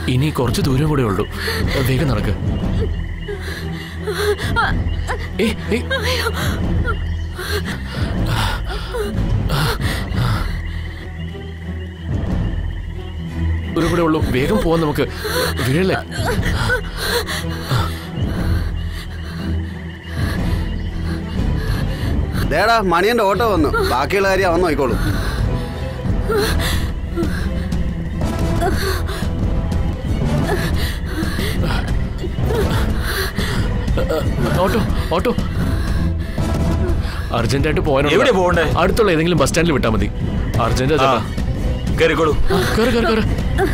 ഇനി കുറച്ച് ദൂരം കൂടെ ഉള്ളൂ വേഗം നടക്ക് ഏയ്, ഏയ്. ദൂരം കൂടെ ഉള്ളൂ വേഗം പോവാൻ നമുക്ക് വീഴല്ലേ ദേടാ മണിയന്റെ ഓട്ടോ വന്നു ബാക്കിയുള്ള കാര്യം അവൻ നോക്കിക്കോളും ഓട്ടോ ഓട്ടോ അർജന്റായിട്ട് എവിടെ പോകണ്ടേ? പോകാനുള്ള അടുത്തുള്ള ഏതെങ്കിലും ബസ് സ്റ്റാൻഡിൽ വിട്ടാൽ മതി അർജന്റ് ആ കയറിക്കോളൂ കയറി കയറി കയറി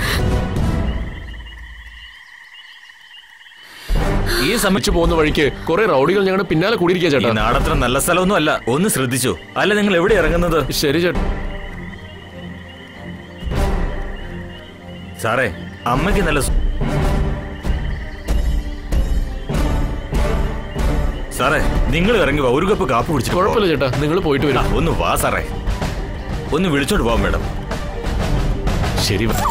ഈ സമയം വെച്ച് പോകുന്ന വഴിക്ക് കുറെ റൗഡികൾ ഞങ്ങളുടെ പിന്നാലെ കൂടിയിരിക്കുക ഈ ചേട്ടാ നാടത്ര നല്ല സ്ഥലമൊന്നും അല്ല ഒന്ന് ശ്രദ്ധിച്ചോ അല്ല നിങ്ങൾ എവിടെ ഇറങ്ങുന്നത് ശരി ചേട്ടാ സാറേ അമ്മയ്ക്ക് നല്ല സു- സാറേ നിങ്ങൾ ഇറങ്ങി വാ, ഒരു കപ്പ് കാപ്പ് കുടിച്ചു കുഴപ്പമില്ല ചേട്ടാ നിങ്ങൾ പോയിട്ട് വരും ഒന്ന് വാ സാറേ ഒന്ന് വിളിച്ചോണ്ട് പോവാം മേഡം ശരി വാ.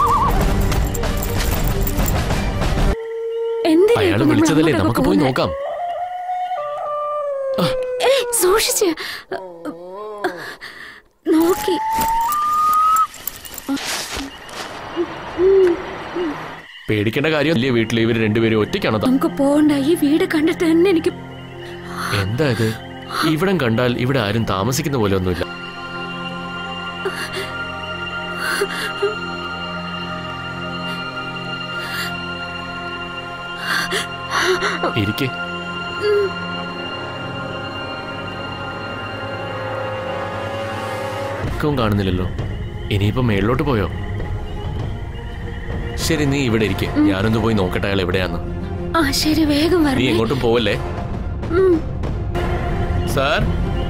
എന്തിനാ അയാള് ഇപ്പൊ നമ്മൾ വിളിച്ചതല്ലേ അങ്ങോട്ടൊക്കെ നമുക്ക് പോയി പോകുന്നെ? നോക്കാം ഏയ്, സൂക്ഷിച്ച് നോക്കി പേടിക്കേണ്ട കാര്യം ഇല്ലേ വീട്ടിൽ ഇവർ രണ്ടുപേരും ഒറ്റയ്ക്കാണത് നമുക്ക് പോകണ്ട ഈ വീട് കണ്ടിട്ട് തന്നെ എനിക്ക് എന്താ ഇത് ഇവിടം കണ്ടാൽ ഇവിടെ ആരും താമസിക്കുന്ന പോലെ ഒന്നുമില്ല ഇരിക്കെ കാണുന്നില്ലല്ലോ ഇനിയിപ്പോ മേളിലോട്ട് പോയോ ശരി നീ ഇവിടെ ഇരിക്കെ ഞാനൊന്ന് പോയി നോക്കട്ടെ അയാൾ എവിടെയാന്ന് ആ ശരി വേഗം നീ വരണേ എങ്ങോട്ടും പോവല്ലേ ഉം. സാർ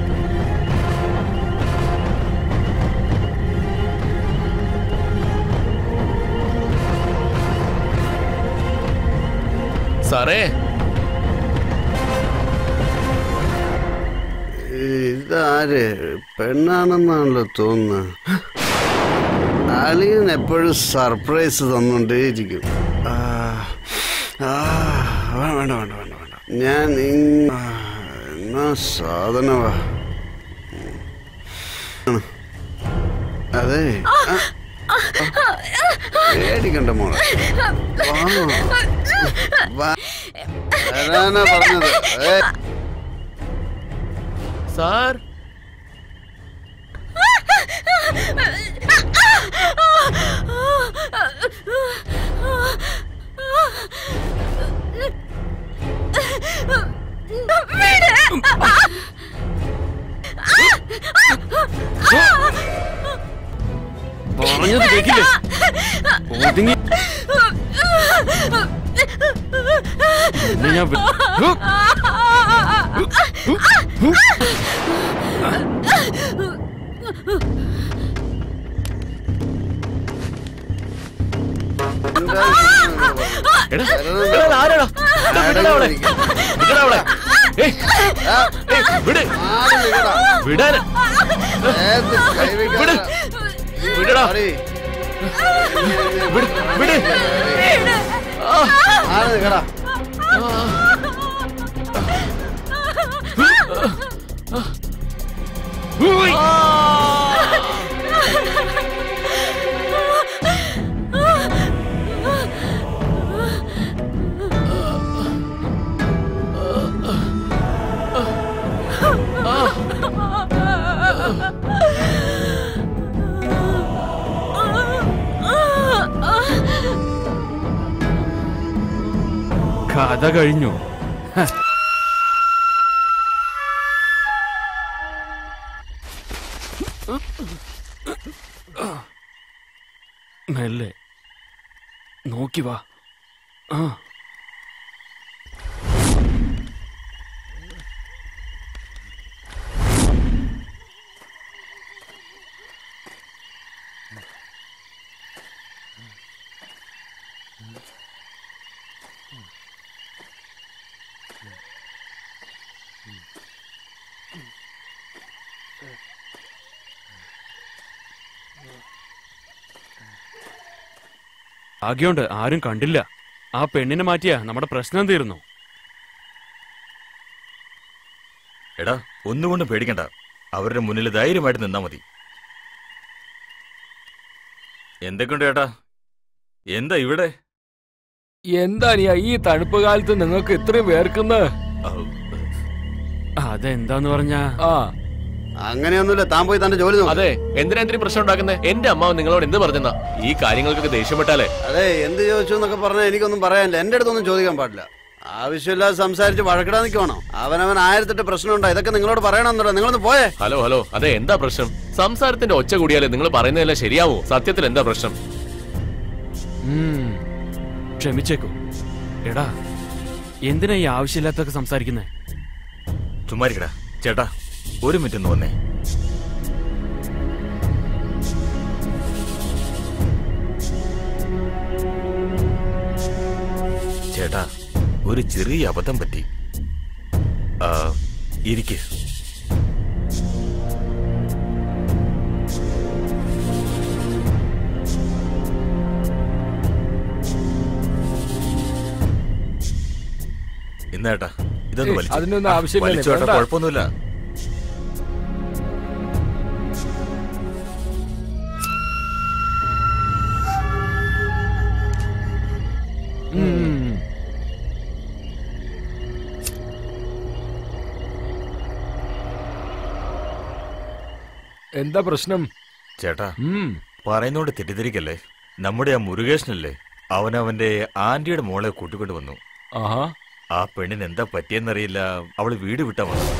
സാറേ ഇതാര് പെണ്ണാണെന്നാണല്ലോ തോന്നുന്നത് അളിയൻ എപ്പോഴും സർപ്രൈസ് തന്നുകൊണ്ടേയിരിക്കും ആ, ആ, വേണ്ട വേണ്ട വേണ്ട വേണ്ട വേണ്ട ഞാൻ ഇങ്- ആ, എന്നാ സാധനവാ ഉം. അതെ ആ, പേടിക്കണ്ട മോളെ വാ. വാ. വരാനാ പറഞ്ഞത് ഏ സാർ പറഞ്ഞത് കേക്കില്ലേ ഒതുങ്ങി നിന്നെ ഞാൻ വി- ഹു! എന്താ എടാ, എടാ, ഇത് ആരാടാ? എടാ, വിടടാ അവളെ. വിടടാ അവളെ. ഏയ്, ഏയ്, വിട്. വിടാന്. ഏത് കൈ വിട്. വെക്കാനാ? വിടടാ. ആടി. വിട്, വിട്. ആ, ആരെ നിക്കടാ? ഉയ്. കഥ കഴിഞ്ഞു ഹ. മെല്ലെ നോക്കി വാ ആ ഭാഗ്യമുണ്ട് ആരും കണ്ടില്ല ആ പെണ്ണിനെ മാറ്റിയാ നമ്മുടെ പ്രശ്നം തീർന്നു എടാ ഒന്നുകൊണ്ടും പേടിക്കണ്ട അവരുടെ മുന്നിൽ ധൈര്യമായിട്ട് നിന്നാ മതി എന്തൊക്കെയുണ്ട് ചേട്ടാ എന്താ ഇവിടെ എന്താ നീ ഈ തണുപ്പ് കാലത്ത് നിങ്ങൾക്ക് ഇത്രയും വേർക്കുന്നത് ഔ, അതെന്താന്ന് പറഞ്ഞാ ആ അങ്ങനെയൊന്നുമില്ല താൻ പോയി തന്റെ ജോലി നോക്ക് അതെ എന്തിനാ എന്തിനും പ്രശ്നം ഉണ്ടാക്കുന്നത് എന്റെ അമ്മാവ് നിങ്ങളോട് എന്ത് പറഞ്ഞെന്നാ ഈ കാര്യങ്ങൾക്കൊക്കെ ദേഷ്യപ്പെട്ടാലേ അതെ എന്ത് ചോദിച്ചു എന്നൊക്കെ പറഞ്ഞാൽ എനിക്കൊന്നും പറയാനില്ല എന്റെ അടുത്തൊന്നും ചോദിക്കാൻ പാടില്ല ആവശ്യമില്ലാതെ സംസാരിച്ച് വഴക്കിടാൻ നിൽക്കുവാണോ അവനവൻ ആയിരത്തെട്ട് പ്രശ്നമുണ്ടോ ഇതൊക്കെ നിങ്ങളോട് പറയണമെന്നുണ്ടോ നിങ്ങളൊന്ന് പോയേ ഹലോ ഹലോ അതെ എന്താ പ്രശ്നം സംസാരത്തിന്റെ ഒച്ച കൂടിയാലേ നിങ്ങൾ പറയുന്നതെല്ലാം ശരിയാവോ സത്യത്തിൽ എന്താ പ്രശ്നം ഉം, ക്ഷമിച്ചേക്കൂ എടാ എന്തിനാ ഈ ആവശ്യമില്ലാത്തൊക്കെ സംസാരിക്കുന്നേ ചുമ്മാരിക്കടാ ചേട്ടാ ഒരു മിനിറ്റ് ഒന്ന് വന്നേ ചേട്ടാ ഒരു ചെറിയ അബദ്ധം പറ്റി ആ, ഇരിക്ക് ഇന്നേട്ടാ ഇതൊന്ന് ഏയ്, വലിച്ചു അതിനൊന്നും ആ, ആവശ്യമില്ല, വലിച്ചു ചേട്ടാ വേണ്ട. കുഴപ്പമൊന്നുമില്ല ഉം. എന്താ പ്രശ്നം ചേട്ടാ ഉം. പറയുന്നോണ്ട് തെറ്റിദ്ധരിക്കല്ലേ നമ്മുടെ ആ മുരുകേഷനല്ലേ അവൻ അവന്റെ ആന്റിയുടെ മോളെ കൂട്ടിക്കൊണ്ട് വന്നു ആഹാ ആ പെണ്ണിന് എന്താ പറ്റിയെന്നറിയില്ല അവള് വീട് വിട്ടാ വന്നു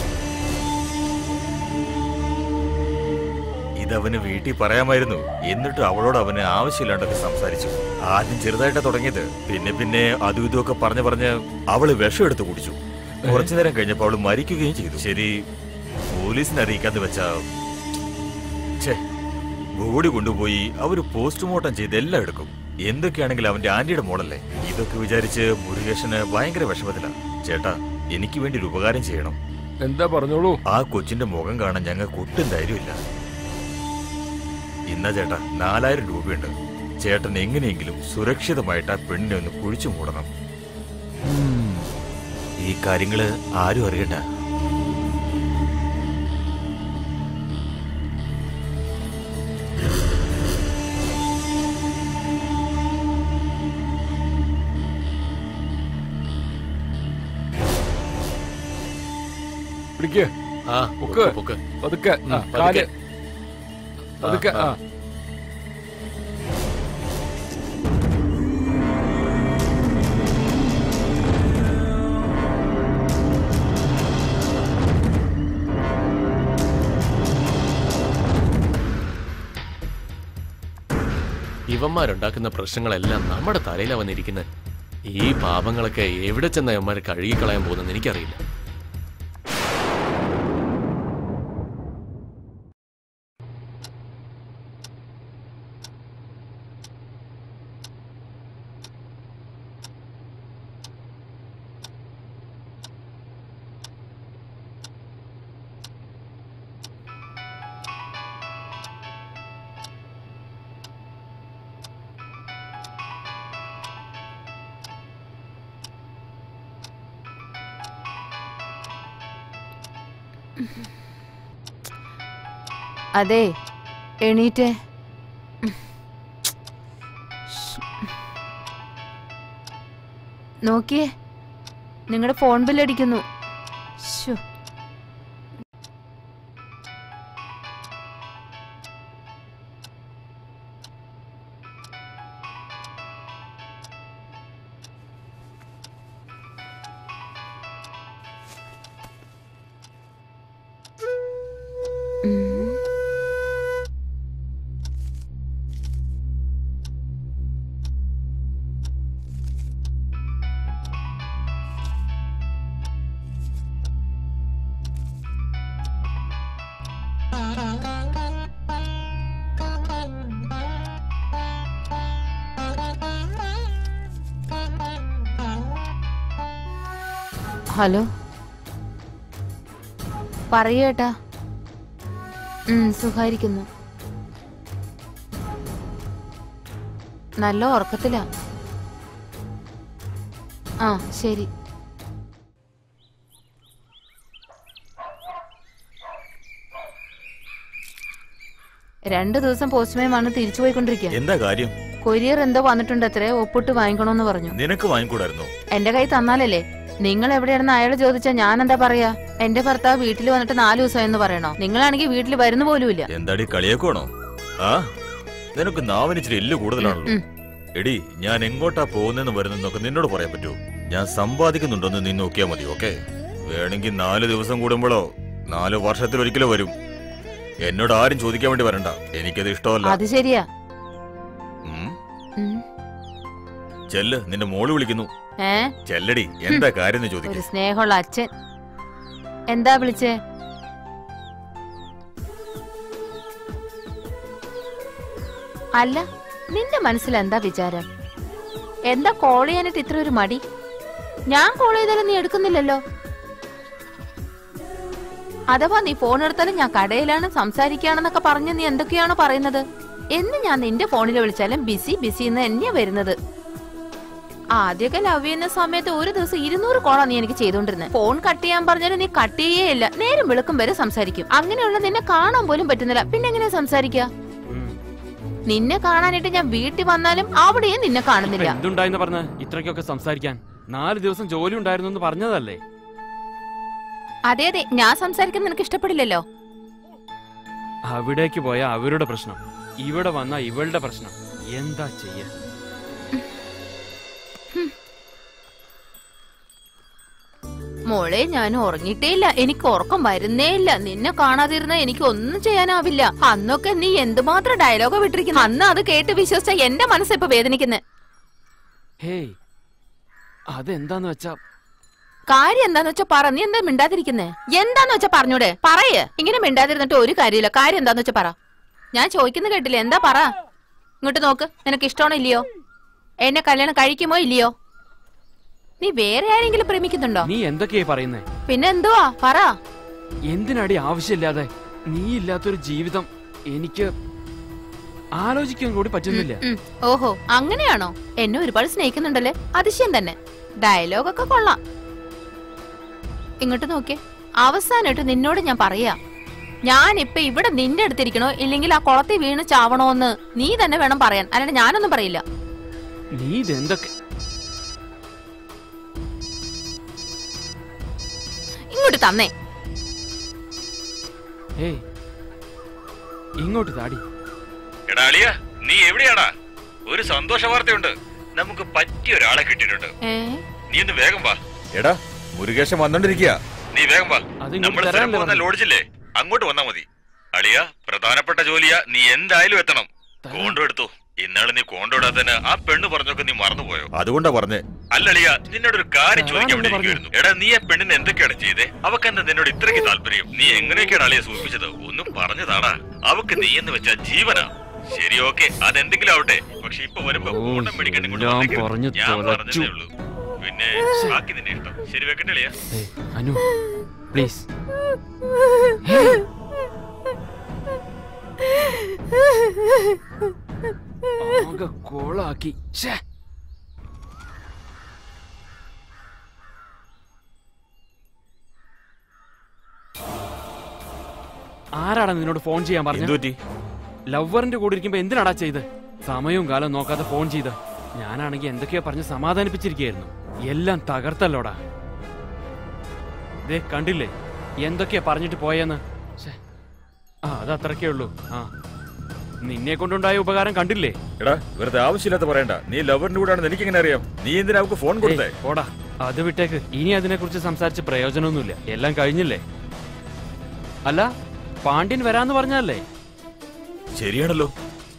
ഇതവന് വീട്ടിൽ പറയാമായിരുന്നു എന്നിട്ട് അവളോട് അവന് ആവശ്യമില്ലാണ്ടൊക്കെ സംസാരിച്ചു ആദ്യം ചെറുതായിട്ടാ തുടങ്ങിയത് പിന്നെ പിന്നെ അതും ഇതുമൊക്കെ പറഞ്ഞു പറഞ്ഞ് അവള് വിഷം എടുത്ത് കുടിച്ചു കുറച്ചു നേരം കഴിഞ്ഞപ്പോ അവള് മരിക്കുകയും ചെയ്തു ശരി പോലീസിനെ അറിയിക്കാതെ വെച്ചാ ഛേ ബോഡി കൊണ്ടുപോയി അവര് പോസ്റ്റ്മോർട്ടം ചെയ്ത് എല്ലാം എടുക്കും എന്തൊക്കെയാണെങ്കിലും അവന്റെ ആന്റിയുടെ മോളല്ലേ ഇതൊക്കെ വിചാരിച്ച് മുരുകേഷന് ഭയങ്കര വിഷമത്തില ചേട്ടാ എനിക്ക് വേണ്ടി ഒരു ഉപകാരം ചെയ്യണം എന്താ പറഞ്ഞോളൂ ആ കൊച്ചിന്റെ മുഖം കാണാൻ ഞങ്ങൾക്ക് ഒട്ടും ധൈര്യമില്ല ഇന്നാ ചേട്ടാ നാലായിരം രൂപയുണ്ട് ചേട്ടൻ എങ്ങനെയെങ്കിലും സുരക്ഷിതമായിട്ട് ആ പെണ്ണിനെ ഒന്ന് കുഴിച്ചു മൂടണം ഈ കാര്യങ്ങള് ആരും അറിയണ്ട പിടിക്ക് ആ പൊക്ക്. പൊക്ക്, പൊക്ക്. പതുക്കെ ആ, ഉം, കാല് പതുക്കെ. പതുക്കെ ആ, ആ ആ. ഇവന്മാരുണ്ടാക്കുന്ന പ്രശ്നങ്ങളെല്ലാം നമ്മുടെ തലയിലാ വന്നിരിക്കുന്നത് ഈ പാപങ്ങളൊക്കെ എവിടെ ചെന്ന ഇവന്മാർ കഴുകിക്കളയാൻ പോകുന്നെന്ന് എനിക്കറിയില്ല അതെ എണീറ്റേ നോക്കിയേ നിങ്ങളുടെ ഫോൺ ബില്ലടിക്കുന്നു ശ്ശോ. ഉം. ഹലോ പറയേട്ടാ ഉം സുഖായിരിക്കുന്നു നല്ല ഉറക്കത്തിലാ ആ ശരി രണ്ടു ദിവസം പോസ്റ്റ്മാൻ വന്ന് തിരിച്ചു പോയിക്കൊണ്ടിരിക്കുക എന്താ കാര്യം കൊരിയർ എന്തോ വന്നിട്ടുണ്ട് അത്രേ ഒപ്പിട്ട് വാങ്ങിക്കണോന്ന് പറഞ്ഞു നിനക്ക് വാങ്ങിക്കൂടായിരുന്നോ എന്റെ കൈ തന്നാലല്ലേ നിങ്ങൾ എവിടെയാണെന്ന് അയാൾ ചോദിച്ചാ ഞാൻ എന്താ പറയാ എന്റെ ഭർത്താവ് വീട്ടിൽ വന്നിട്ട് നാലു ദിവസം എന്ന് പറയണോ നിങ്ങളാണെങ്കിൽ വീട്ടിൽ വരുന്ന പോലുമില്ല എന്താടി കളിയാക്കുവാണോ ആ നിനക്ക് നാവിനിച്ചിരി എല്ല് കൂടുതലാണല്ലോ ഉം. എടി ഞാൻ എങ്ങോട്ടാ പോകുന്നെന്ന് വരുന്നെന്നൊക്കെ നിന്നോട് പറയാൻ പറ്റൂ ഞാൻ സമ്പാദിക്കുന്നുണ്ടെന്ന് നീ നോക്കിയാ മതി ഓക്കെ വേണമെങ്കിൽ നാല് ദിവസം കൂടുമ്പോഴോ നാല് വർഷത്തിലൊരിക്കലോ വരും എന്നോട് ആരും ചോദിക്കാൻ വേണ്ടി വരണ്ട എനിക്കത് ഇഷ്ടമല്ല അത് ശരിയാ ഉം. ഉം. ചെല്ല് നിന്റെ മോള് വിളിക്കുന്നു ഏ ചെല്ലടി എന്താ കാര്യം എന്ന് ഒരു ചോദിക്കും സ്നേഹമുള്ള അച്ഛൻ എന്താ വിളിച്ചേ അല്ല നിന്റെ മനസ്സിൽ എന്താ വിചാരം എന്താ കോൾ ചെയ്യാനായിട്ട് ഇത്ര ഒരു മടി ഞാൻ കോൾ ചെയ്താലും നീ എടുക്കുന്നില്ലല്ലോ അഥവാ നീ ഫോൺ എടുത്താലും ഞാൻ കടയിലാണ് സംസാരിക്കുകയാണെന്നൊക്കെ പറഞ്ഞ് നീ എന്തൊക്കെയാണോ പറയുന്നത് എന്ന് ഞാൻ നിന്റെ ഫോണിൽ വിളിച്ചാലും ബിസി ബിസി എന്ന് തന്നെയാ വരുന്നത് ആദ്യമൊക്കെ ലവ് ചെയ്യുന്ന സമയത്ത് ഒരു ദിവസം ഇരുന്നൂറ് കോളാ നീ എനിക്ക് ചെയ്തോണ്ടിരുന്നത് ഫോൺ കട്ട് ചെയ്യാൻ പറഞ്ഞാലും നീ കട്ട് ചെയ്യേ ഇല്ല നേരം വെളുക്കും വരെ സംസാരിക്കും അങ്ങനെയുള്ള നിന്നെ കാണാൻ പോലും പറ്റുന്നില്ല പിന്നെ എങ്ങനെയാ സംസാരിക്കുക ഉം. നിന്നെ കാണാനായിട്ട് ഞാൻ വീട്ടിൽ വന്നാലും അവിടെയും നിന്നെ ഇപ്പൊ കാണുന്നില്ല എന്തുണ്ടായെന്ന് പറഞ്ഞ ഇത്രയ്ക്കൊക്കെ സംസാരിക്കാൻ നാല് ദിവസം ജോലി ഉണ്ടായിരുന്നു എന്ന് പറഞ്ഞതല്ലേ അതെ അതെ ഞാൻ സംസാരിക്കുന്നത് നിനക്ക് ഇഷ്ടപ്പെടില്ലല്ലോ അവിടേക്ക് പോയ അവരുടെ പ്രശ്നം ഇവിടെ വന്ന ഇവളുടെ പ്രശ്നം എന്താ ചെയ്യ മോളെ ഞാൻ ഉറങ്ങിയിട്ടേ ഇല്ല എനിക്ക് ഉറക്കം വരുന്നേ ഇല്ല നിന്നെ കാണാതിരുന്ന എനിക്ക് ഒന്നും ചെയ്യാനാവില്ല അന്നൊക്കെ നീ എന്തുമാത്രം ഡയലോഗ് വിട്ടിരിക്കുന്നു അന്ന് അത് കേട്ട് വിശ്വസിച്ച എന്റെ മനസ്സ് ഇപ്പൊ വേദനിക്കുന്നത് ഹേയ് അതെന്താന്ന് വെച്ചാ കാര്യം എന്താന്ന് വെച്ചാ പറ നീ എന്താ മിണ്ടാതിരിക്കുന്നേ എന്താന്ന് വെച്ചാ പറഞ്ഞൂടെ പറയേ ഇങ്ങനെ മിണ്ടാതിരുന്നിട്ട് ഒരു കാര്യമില്ല കാര്യം എന്താന്ന് വെച്ചാ പറ ഞാൻ ചോദിക്കുന്ന കേട്ടില്ലേ എന്താ പറ ഇങ്ങോട്ട് നോക്ക് നിനക്ക് ഇഷ്ടമാണോ ഇല്ലയോ എന്നെ കല്യാണം കഴിക്കുമോ ഇല്ലയോ നീ വേറെ ആരെങ്കിലും പ്രേമിക്കുന്നുണ്ടോ നീ എന്തൊക്കെയാ പറയുന്നേ പിന്നെ എന്തുവാ പറ എന്തിനടി ആവശ്യമില്ലാതെ നീ ഇല്ലാത്തൊരു ജീവിതം എനിക്ക് ആലോചിക്കാൻ കൂടി പറ്റുന്നില്ല ഉം, ഓഹോ അങ്ങനെയാണോ എന്നെ ഒരുപാട് സ്നേഹിക്കുന്നുണ്ടല്ലേ അതിശയം തന്നെ ഡയലോഗൊക്കെ കൊള്ളാം ഇങ്ങോട്ട് നോക്കിയേ അവസാനമായിട്ട് നിന്നോട് ഞാൻ പറയാ ഞാൻ ഇപ്പൊ ഇവിടെ നിന്റെ അടുത്തിരിക്കണോ ഇല്ലെങ്കിൽ ആ കുളത്തിൽ വീണ് ചാവണോന്ന് നീ തന്നെ വേണം പറയാൻ അല്ലാണ്ട് ഞാനൊന്നും പറയില്ല നീ ഇതെന്തൊക്കെ ഇങ്ങോട്ട് തന്നേ ഏയ് ഇങ്ങോട്ട് താടി എടാ അളിയ നീ എവിടെയാടാ ഒരു സന്തോഷ വാർത്തയുണ്ട് നമുക്ക് പറ്റിയ ഒരാളെ കിട്ടിയിട്ടുണ്ട് ഏ നീ ഒന്ന് വേഗം വാ എടാ മുരുകേശൻ വന്നോണ്ടിരിക്കുക നീ വേഗം വാ അത് ഇങ്ങോട്ട് നമ്മൾ തരാനല്ലേ സ്ഥലം പോകുന്ന പറഞ്ഞത്? ലോഡ്ജില്ലേ അങ്ങോട്ട് വന്നാ മതി അളിയ പ്രധാനപ്പെട്ട ജോലിയാ നീ എന്തായാലും എത്തണം തരാം. കോണ്ടോ എടുത്തു ഇന്നാള് നീ കോണ്ടോ ഇടാത്തന്നെ ആ പെണ്ണ് പറഞ്ഞൊക്കെ നീ മറന്നുപോയോ അതുകൊണ്ടാ പറഞ്ഞേ അല്ല അളിയ നിന്നോട് ഒരു കാര്യം തരാൻ ചോദിക്കാൻ വേണ്ടി വേണ്ടി ഇരിക്കുവായിരുന്നു. എടാ നീ ആ പെണ്ണിന് എന്തൊക്കെയാണ് ചെയ്തേ അവക്ക് എന്താ നിന്നോട് ഇത്രയ്ക്ക് താല്പര്യം നീ എങ്ങനെയൊക്കെയാണ് അളിയെ സൂചിപ്പിച്ചത് ഒന്നും പറഞ്ഞതാടാ അവക്ക് നീ എന്ന് വെച്ചാ ജീവനാ ശരി ഓക്കെ അതെന്തെങ്കിലും ആവട്ടെ പക്ഷെ ഇപ്പൊ വരുമ്പോ ഓ, ഓട്ടം മേടിക്കാൻ ഇങ്ങോട്ട് എല്ലാം വന്നേക്കരുത്. പറഞ്ഞു ഞാൻ തൊലച്ചു. പറഞ്ഞതേ ഉള്ളൂ പിന്നെ ബാക്കി നിന്നെ ഇഷ്ടം ശരി വെക്കട്ടെ അളിയ ഏയ് അനു പ്ലീസ് ആകെ കോളാക്കി ശ്ശേ. ആരാടാ നിന്നോട് ഫോൺ ചെയ്യാൻ പറഞ്ഞു എന്തുപറ്റി ലവറിന്റെ കൂടെ ഇരിക്കുമ്പോ എന്തിനാടാ ചെയ്ത് സമയവും കാലം നോക്കാതെ ഫോൺ ചെയ്ത് ഞാനാണെങ്കിൽ എന്തൊക്കെയോ പറഞ്ഞ് സമാധാനിപ്പിച്ചിരിക്കുകയായിരുന്നു എല്ലാം തകർത്തല്ലോടാ ദേ കണ്ടില്ലേ എന്തൊക്കെയാ പറഞ്ഞിട്ട് പോയെന്ന് ശ്ശേ. ആ അത് അത്രക്കേ ഉള്ളൂ ആ നിന്നെ കൊണ്ടുണ്ടായ ഉപകാരം കണ്ടില്ലേ എടാ വെറുതെ ആവശ്യമില്ലാത്ത പറയണ്ട നീ ലവറിന്റെ കൂടെയാണെന്ന് എനിക്ക് എങ്ങനെ അറിയാം നീ എന്തിനാ അവക്ക് ഫോൺ കൊടുത്തേ ഏയ്, പോടാ അത് വിട്ടേക്ക് ഇനി അതിനെക്കുറിച്ച് സംസാരിച്ച് പ്രയോജനമൊന്നുമില്ല എല്ലാം കഴിഞ്ഞില്ലേ അല്ല പാണ്ഡ്യൻ വരാന്ന് പറഞ്ഞല്ലേ ശരിയാണല്ലോ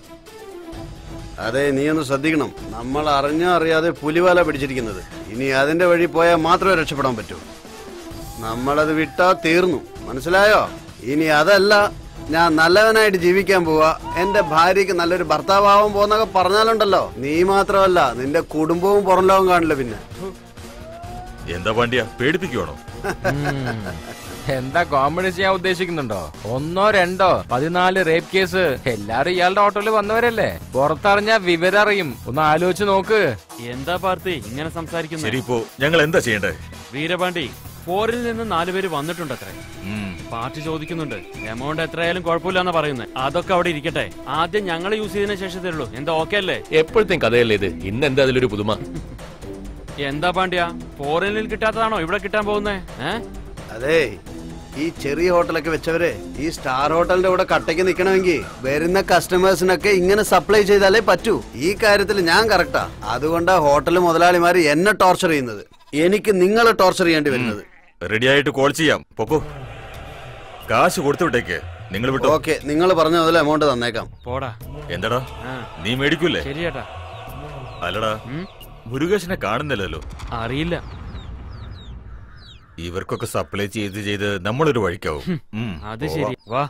അതെ നീ ഒന്ന് ശ്രദ്ധിക്കണം നമ്മൾ അറിഞ്ഞോ അറിയാതെ പുലിവാല പിടിച്ചിരിക്കുന്നത് ഇനി അതിന്റെ വഴി പോയാൽ മാത്രമേ രക്ഷപ്പെടാൻ പറ്റൂ നമ്മളത് വിട്ടാ തീർന്നു മനസ്സിലായോ ഇനി അതല്ല ഞാൻ നല്ലവനായിട്ട് ജീവിക്കാൻ പോവാ എന്റെ ഭാര്യക്ക് നല്ലൊരു ഭർത്താവാവാൻ പോന്നൊക്കെ പറഞ്ഞാലുണ്ടല്ലോ നീ മാത്രമല്ല നിന്റെ കുടുംബവും പുറം ലോകം കാണില്ല പിന്നെ എന്താ പാണ്ഡ്യ പേടിപ്പിക്കുവാണോ ഉം. എന്താ കോമഡി ചെയ്യാൻ ഉദ്ദേശിക്കുന്നുണ്ടോ ഒന്നോ രണ്ടോ പതിനാല് റേപ്പ് കേസ് എല്ലാരും ഇയാളുടെ ഓട്ടോയിൽ വന്നവരല്ലേ പുറത്തറിഞ്ഞാ വിവരം അറിയും ഒന്ന് ആലോചിച്ച് നോക്ക് എന്താ പാർത്തി ഇങ്ങനെ സംസാരിക്കുന്നത് ശരി ഇപ്പോ ഞങ്ങൾ എന്താ ചെയ്യണ്ടേ വീരപാണ്ഡി ഫോറിൽ നിന്ന് നാലുപേര് വന്നിട്ടുണ്ട് അത്രേ ഉം. പാർട്ടി ചോദിക്കുന്നുണ്ട് എമൗണ്ട് എത്രയായാലും കുഴപ്പമില്ലെന്നാ പറയുന്നത് അതൊക്കെ അവിടെ ഇരിക്കട്ടെ ആദ്യം ഞങ്ങൾ യൂസ് ചെയ്തതിനു ശേഷത്തേ ഉള്ളൂ എന്താ ഓക്കെ അല്ലേ എപ്പോഴത്തെയും കഥയല്ലേ ഇത് ഇന്ന് എന്താ അതിലൊരു പുതുമ എന്താ പാണ്ഡ്യ ഫോറിനിൽ കിട്ടാത്തതാണോ ഇവിടെ കിട്ടാൻ പോകുന്നേ ഏ അതെ ഈ ചെറിയ ഹോട്ടലൊക്കെ വെച്ചവരെ ഈ സ്റ്റാർ ഹോട്ടലിന്റെ കൂടെ കട്ടയ്ക്ക് നിൽക്കണമെങ്കിൽ വരുന്ന കസ്റ്റമേഴ്സിനൊക്കെ ഇങ്ങനെ സപ്ലൈ ചെയ്താലേ പറ്റൂ ഈ കാര്യത്തിൽ ഞാൻ കറക്റ്റാ അതുകൊണ്ടാ ഹോട്ടൽ മുതലാളിമാര് എന്നെ ടോർച്ചർ ചെയ്യുന്നത് എനിക്ക് നിങ്ങളെ ടോർച്ചർ ചെയ്യേണ്ടി വരുന്നത് റെഡി ആയിട്ട് കോൾ ചെയ്യാം പൊക്കോ കാശ് കൊടുത്തു വിട്ടേക്ക് നിങ്ങൾ വിട്ടോ ഓക്കെ നിങ്ങൾ പറഞ്ഞ മുതൽ എമൗണ്ട് തന്നേക്കാം പോടാ എന്താടാ ആ നീ മേടിക്കൂലേ ശരി ചേട്ടാ അല്ലടാ ഉം? മുരുകേശനെ കാണുന്നില്ലല്ലോ അറിയില്ല ഇവർക്കൊക്കെ സപ്ലൈ ചെയ്ത് ചെയ്ത് നമ്മളൊരു വഴിക്കാവും ഉം, അത് പോവാം. ശരി വാ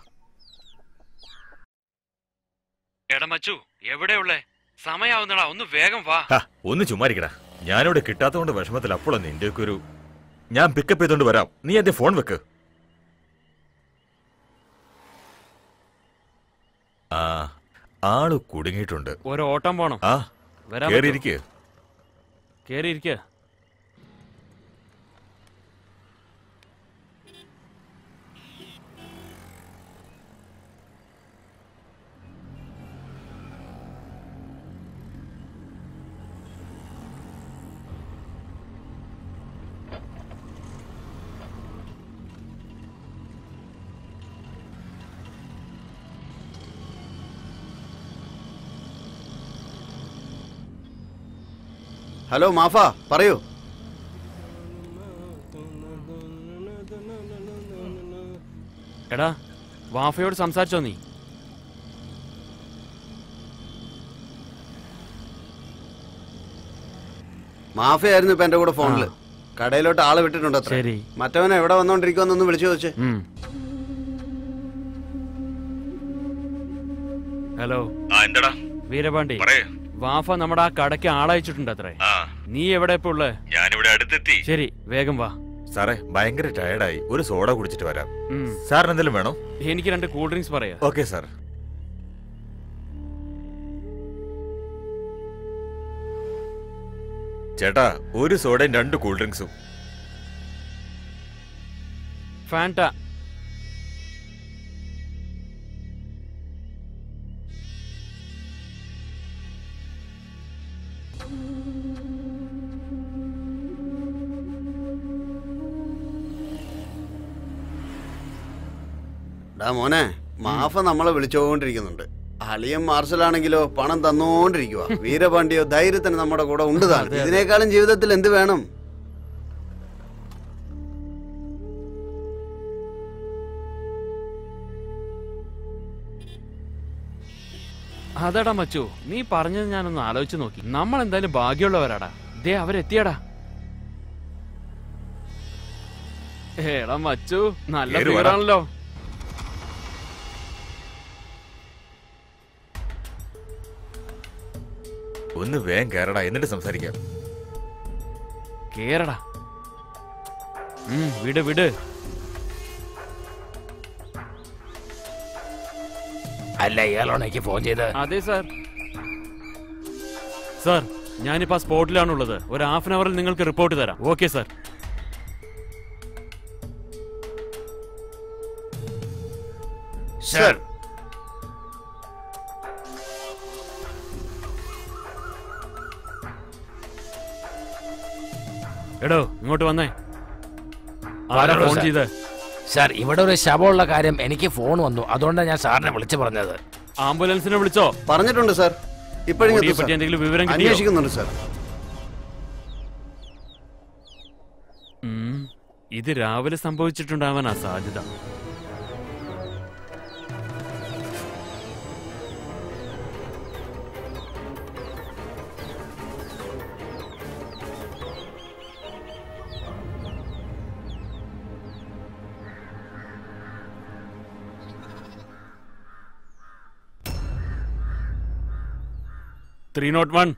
എടാ മച്ചു എവിടെയുള്ളേ സമയാവുന്നടാ ഒന്ന് വേഗം വാ ഹാ, ഒന്ന് ചുമ്മാരിക്കടാ ഞാനിവിടെ കിട്ടാത്തതുകൊണ്ട് വിഷമത്തിൽ അപ്പോഴാണ് നിന്റെയൊക്കെ ഒരു ഞാൻ പിക്കപ്പ് ചെയ്തോണ്ട് വരാം നീ എന്റെ ഫോൺ വെക്ക് ആ ആള് കുടുങ്ങിയിട്ടുണ്ട് ഒരു ഓട്ടം പോണം ആ വരാൻ കേറിയിരിക്കേ കേറി ഇരിക്ക ഹലോ മാഫ പറയൂ എടാ വാഫയോട് സംസാരിച്ചോ നീ മാഫയായിരുന്നു ഇപ്പൊ എന്റെ കൂടെ ഫോണില് കടയിലോട്ട് ആള് വിട്ടിട്ടുണ്ട് അത്ര ശരി. മറ്റവനെ എവിടെ വന്നോണ്ടിരിക്കുവെന്നൊന്ന് വിളിച്ചു ചോദിച്ചേ ഉം. ഹലോ ആ എന്താടാ വീരപാണ്ഡി പറയേ വാഫ നമ്മുടെ ആ കടയ്ക്ക് ആളയച്ചിട്ടുണ്ട് അത്രേ ആ നീ എവിടെ ഇപ്പൊ ഉള്ളേ ഞാനിവിടെ അടുത്തെത്തി ശരി വേഗം വാ സാറേ ഭയങ്കര ടയർഡായി ഒരു സോഡ കുടിച്ചിട്ട് വരാം ഉം. സാറിന് എന്തെങ്കിലും വേണോ എനിക്ക് രണ്ട് കൂൾ ഡ്രിങ്ക്സ് പറയാ ഓക്കെ സാർ ചേട്ടാ ഒരു സോഡയും രണ്ട് കൂൾ ഡ്രിങ്ക്സും ഫാൻറ്റ ഡാ മോനെ മാഫ നമ്മളെ വിളിച്ചുകൊണ്ടിരിക്കുന്നുണ്ട് അളിയൻ മാർഷലാണെങ്കിലോ പണം തന്നോണ്ടിരിക്കുക വീരപാണ്ഡ്യോ ധൈര്യത്തിന് നമ്മുടെ കൂടെ ഉണ്ട് താൻ ഇതിനേക്കാളും ജീവിതത്തിൽ എന്ത് വേണം അതെടാ മച്ചു നീ പറഞ്ഞത് ഞാനൊന്ന് ആലോചിച്ച് നോക്കി നമ്മൾ എന്തായാലും ഭാഗ്യമുള്ളവരാടാ ദേ അവരെത്തിയടാ എടാ മച്ചു നല്ല കേറി വാടാ. ഫിഗറാണല്ലോ ഒന്ന് വേഗം കയറടാ എന്നിട്ട് സംസാരിക്കാം കേറടാ ഉം, വിട് വിട് അല്ല ഇയാളാണ് എനിക്ക് ഫോൺ ചെയ്ത് അതെ സാർ സാർ ഞാനിപ്പോ ആ സ്പോട്ടിലാണുള്ളത് ഒരു ഹാഫ് ആൻ അവറിൽ നിങ്ങൾക്ക് റിപ്പോർട്ട് തരാം ഓക്കെ സാർ സർ എടോ ഇങ്ങോട്ട് വന്നേ ആരാ പറഞ്ഞോളൂ, ഫോൺ സാർ. ചെയ്ത് സാർ ഇവിടെ ഒരു ശവമുള്ള കാര്യം എനിക്ക് ഫോൺ വന്നു അതുകൊണ്ടാണ് ഞാൻ സാറിനെ വിളിച്ചു പറഞ്ഞത് ആംബുലൻസിനെ വിളിച്ചോ പറഞ്ഞിട്ടുണ്ട് സാർ ഇപ്പോഴും ബോഡിയെ പറ്റി എന്തെങ്കിലും വിവരം കിട്ടിയോ അന്വേഷിക്കുന്നുണ്ട് സാർ ഉം, ഇത് രാവിലെ സംഭവിച്ചിട്ടുണ്ടാവാനാ സാധ്യത ത്രീ നോട്ട് വൺ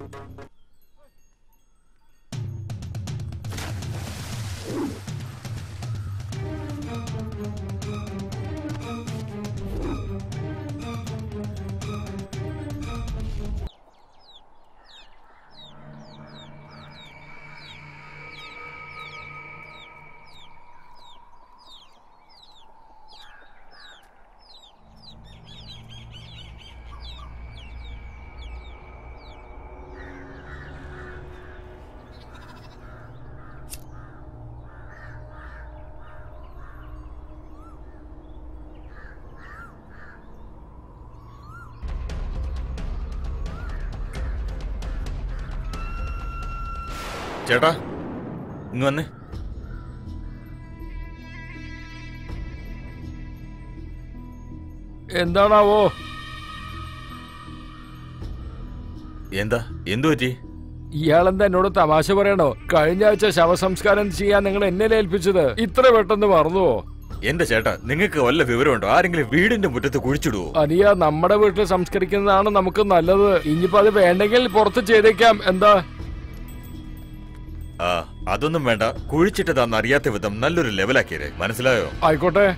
ചേട്ടാ ഇങ്ങ് വന്നേ എന്താണാവോ എന്താ എന്തു പറ്റി ഇയാളെന്താ എന്നോട് തമാശ പറയണോ കഴിഞ്ഞ ആഴ്ച ശവസംസ്കാരം ചെയ്യാൻ നിങ്ങൾ എന്നെ ഏൽപ്പിച്ചത് ഇത്ര പെട്ടെന്ന് മറന്നുവോ എന്റെ ചേട്ടാ നിങ്ങൾക്ക് വല്ല വിവരമുണ്ടോ ആരെങ്കിലും വീടിന്റെ മുറ്റത്ത് കുഴിച്ചിടുവോ അനിയ നമ്മുടെ വീട്ടിൽ സംസ്കരിക്കുന്നതാണ് നമുക്ക് നല്ലത് ഇനിയിപ്പോ അത് വേണ്ടെങ്കിൽ പുറത്ത് ചെയ്തേക്കാം എന്താ ആ അതൊന്നും വേണ്ട കുഴിച്ചിട്ടതാന്ന് അറിയാത്ത വിധം നല്ലൊരു ലെവലാക്കിയത് മനസ്സിലായോ ആയിക്കോട്ടെ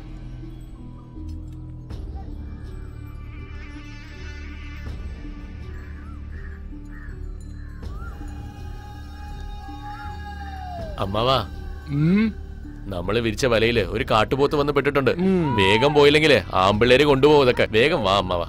അമ്മാവാ ഉം, നമ്മള് വിരിച്ച വലയില് ഒരു കാട്ടുപോത്ത് വന്ന് പെട്ടിട്ടുണ്ട് ഉം. വേഗം പോയില്ലെങ്കിലേ ആമ്പിള്ളേര് കൊണ്ടുപോകും ഇതൊക്കെ വേഗം വാ അമ്മാവാ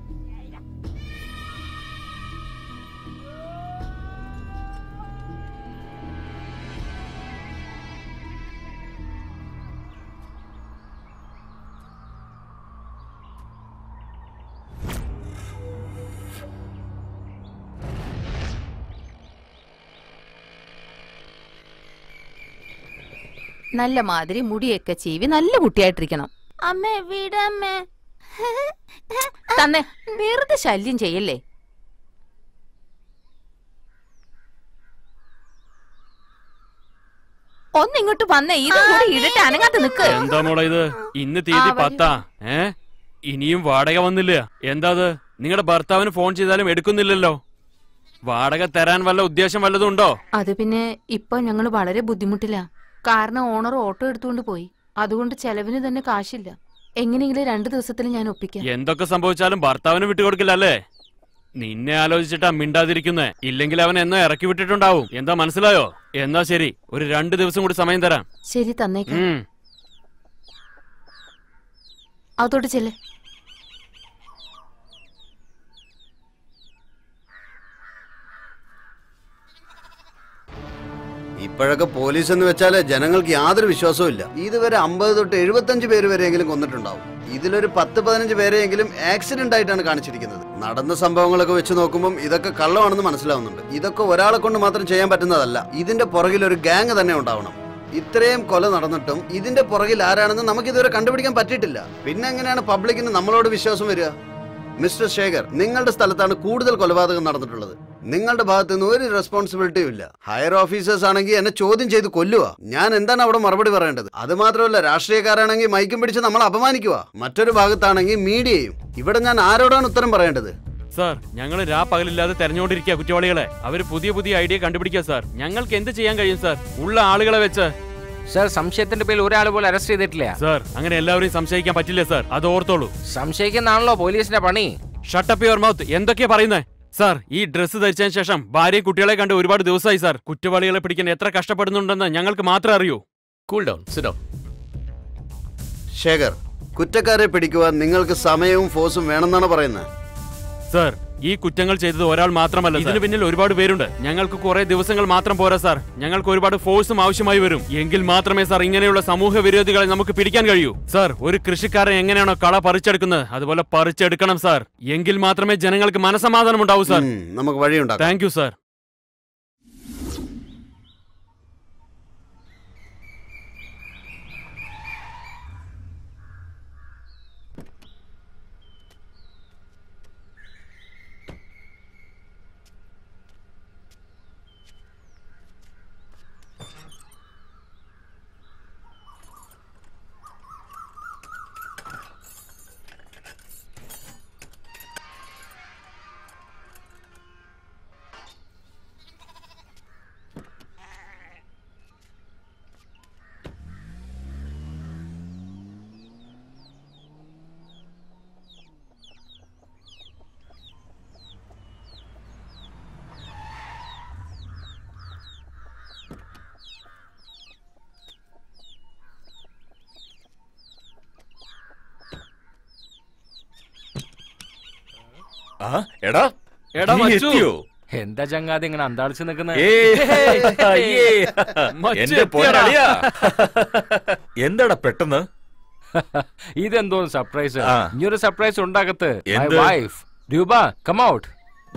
നല്ല മാതിരി മുടിയൊക്കെ ചീവി നല്ല കുട്ടിയായിട്ടിരിക്കണം അമ്മേ വിടമ്മേ തന്നെ വെറുതെ ശല്യം ചെയ്യല്ലേ ഒന്നിങ്ങോട്ട് വന്നേ ഇതും കൂടി ഇടട്ടെ അനങ്ങാത്ത നിക്ക് എന്താ മോളെ ഇത് ഇന്ന് തീയതി ആ, പത്താ ഏ ഇനിയും വാടക വന്നില്ല എന്താ അത് നിങ്ങളുടെ ഭർത്താവിന് ഫോൺ ചെയ്താലും എടുക്കുന്നില്ലല്ലോ വാടക തരാൻ വല്ല ഉദ്ദേശം വല്ലതും ഉണ്ടോ അത് പിന്നെ ഇപ്പൊ ഞങ്ങൾ വളരെ ബുദ്ധിമുട്ടില്ല കാരണം ഓണർ ഓട്ടോ എടുത്തുകൊണ്ട് പോയി അതുകൊണ്ട് ചെലവിന് തന്നെ കാശില്ല എങ്ങനെയെങ്കിലും രണ്ടു ദിവസത്തിൽ ഞാൻ ഒപ്പിക്കാം എന്തൊക്കെ സംഭവിച്ചാലും ഭർത്താവിന് വിട്ടുകൊടുക്കില്ല അല്ലേ നിന്നെ ആലോചിച്ചിട്ടാ മിണ്ടാതിരിക്കുന്നേ ഇല്ലെങ്കിൽ അവൻ എന്നോ ഇറക്കി വിട്ടിട്ടുണ്ടാവും എന്താ മനസ്സിലായോ എന്നാ ശരി ഒരു രണ്ടു ദിവസം കൂടി സമയം തരാം ശരി തന്നേക്കാം ഉം അതോട്ട് ചെല്ല് ഇപ്പോഴൊക്കെ പോലീസ് എന്ന് വെച്ചാല് ജനങ്ങൾക്ക് യാതൊരു വിശ്വാസവും ഇല്ല ഇതുവരെ അമ്പത് തൊട്ട് എഴുപത്തഞ്ച് പേര് വരെയെങ്കിലും കൊന്നിട്ടുണ്ടാവും ഇതിലൊരു പത്ത് പതിനഞ്ച് പേരെയെങ്കിലും ആക്സിഡന്റ് ആയിട്ടാണ് കാണിച്ചിരിക്കുന്നത് നടന്ന സംഭവങ്ങളൊക്കെ വെച്ച് നോക്കുമ്പോൾ ഇതൊക്കെ കള്ളമാണെന്ന് മനസ്സിലാവുന്നുണ്ട് ഇതൊക്കെ ഒരാളെ കൊണ്ട് മാത്രം ചെയ്യാൻ പറ്റുന്നതല്ല ഇതിന്റെ പുറകിൽ ഒരു ഗാങ് തന്നെ ഉണ്ടാവണം ഇത്രയും കൊല നടന്നിട്ടും ഇതിന്റെ പുറകിൽ ആരാണെന്ന് നമുക്ക് ഇതുവരെ കണ്ടുപിടിക്കാൻ പറ്റിയിട്ടില്ല പിന്നെ എങ്ങനെയാണ് പബ്ലിക്കിന് നമ്മളോട് വിശ്വാസം വരിക മിസ്റ്റർ ശേഖർ നിങ്ങളുടെ സ്ഥലത്താണ് കൂടുതൽ കൊലപാതകം നടന്നിട്ടുള്ളത് നിങ്ങളുടെ ഭാഗത്ത് നിന്ന് ഒരു റെസ്പോൺസിബിലിറ്റിയും ഇല്ല ഹയർ ഓഫീസേഴ്സ് ആണെങ്കിൽ എന്നെ ചോദ്യം ചെയ്ത് കൊല്ലുക ഞാൻ എന്താണ് അവിടെ മറുപടി പറയേണ്ടത് അത് മാത്രമല്ല രാഷ്ട്രീയക്കാരാണെങ്കിൽ മൈക്കും പിടിച്ച് നമ്മൾ അപമാനിക്കുക മറ്റൊരു ഭാഗത്താണെങ്കിൽ മീഡിയയും ഇവിടെ ഞാൻ ആരോടാണ് ഉത്തരം പറയേണ്ടത് സാർ ഞങ്ങൾ രാ പകലില്ലാതെ തെരഞ്ഞുകൊണ്ടിരിക്കുക കുറ്റവാളികളെ അവര് പുതിയ പുതിയ ഐഡിയ കണ്ടുപിടിക്കുക സാർ ഞങ്ങൾക്ക് എന്ത് ചെയ്യാൻ കഴിയും സാർ ഉള്ള ആളുകളെ വെച്ച് സാർ സംശയത്തിന്റെ പേരിൽ ഒരാൾ പോലും അറസ്റ്റ് ചെയ്തിട്ടില്ല സാർ അങ്ങനെ എല്ലാവരെയും സംശയിക്കാൻ പറ്റില്ല സാർ അത് ഓർത്തോളൂ സംശയിക്കുന്നതാണല്ലോ പോലീസിന്റെ പണി ഷട്ടപ്പ് യുവർ മൗത്ത് എന്തൊക്കെയാ പറയുന്നേ സാർ ഈ ഡ്രസ്സ് ധരിച്ചതിന് ശേഷം ഭാര്യയും കുട്ടികളെ കണ്ട് ഒരുപാട് ദിവസമായി സാർ കുറ്റവാളികളെ പിടിക്കാൻ എത്ര കഷ്ടപ്പെടുന്നുണ്ടെന്ന് ഞങ്ങൾക്ക് മാത്രമേ അറിയൂ കൂൾ ഡൗൺ സിഡോ ശേഖർ കുറ്റക്കാരെ പിടിക്കുവാൻ നിങ്ങൾക്ക് സമയവും ഫോഴ്സും വേണമെന്നാണ് പറയുന്നത് സാർ ഈ കുറ്റങ്ങൾ ചെയ്തത് ഒരാൾ മാത്രമല്ല ഇതിന് പിന്നിൽ ഒരുപാട് പേരുണ്ട് ഞങ്ങൾക്ക് കുറെ ദിവസങ്ങൾ മാത്രം പോരാ സാർ ഞങ്ങൾക്ക് ഒരുപാട് ഫോഴ്സും ആവശ്യമായി വരും എങ്കിൽ മാത്രമേ സാർ ഇങ്ങനെയുള്ള സമൂഹ വിരോധികളെ നമുക്ക് പിടിക്കാൻ കഴിയൂ സാർ ഒരു കൃഷിക്കാരൻ എങ്ങനെയാണോ കള പറിച്ചെടുക്കുന്നത് അതുപോലെ പറിച്ചെടുക്കണം സാർ എങ്കിൽ മാത്രമേ ജനങ്ങൾക്ക് മനസമാധാനം ഉണ്ടാവൂ സാർ ഉം, നമുക്ക് വഴിയുണ്ടാക്കാം താങ്ക് യു സാർ ആ എടാ എടാ, നീ മച്ചു. എത്തിയോ എന്താ ചങ്ങാതി ഇങ്ങനെ അന്താളിച്ച് നിൽക്കുന്നത് ഏയ്, അയ്യേ. മച്ചു എന്റെ എത്തിയടാ. പൊന്നളിയാ എന്താടാ പെട്ടെന്ന് ഇതെന്തോ സർപ്രൈസ് ആ. ഇനിയൊരു സർപ്രൈസ് ഉണ്ടാകത്ത് മൈ എന്ത്? Wife Roopa come out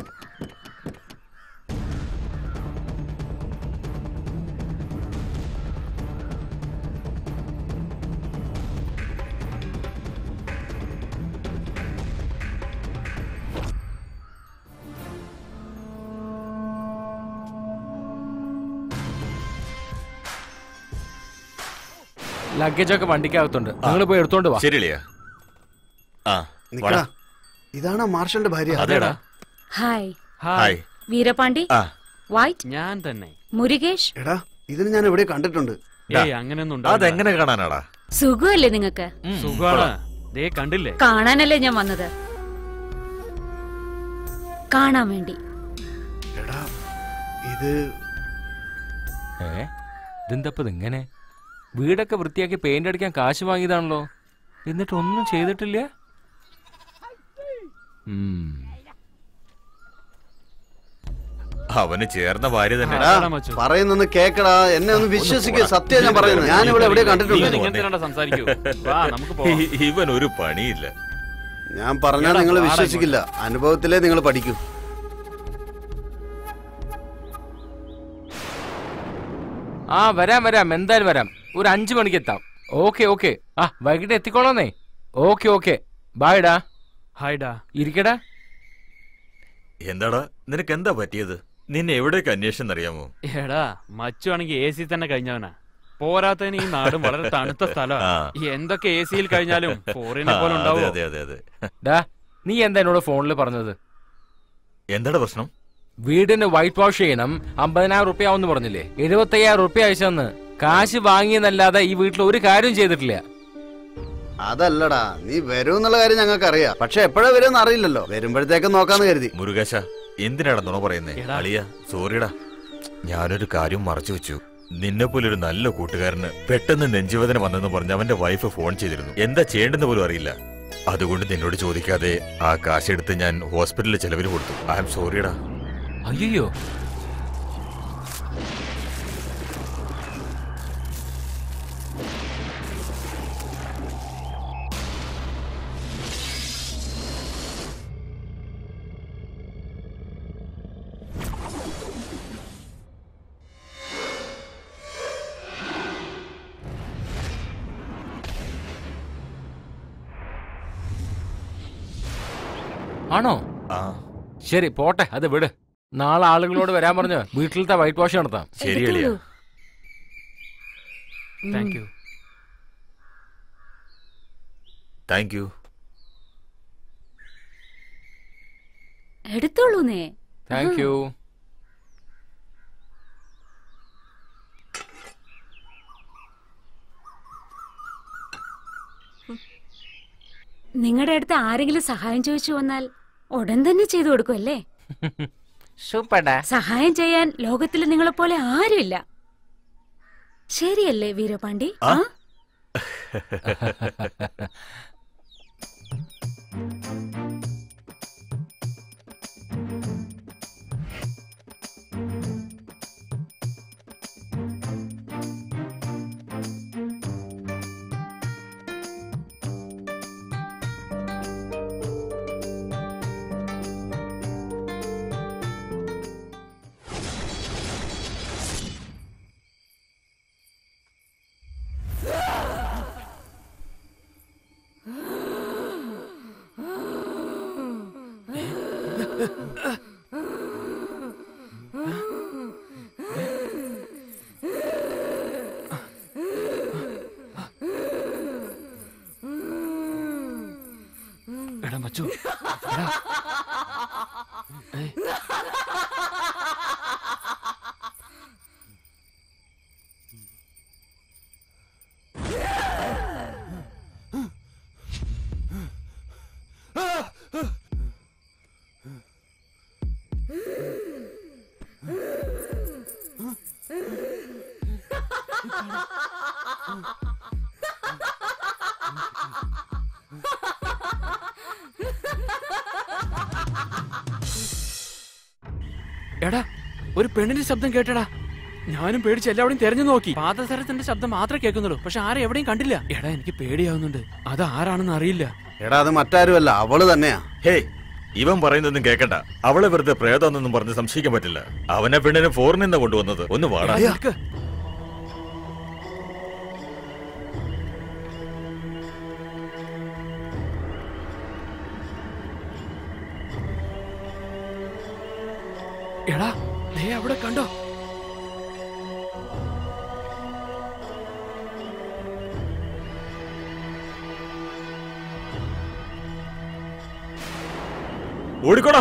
luggage ഒക്കെ വണ്ടിക്കകത്തുണ്ട് നിങ്ങൾ പോയി എടുത്തോണ്ട് വാ ശരിയളിയാ ആ നിക്കടാ ഇതാണ് മാർഷലിന്റെ ഭാര്യ അതേടാ ഹായ് ഹായ് വീരപാണ്ഡി ആ വൈറ്റ് ഞാൻ തന്നെ മുരുകേഷ് എടാ ഇതിന് ഞാൻ എവിടെ കണ്ടിട്ടുണ്ട് ഏയ് അങ്ങനെയൊന്നും ഉണ്ടാവില്ല. അതെങ്ങനെ കാണാനാടാ സുഖമല്ലേ നിങ്ങക്ക് സുഖാണ് ദേ കണ്ടില്ലേ കാണാനല്ലേ ഞാൻ വന്നത് കാണാൻ വേണ്ടി എടാ ഇത് ഏ ഇതെന്തപ്പത് ഇങ്ങനെ വീടൊക്കെ വൃത്തിയാക്കി പെയിന്റ് അടിക്കാൻ കാശ് വാങ്ങിയതാണല്ലോ എന്നിട്ട് ഒന്നും ചെയ്തിട്ടില്ല ഉം. അവന് ചേർന്ന ഭാര്യ തന്നെ എടാ അതാടാ മച്ചു. പറയുന്നൊന്ന് കേക്കടാ എന്നെ ഒന്ന് വിശ്വസിക്കുക സത്യം ഞാൻ പറയുന്നത് ഞാൻ ഇവിടെ എവിടെ നീ കണ്ടിട്ടുണ്ട് ഇങ്ങനത്തെ കണ്ട സംസാരിക്കൂ വാ നമുക്ക് പോവാം ഇ- ഇവൻ ഒരു പണിയില്ല ഞാൻ പറഞ്ഞാൽ എടാ, നിങ്ങൾ വാടാ വിശ്വസിക്കില്ല അനുഭവത്തിലേ നിങ്ങൾ പഠിക്കൂ ആ വരാം വരാം എന്തായാലും വരാം ഒരു അഞ്ചു മണിക്ക് എത്താം ഓക്കെ ഓക്കെ ആ വൈകിട്ട് എത്തിക്കോളാന്നേ ഓക്കെ ഓക്കെ ബായ്ഡാ ഹായ്ഡാ ഇരിക്കടാ എന്താടാ നിനക്ക് എന്താ പറ്റിയത് നിന്നെ എവിടേക്ക് അന്വേഷണം അറിയാമോ എടാ മച്ചു ആണെങ്കിൽ എ സി തന്നെ കഴിഞ്ഞവനാ പോരാത്തതിന് ഈ നാടും വളരെ തണുത്ത ആ. സ്ഥലമാണ് എന്തൊക്കെ എ സിയിൽ കഴിഞ്ഞാലും ഫോറിനെ പോലെ ആ, അതെ ഉണ്ടാവോ അതെ അതെ അതെ ഡാ നീ എന്താ എന്നോട് ഫോണിൽ പറഞ്ഞത് എന്താടാ പ്രശ്നം വീടിന് വൈറ്റ് വാഷ് ചെയ്യണം അമ്പതിനായിരം റുപ്യ ആവുമെന്ന് പറഞ്ഞില്ലേ എഴുപത്തയ്യായിരം റുപ്യ അയച്ചെന്ന് കാശ് വാങ്ങിയെന്നല്ലാതെ ഈ വീട്ടിൽ ഒരു കാര്യം ചെയ്തിട്ടില്ല അതല്ലടാ നീ വരും എന്നുള്ള കാര്യം ഞങ്ങൾക്ക് അറിയാം പക്ഷെ എപ്പോഴാ വരുമെന്ന് അറിയില്ലല്ലോ വരുമ്പോഴത്തേക്ക് നോക്കാന്ന് കരുതി മുരുകേശ എന്തിനാടാ നുണ പറയുന്നേ എടാ. അളിയ സോറിടാ ഞാനൊരു കാര്യം മറച്ചു വെച്ചു നിന്നെ പോലെ ഒരു നല്ല കൂട്ടുകാരന് പെട്ടെന്ന് നെഞ്ചുവേദന വന്നെന്ന് പറഞ്ഞ് അവന്റെ വൈഫ് ഫോൺ ചെയ്തിരുന്നു എന്താ ചെയ്യേണ്ടെന്ന് പോലും അറിയില്ല അതുകൊണ്ട് നിന്നോട് ചോദിക്കാതെ ആ കാശെടുത്ത് ഞാൻ ഹോസ്പിറ്റലിൽ ചെലവിന് കൊടുത്തു ഐ എം സോറിടാ അയ്യോ ആണോ ആ ശരി പോട്ടെ അത് വിട് നാളെ ആളുകളോട് വരാൻ പറഞ്ഞ് വീട്ടിലത്തെ വൈറ്റ് വാഷ് നടത്താം ശരി അളിയ എടുത്തോളൂ. താങ്ക് യു താങ്ക് യു എടുത്തോളൂന്നേ താങ്ക് യു നിങ്ങളുടെ അടുത്ത് ആരെങ്കിലും സഹായം ചോദിച്ചു വന്നാൽ ഉടൻ തന്നെ ചെയ്തു കൊടുക്കുമല്ലേ സൂപ്പർഡാ സഹായം ചെയ്യാൻ ലോകത്തിൽ നിങ്ങളെ പോലെ ആരുമില്ല ശരിയല്ലേ വീരപാണ്ഡി ആ? ആ എടാ മച്ചു എടാ ഒരു പെണ്ണിന്റെ ശബ്ദം കേട്ടടാ ഞാനും പേടിച്ച് എല്ലാവരും തെരഞ്ഞു നോക്കി പാദസരത്തിന്റെ ശബ്ദം മാത്രമേ കേൾക്കുന്നുള്ളൂ പക്ഷെ ആരെ എവിടെയും കണ്ടില്ല എടാ എനിക്ക് പേടിയാവുന്നുണ്ട് അത് ആരാണെന്ന് അറിയില്ല എടാ അത് മറ്റാരുമല്ല അവള് തന്നെയാ ഹേയ് ഇവൻ പറയുന്നൊന്നും കേക്കണ്ട അവളെ വെറുതെ പ്രേതമെന്നൊന്നും പറഞ്ഞ് സംശയിക്കാൻ പറ്റില്ല അവനെ പെണ്ണിനെ ഫോറിൽ നിന്ന് കൊണ്ടുവന്നത് ഒന്ന് വാടാ എടാ, നിൽക്ക്. എടാ ദേ അവിടെ കണ്ടോ ഓടിക്കോടാ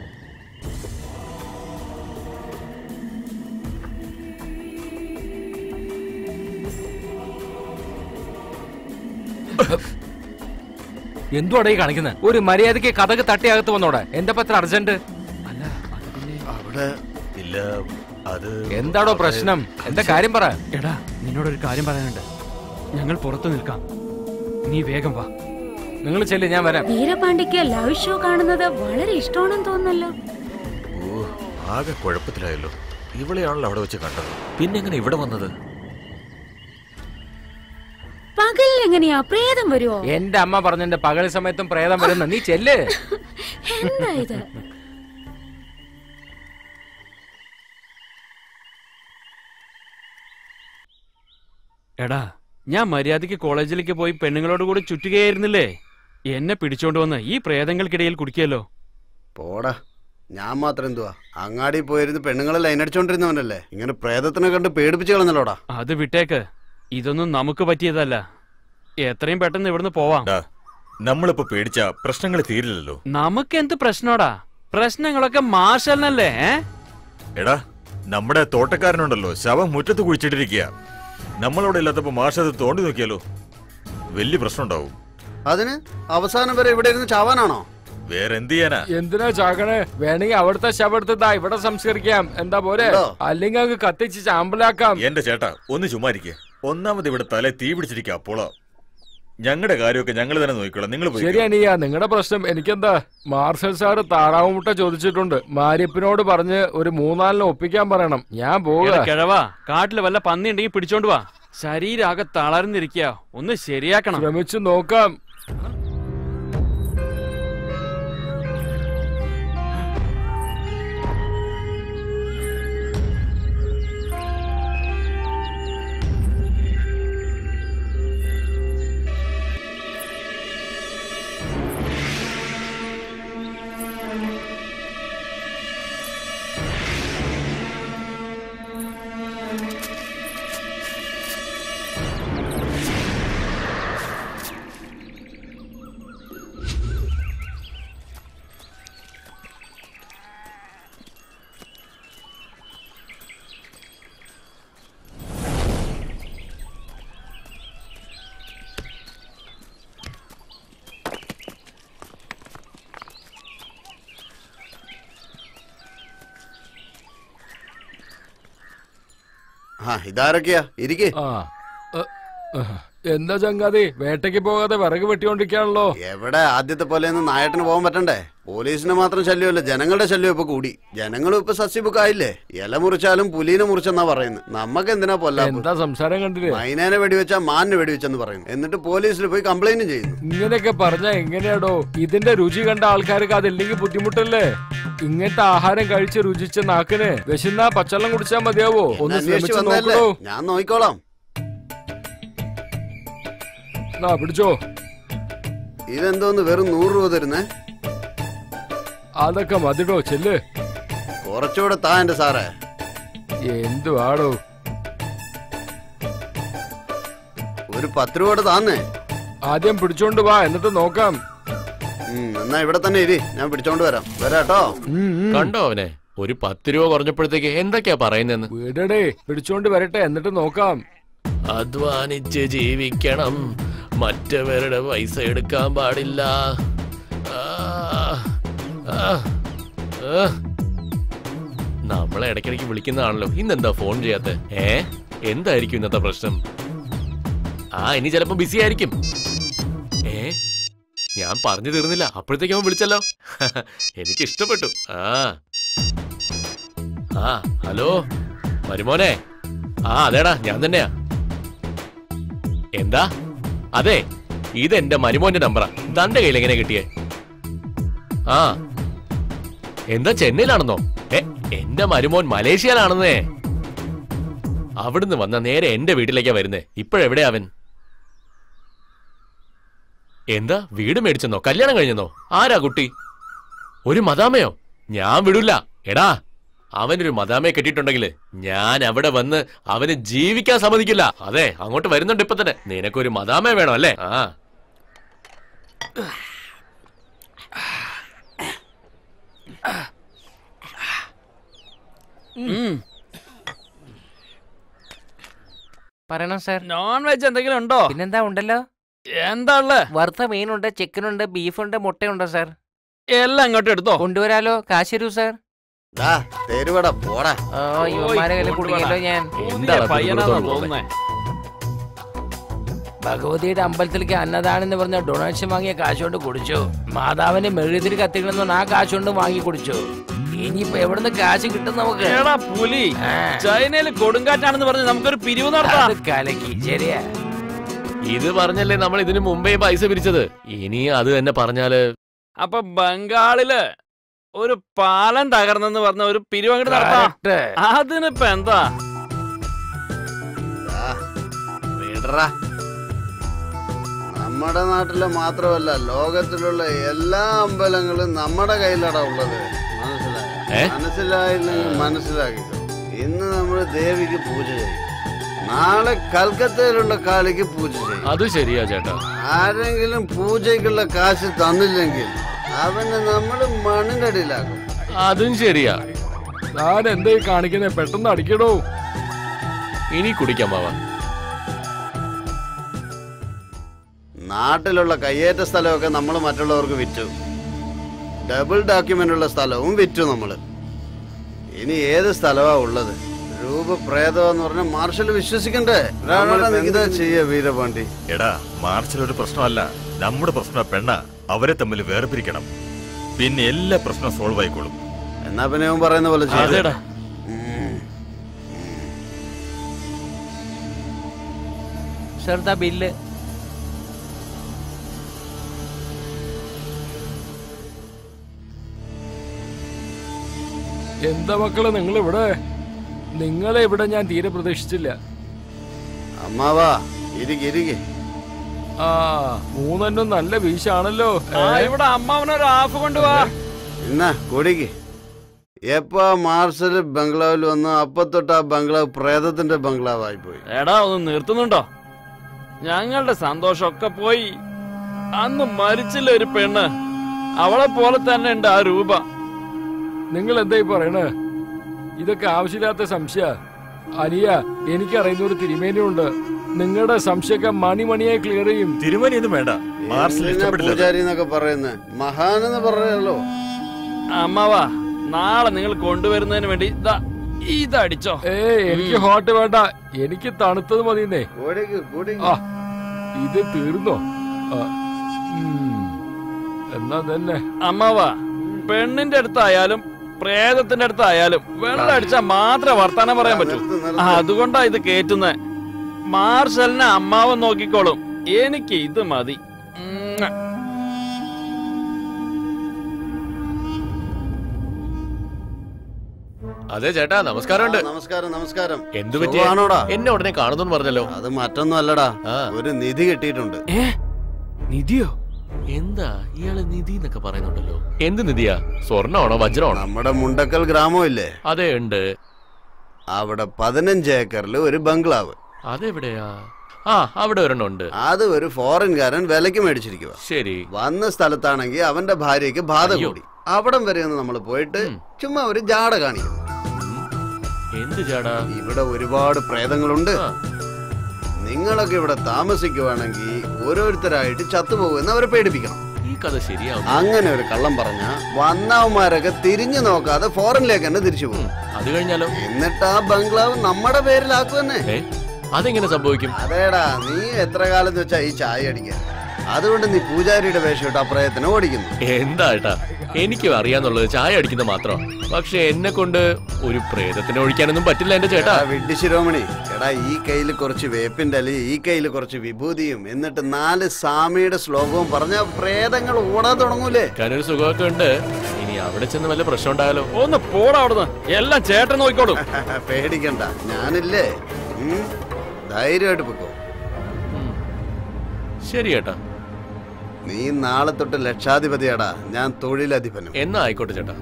എന്തുവാടാ ഈ കാണിക്കുന്നത് ഒരു മര്യാദയ്ക്ക് കഥക് തട്ടി അകത്ത് വന്നോടെ എന്താ പത്ര അർജന്റ് അല്ല അത് പിന്നെ അവിടെ ഇല്ല അത് എന്താടോ പ്രശ്നം എന്താ കാര്യം പറ എടാ നിന്നോടൊരു കാര്യം പറയാനുണ്ട് ഞങ്ങൾ പുറത്തു നിൽക്കാം നീ വേഗം വാ നിങ്ങൾ ചെല്ല് ഞാൻ വരാം വീരപാണ്ഡിക്ക് ലവ് ഷോ കാണുന്നത് വളരെ ഇഷ്ടമാണെന്ന് തോന്നുന്നല്ലോ ഓ ആകെ കുഴപ്പത്തിലായല്ലോ ഇവളെയാണല്ലോ അവിടെ വെച്ച് കണ്ടത് പിന്നെ എങ്ങനെ ഇവിടെ വന്നത് പകലിൽ എങ്ങനെയാ പ്രേതം വരുവോ എന്റെ അമ്മ പറഞ്ഞെന്റെ പകൽ സമയത്തും പ്രേതം വരുന്ന നീ ചെല്ല് എന്താ ഇത് എടാ ഞാൻ മര്യാദയ്ക്ക് കോളേജിലേക്ക് പോയി പെണ്ണുങ്ങളോട് കൂടി ചുറ്റുകയായിരുന്നില്ലേ എന്നെ പിടിച്ചോണ്ട് വന്ന് ഈ പ്രേതങ്ങൾക്കിടയിൽ കുടിക്കല്ലോ പോടാ ഞാൻ മാത്രം എന്തുവാ അങ്ങാടി പോയിരുന്ന് പെണ്ണുങ്ങളെ ലൈൻ അടിച്ചോണ്ടിരുന്നവനല്ലേ ഇങ്ങനെ പ്രേതത്തിനെ കണ്ട് പേടിപ്പിച്ച് കളഞ്ഞല്ലോടാ അത് വിട്ടേക്ക് ഇതൊന്നും നമുക്ക് പറ്റിയതല്ല എത്രയും പെട്ടെന്ന് ഇവിടുന്ന് പോവാം ഡാ, നമ്മളിപ്പോ പേടിച്ച പ്രശ്നങ്ങൾ തീരില്ലല്ലോ നമുക്ക് എന്ത് പ്രശ്നോടാ പ്രശ്നങ്ങളൊക്കെ മാർഷലിനല്ലേ ഏ? എടാ നമ്മുടെ തോട്ടക്കാരനുണ്ടല്ലോ ശവം മുറ്റത്ത് കുഴിച്ചിട്ടിരിക്കുക നമ്മളവിടെ ഇല്ലാത്തപ്പോ മാഷത് തോണ്ടി നോക്കിയാലോ വലിയ പ്രശ്നം ഉണ്ടാവും അതിന് അവസാനം വരെ ഇവിടെ ഇരുന്ന് ചാവാനാണോ വേറെ എന്ത് ചെയ്യാനാ എന്തിനാ ചാകണേ വേണമെങ്കിൽ അവിടുത്തെ ശവടുത്തതാ ഇവിടെ സംസ്കരിക്കാം എന്താ പോരെ ഉണ്ടോ? അല്ലെങ്കിൽ അങ്ങ് കത്തിച്ച് ചാമ്പലാക്കാം എന്റെ ചേട്ടാ ഒന്ന് ചുമ്മാരിക്കേ ഒന്നാമത് ഇവിടെ തല തീ പിടിച്ചിരിക്കുക അപ്പോളോ ഞങ്ങളുടെ കാര്യമൊക്കെ ഞങ്ങൾ തന്നെ നോക്കിക്കോളാം നിങ്ങൾ പോയി ശരി അനിയ നിങ്ങളുടെ പ്രശ്നം എനിക്കെന്താ മാർഷൽ സാറ് താറാവ് മുട്ട ചോദിച്ചിട്ടുണ്ട് മാര്യപ്പനോട് പറഞ്ഞ് ഒരു മൂന്നാലിന് ഒപ്പിക്കാൻ പറയണം ഞാൻ എടാ പോവുക കിഴവാ കാട്ടില് വല്ല പന്നി ഉണ്ടെങ്കിൽ പിടിച്ചോണ്ട് വാ ശരീരാകെ തളർന്നിരിക്കുക ഒന്ന് ശരിയാക്കണം ശ്രമിച്ചു നോക്കാം ആ ഇതാരൊക്കെയാ ഇരിക്കേ ആ അ, അഹ്. എന്താ ചങ്ങാതി വേട്ടയ്ക്ക് പോകാതെ വിറക് വെട്ടിക്കൊണ്ടിരിക്കാണല്ലോ എവിടെ ആദ്യത്തെ പോലെയൊന്നും നായട്ടിന് പോകാൻ പറ്റണ്ടേ പോലീസിന് മാത്രം ശല്യമല്ല ജനങ്ങളുടെ ശല്യം ഇപ്പൊ കൂടി ജനങ്ങളും ഇപ്പൊ സസ്യബുക്ക് ആയില്ലേ ഇല മുറിച്ചാലും പുലീനെ മുറിച്ചെന്നാ പറയുന്നത് നമ്മക്ക് എന്തിനാ പൊല്ലാപ്പ് എന്താ സംസാരം കണ്ടില്ലേ മൈനേനെ വെടിവെച്ചാ മാനിനെ വെടിവെച്ചെന്ന് പറയുന്നു എന്നിട്ട് പോലീസിൽ പോയി കംപ്ലൈന്റും ചെയ്യുന്നു ഇങ്ങനെയൊക്കെ പറഞ്ഞ എങ്ങനെയാടോ ഇതിന്റെ രുചി കണ്ട ആൾക്കാർക്ക് അതില്ലെങ്കിൽ ബുദ്ധിമുട്ടല്ലേ ഇങ്ങനത്തെ ആഹാരം കഴിച്ച് രുചിച്ച നാക്കിന് വിശന്നാ പച്ചവെള്ളം കുടിച്ചാൽ മതിയാവോ എന്നെ ഒന്ന് അന്വേഷിച്ച് ശ്രമിച്ചു വന്നതല്ലേ നോക്കണോ ഞാൻ നോക്കിക്കോളാം ആ പിടിച്ചോ ഇതെന്തോന്ന് വെറും നൂറ് രൂപ തരുന്നേ അതൊക്കെ മതിടോ ചെല്ല് കുറച്ചുകൂടെ താ എന്റെ സാറേ എന്തുവാടോ ഒരു പത്ത് രൂപയുടെ താന്നേ ആദ്യം പിടിച്ചോണ്ട് വാ എന്നിട്ട് നോക്കാം ഉം, എന്നാ ഇവിടെ തന്നെ ഇരി ഞാൻ പിടിച്ചോണ്ട് വരാം വരാട്ടോ ഉം, ഉം. കണ്ടോ അവനെ ഒരു പത്ത് രൂപ പറഞ്ഞപ്പോഴത്തേക്ക് എന്തൊക്കെയാ പറയുന്നെന്ന് വിടടേ പിടിച്ചോണ്ട് വരട്ടെ എന്നിട്ട് നോക്കാം അധ്വാനിച്ച് ജീവിക്കണം മറ്റവരുടെ പൈസ എടുക്കാൻ പാടില്ല ആ, ആ, ആ. നമ്മളെ ഇടയ്ക്കിടയ്ക്ക് വിളിക്കുന്നതാണല്ലോ ഇന്നെന്താ ഫോൺ ചെയ്യാത്ത ഏ എന്തായിരിക്കും ഇന്നത്തെ പ്രശ്നം ആ ഇനി ചിലപ്പോ ബിസി ആയിരിക്കും ഏ ഞാൻ പറഞ്ഞു തീർന്നില്ല അപ്പോഴത്തേക്ക് അവൻ വിളിച്ചല്ലോ എനിക്ക് ഇഷ്ടപ്പെട്ടു ആ ആ ഹലോ മരുമോനെ ആ അതേടാ ഞാൻ തന്നെയാ എന്താ അതെ ഇത് എന്റെ മരുമോന്റെ നമ്പറാ തന്റെ കയ്യിൽ എങ്ങനെ കിട്ടിയേ ആ എന്താ ചെന്നൈയിലാണെന്നോ ഏ എന്റെ മരുമോൻ മലേഷ്യയിലാണെന്നേ അവിടുന്ന് വന്ന നേരെ എന്റെ വീട്ടിലേക്കാ വരുന്നേ ഇപ്പോഴെവിടെയാ അവൻ എന്താ വീട് മേടിച്ചെന്നോ കല്യാണം കഴിഞ്ഞെന്നോ ആരാ കുട്ടി ഒരു മദാമയോ ഞാൻ വിടൂല എടാ അവനൊരു മദാമയെ കെട്ടിയിട്ടുണ്ടെങ്കിൽ ഞാൻ അവിടെ വന്ന് അവന് ജീവിക്കാൻ സമ്മതിക്കില്ല അതെ അങ്ങോട്ട് വരുന്നുണ്ട് ഇപ്പൊ തന്നെ നിനക്കൊരു മദാമയെ വേണം അല്ലേ ആ പറയണം സാർ നോൺ വെജ് എന്തെങ്കിലും ഉണ്ടോ പിന്നെന്താ ഉണ്ടല്ലോ എന്താ ഉള്ളേ വറുത്ത മീനുണ്ട് ചിക്കനുണ്ട് ബീഫുണ്ട് മുട്ടയുണ്ട് സാർ എല്ലാം ഇങ്ങോട്ട് എടുത്തോ കൊണ്ടുവരാലോ കാശ് തരൂ സാർ ദാ തെരുവട പോടാ ആ യുവമാരെ കയ്യിൽ കുടുങ്ങിയല്ലോ ഞാൻ എന്താണ് പയ്യനാണെന്ന് പിടിപിടുത്തം തോന്നുന്നേ ഭഗവതിയുടെ അമ്പലത്തിലേക്ക് അന്നദാനം പറഞ്ഞ ഡൊണേഷൻ വാങ്ങിയ കാശ് കൊണ്ട് കുടിച്ചു മാതാവിന് മെഴുതിരി കത്തിക്കണമെന്ന് ആ കാശ് കൊണ്ട് വാങ്ങി കുടിച്ചു ഇനിയിപ്പോ എവിടുന്ന് കാശ് കിട്ടും നമുക്ക് എടാ പുലി ആ, ചൈനയിൽ കൊടുങ്കാറ്റാണെന്ന് പറഞ്ഞ് നമുക്കൊരു പിരിവ് നടത്താം അത് കലക്കി ശരിയാ ഇത് പറഞ്ഞല്ലേ നമ്മൾ ഇതിനു മുമ്പേ പൈസ പിരിച്ചത് ഇനി അത് തന്നെ പറഞ്ഞാല് അപ്പൊ ബംഗാളില് ഒരു പാലം തകർന്നെന്ന് പറഞ്ഞ ഒരു പിരിവ് അങ്ങോട്ട് നടത്താം Correct. അതിനിപ്പോ എന്താ ദാ, വിടറാ നമ്മുടെ നാട്ടിലെ മാത്രമല്ല ലോകത്തിലുള്ള എല്ലാ അമ്പലങ്ങളും നമ്മുടെ കയ്യിലാടാ ഉള്ളത് ഏ? മനസ്സിലായോ മനസ്സിലായില്ലെങ്കിൽ മനസ്സിലാക്കിക്കോ ഇന്ന് നമ്മൾ ദേവിക്ക് പൂജ ചെയ്യും നാളെ കൽക്കത്തയിലുള്ള കാളിക്ക് പൂജ ചെയ്യും അത് ശരിയാ ചേട്ടാ ആരെങ്കിലും പൂജയ്ക്കുള്ള കാശ് തന്നില്ലെങ്കിൽ അവനെ നമ്മൾ മണ്ണിനടിയിലാക്കും അതും ശരിയാ ഞാൻ എന്തായി കാണിക്കുന്നത് പെട്ടെന്ന് അടിക്കടോ ഇനി കുടിക്കാം മാവാ നാട്ടിലുള്ള കയ്യേറ്റ സ്ഥലമൊക്കെ നമ്മൾ മറ്റുള്ളവർക്ക് വിറ്റു ഡബിൾ ഡോക്യുമെന്റ് ഉള്ള സ്ഥലവും വിറ്റു നമ്മൾ ഇനി ഏത് സ്ഥലമാ ഉള്ളത് രൂപപ്രേതം എന്ന് പറഞ്ഞ മാർഷൽ വിശ്വസിക്കണ്ടേ നമ്മൾ എന്താ ചെയ്യ വീരപാണ്ഡി എടാ മാർച്ചിൽ ഒരു പ്രശ്നമല്ല നമ്മുടെ പ്രശ്നം പെണ്ണ അവരെ തമ്മിൽ വേർപിരിക്കണം പിന്നെ എല്ലാ പ്രശ്നവും സോൾവ് ആയിക്കോളും എന്നാ പിന്നെ അവൻ പറയുന്ന പോലെ ചെയ്തു അതേടാ സാർ ദാ ബില്ല് എന്താ മക്കളെ നിങ്ങൾ ഇവിടെ നിങ്ങളെ ഇവിടെ ഞാൻ തീരെ പ്രതീക്ഷിച്ചില്ല അമ്മാവാ ഇരിക്ക് ഇരിക്ക് ആ മൂന്നെണ്ണം നല്ല വീശാണല്ലോ ആ ഇവിടെ അമ്മാവനൊരു ഹാഫ് കൊണ്ടുപോവാ എന്നാ കുടിക്ക് എപ്പോ മാർഷൽ ബംഗ്ലാവിൽ വന്നു അപ്പൊ തൊട്ട് ആ ബംഗ്ലാവ് പ്രേതത്തിന്റെ ബംഗ്ലാവായി പോയി എടാ ഒന്ന് നിർത്തുന്നുണ്ടോ ഞങ്ങളുടെ സന്തോഷമൊക്കെ പോയി അന്ന് മരിച്ചില്ല ഒരു പെണ്ണ് അവളെ പോലെ തന്നെ ഉണ്ട് ആ രൂപ നിങ്ങൾ എന്തായി പറയണേ ഇതൊക്കെ ആവശ്യമില്ലാത്ത സംശയ അനിയ എനിക്കറിയുന്ന ഒരു തിരുമേനിയുണ്ട് നിങ്ങളുടെ സംശയമൊക്കെ മണിമണിയായി ക്ലിയർ ചെയ്യും തിരുമനിയൊന്നും വേണ്ട മാർച്ചിൽ എന്തിനാ ഇഷ്ടപ്പെട്ടില്ല പൂജാരി എന്നൊക്കെ പറയുന്നത് മഹാനെന്ന് പറയല്ലോ അമ്മാവാ നാളെ നിങ്ങൾ കൊണ്ടുവരുന്നതിന് വേണ്ടി ദാ ഇതടിച്ചോ ഏ എനിക്ക് ഹോട്ട് വേണ്ട എനിക്ക് തണുത്തത് മതിയെന്നേ കുടിക്ക് കുടിക്ക് ആ ഇത് തീർന്നോ ആ, ഉം. എന്നാ തന്നെ അമ്മാവാ പെണ്ണിന്റെ അടുത്തായാലും പ്രേതത്തിന്റെ അടുത്തായാലും വെള്ളം അടിച്ചാൽ മാത്രമേ വർത്താനം പറയാൻ പറ്റൂ നിർത്ത്, നിർത്ത്. ആ, അതുകൊണ്ടാ ഇത് കേറ്റുന്നത് മാർഷലിനെ അമ്മാവൻ നോക്കിക്കോളും എനിക്ക് ഇത് മതി ഉം. അതെ ചേട്ടാ നമസ്കാരമുണ്ട് ആ, നമസ്കാരം നമസ്കാരം എന്തു പറ്റി സുഖമാണോടാ? എന്നെ ഉടനെ കാണുന്നു പറഞ്ഞല്ലോ അത് മറ്റൊന്നും അല്ലടാ ആ. ഒരു നിധി കിട്ടിയിട്ടുണ്ട് ഏ നിധിയോ എന്താ ഇയാള് നിധി എന്നൊക്കെ പറയുന്നുണ്ടല്ലോ എന്ത് നിധിയാ സ്വർണ്ണമാണോ വജ്രമാണോ നമ്മുടെ മുണ്ടക്കൽ ഗ്രാമം ഇല്ലേ അതെ ഉണ്ട് അവിടെ പതിനഞ്ച് ഏക്കറിൽ ഒരു ബംഗ്ലാവ് അതെവിടെയാ ആ അവിടെ ഒരെണ്ണം ഉണ്ട് അത് ഒരു ഫോറിൻകാരൻ വിലക്ക് മേടിച്ചിരിക്കുക ശരി വന്ന സ്ഥലത്താണെങ്കിൽ അവന്റെ ഭാര്യയ്ക്ക് ബാധ അയ്യോ. കൂടി അവിടം വരെ ഒന്ന് നമ്മൾ പോയിട്ട് ഉം. ചുമ്മാ ഒരു ജാട കാണിക്കും എന്ത് ചേടാ ഇവിടെ ഒരുപാട് പ്രേതങ്ങളുണ്ട് ആ. നിങ്ങളൊക്കെ ഇവിടെ താമസിക്കുവാണെങ്കിൽ ഓരോരുത്തരായിട്ട് ചത്തുപോകുമെന്ന് അവരെ പേടിപ്പിക്കണം ഈ കഥ ശരിയാവും അങ്ങനെ ഒരു കള്ളം പറഞ്ഞ വന്നവന്മാരൊക്കെ തിരിഞ്ഞു നോക്കാതെ ഫോറിനിലേക്ക് തന്നെ തിരിച്ചു പോകും അത് കഴിഞ്ഞാലോ എന്നിട്ട് ആ ബംഗ്ലാവ് നമ്മുടെ പേരിലാക്കും തന്നെ ഏ അതെങ്ങനെ സംഭവിക്കും അതേടാ നീ എത്ര കാലം വെച്ചാ ഈ ചായ അടിക്കാൻ അതുകൊണ്ട് നീ പൂജാരിയുടെ വേഷം ഇട്ട് ആ പ്രയത്നം ഓടിക്കുന്നു എന്താ ഏട്ടാ എനിക്കും അറിയാന്നുള്ളത് ചായ അടിക്കുന്ന മാത്രം പക്ഷെ എന്നെ കൊണ്ട് ഒരു പ്രേതത്തിനെ ഒഴിക്കാനൊന്നും പറ്റില്ല എന്റെ ചേട്ടാ എടാ വിഡ്ഢി ശിരോമണി എടാ ഈ കയ്യിൽ കുറച്ച് വേപ്പിന്റെ അലി ഈ കയ്യിൽ കുറച്ച് വിഭൂതിയും എന്നിട്ട് നാല് സ്വാമിയുടെ ശ്ലോകവും പറഞ്ഞ പ്രേതങ്ങൾ ഓടാൻ തുടങ്ങൂലേ ഒരു സുഖമൊക്കെ ഉണ്ട് ഇനി അവിടെ ചെന്ന് വല്ല പ്രശ്നം ഉണ്ടായാലോ ഒന്ന് പോടാ അവിടുന്ന് എല്ലാം ചേട്ടൻ നോക്കിക്കോളും പേടിക്കണ്ട ഞാനില്ലേ ഉം, ധൈര്യമായിട്ട് പൊക്കോ ശരി ചേട്ടാ നീ നാളെ തൊട്ട് ലക്ഷാധിപതിയാടാ ഞാൻ തൊഴിലധിപനും എന്നാ ആയിക്കോട്ടെ ചേട്ടാ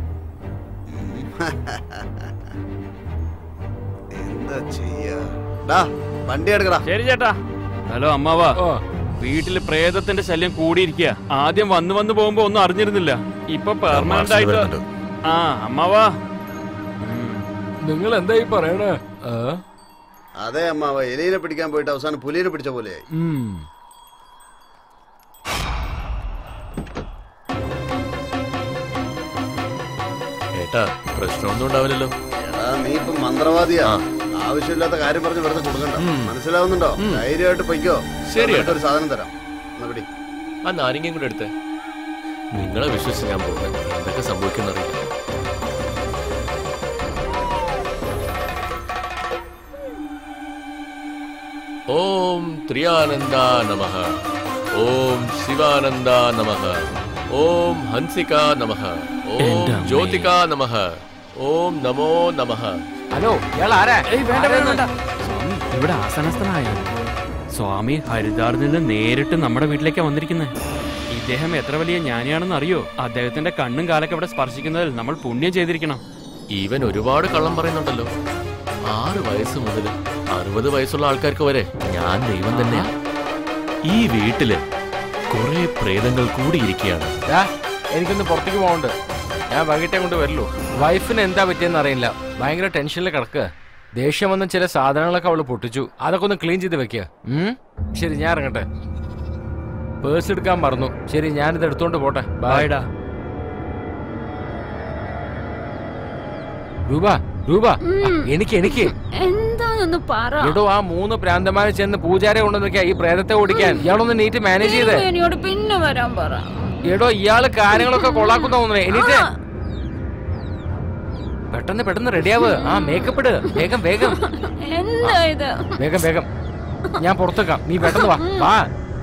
എന്താ ചെയ്യാ ഡാ വണ്ടി എടുക്കടാ ശരി ചേട്ടാ ഹലോ അമ്മാവാ ഓ വീട്ടില് പ്രേതത്തിന്റെ ശല്യം കൂടിയിരിക്കുക ആദ്യം വന്ന് വന്ന് പോകുമ്പോ ഒന്നും അറിഞ്ഞിരുന്നില്ല ഇപ്പൊ പെർമനന്റ് ആയിട്ട് വരുന്നുണ്ട്. ആ അമ്മാവാ നിങ്ങൾ എന്തായി പറയണേ ആ? അതെ അമ്മാവ എലീനെ പിടിക്കാൻ പോയിട്ട് അവസാനം പുലിനെ പിടിച്ച പോലെയായി ഉം. ഏട്ടാ പ്രശ്നമൊന്നും ഉണ്ടാവില്ലല്ലോ എടാ നീ ഇപ്പൊ മന്ത്രവാദിയാ ആവശ്യമില്ലാത്ത കാര്യം പറഞ്ഞ് വെറുതെ കൊടുക്കണ്ട മനസ്സിലാവുന്നുണ്ടോ ധൈര്യമായിട്ട് പൊയ്ക്കോ ശരി, എന്നിട്ട് ഒരു സാധനം തരാം എന്നാ പിടി ആ നാരങ്ങയും കൂടെ എടുത്തേ നിങ്ങളെ വിശ്വസിച്ച് ഞാൻ പോകുന്നത് എന്തൊക്കെ സംഭവിക്കുന്നറിയില്ല ഓം ത്രിയാനന്ദ നമഃ ഓം ശിവാനന്ദ നമഃ ഓം ഹൻസിക നമഃ ഓം എൻ്റെ അമ്മേ. ജ്യോതിക നമഃ ഓം നമോ നമഃ ഹലോ ഇയാൾ ആരാ ഇവിടെ ആസനസ്ഥനായ സ്വാമി ഹരിദ്വാറിൽ നിന്ന് നേരിട്ട് നമ്മുടെ വീട്ടിലേക്കാ വന്നിരിക്കുന്നത് ഇദ്ദേഹം എത്ര വലിയ ജ്ഞാനിയാണെന്ന് അറിയോ അദ്ദേഹത്തിന്റെ കണ്ണും കാലൊക്കെ ഇവിടെ സ്പർശിക്കുന്നതിൽ നമ്മൾ പുണ്യം ചെയ്തിരിക്കണം ഇവൻ ഒരുപാട് കള്ളം പറയുന്നുണ്ടല്ലോ ആറ് വയസ്സ് മുതൽ അറുപത് വയസ്സുള്ള ആൾക്കാർക്ക് വരെ ഞാൻ ദൈവം തന്നെയാ ഈ വീട്ടില് കുറെ പ്രേതങ്ങൾ കൂടിയിരിക്കുകയാണ് ദാ, എനിക്കൊന്ന് പുറത്തേക്ക് പോകണ്ട് ഞാൻ വൈകിട്ടേ കൊണ്ട് വരുള്ളൂ വൈഫിന് എന്താ പറ്റിയെന്ന് അറിയില്ല ഭയങ്കര ടെൻഷനിൽ കിടക്കുക ദേഷ്യം വന്ന ചില സാധനങ്ങളൊക്കെ അവള് പൊട്ടിച്ചു അതൊക്കെ ഒന്ന് ക്ലീൻ ചെയ്ത് വെക്കുക ഉം? ശരി ഞാൻ ഇറങ്ങട്ടെ പേഴ്സ് എടുക്കാൻ മറന്നു ശരി ഞാനിത് എടുത്തോണ്ട് പോട്ടെ ബൈ ബായ്ഡാ രൂപ രൂപ ആ, എനിക്ക് എനിക്ക് എന്താന്നൊന്ന് പറ എടോ ആ മൂന്ന് പ്രാന്തമാര് ചെന്ന് പൂജാരെ കൊണ്ടുവന്നിരിക്കുക ഈ പ്രേതത്തെ ഓടിക്കാൻ ഇയാളൊന്ന് നീറ്റ് മാനേജ് ചെയ്തേ എന്നോട് പിന്നെ വരാൻ പറ എടോ ഇയാള് കാര്യങ്ങളൊക്കെ കൊള്ളാക്കുന്ന തോന്നുന്നേ എനിക്ക് ആ. പെട്ടെന്ന് പെട്ടെന്ന് റെഡിയാവ് ആ മേക്കപ്പ് ഇട് വേഗം വേഗം എന്താ ഇത് വേഗം വേഗം ഞാൻ പുറത്തേക്കാം നീ പെട്ടെന്ന് വാ വാ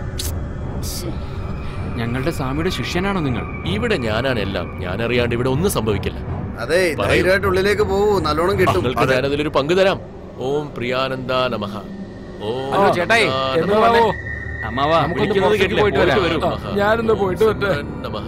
ഞങ്ങളുടെ സ്വാമിയുടെ ശിഷ്യനാണോ നിങ്ങൾ ഇവിടെ ഞാനാണ് എല്ലാം ഞാൻ അറിയാണ്ട് ഇവിടെ ഒന്നും സംഭവിക്കില്ല അതെ പറയൂ. ധൈര്യമായിട്ട് ഉള്ളിലേക്ക് പോവൂ നല്ലോണം കിട്ടും നിങ്ങൾക്ക് ഞാൻ അതിലൊരു പങ്ക് തരാം ഓം പ്രിയാനന്ദ നമഃ ഓം ഹലോ, ചേട്ടായി, നമഃ എന്ന് വന്നേ. അമ്മാവാ നമുക്കൊന്ന് വിളിക്കുന്നത് പുറത്തേക്ക് കേട്ടില്ലേ? പോയിട്ട് പോയിട്ട് വരാം. വരൂ. ആ, ഞാനൊന്ന് പോയിട്ട് വരട്ടെ. നമഃ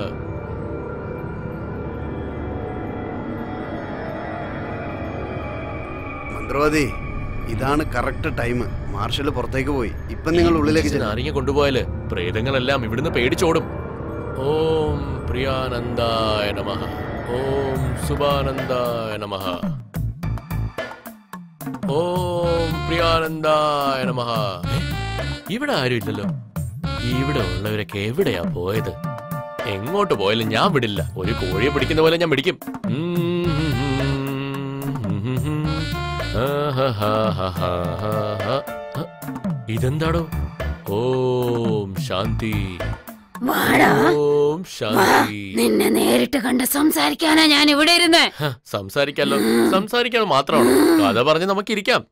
മന്ത്രവാദി ഇതാണ് കറക്റ്റ് ടൈം മാർഷൽ പുറത്തേക്ക് പോയി ഇപ്പൊ നിങ്ങൾ ഉള്ളിലേക്ക് ചെല്ലും നാരങ്ങ കൊണ്ടുപോയാല് പ്രേതങ്ങളെല്ലാം ഇവിടുന്ന് പേടിച്ചോടും ഓം പ്രിയാനന്ദായ നമഃ ഓം സുബാനന്ദായ നമഃ ഓം പ്രിയാനന്ദായ നമഃ ഇവിടെ ആരും ഇല്ലല്ലോ ഇവിടെ ഉള്ളവരൊക്കെ എവിടെയാ പോയത് എങ്ങോട്ട് പോയാലും ഞാൻ വിടില്ല ഒരു കോഴിയെ പിടിക്കുന്ന പോലെ ഞാൻ പിടിക്കും ഇതെന്താടോ ഓം ശാന്തി വാടാ ഓം ശാന്തി നിന്നെ നേരിട്ട് കണ്ട് സംസാരിക്കാനാ ഞാൻ ഇവിടെ ഇരുന്നേ ഹ, സംസാരിക്കാലോ സംസാരിക്കാൻ മാത്രമാണോ കഥ പറഞ്ഞ് നമുക്കിരിക്കാം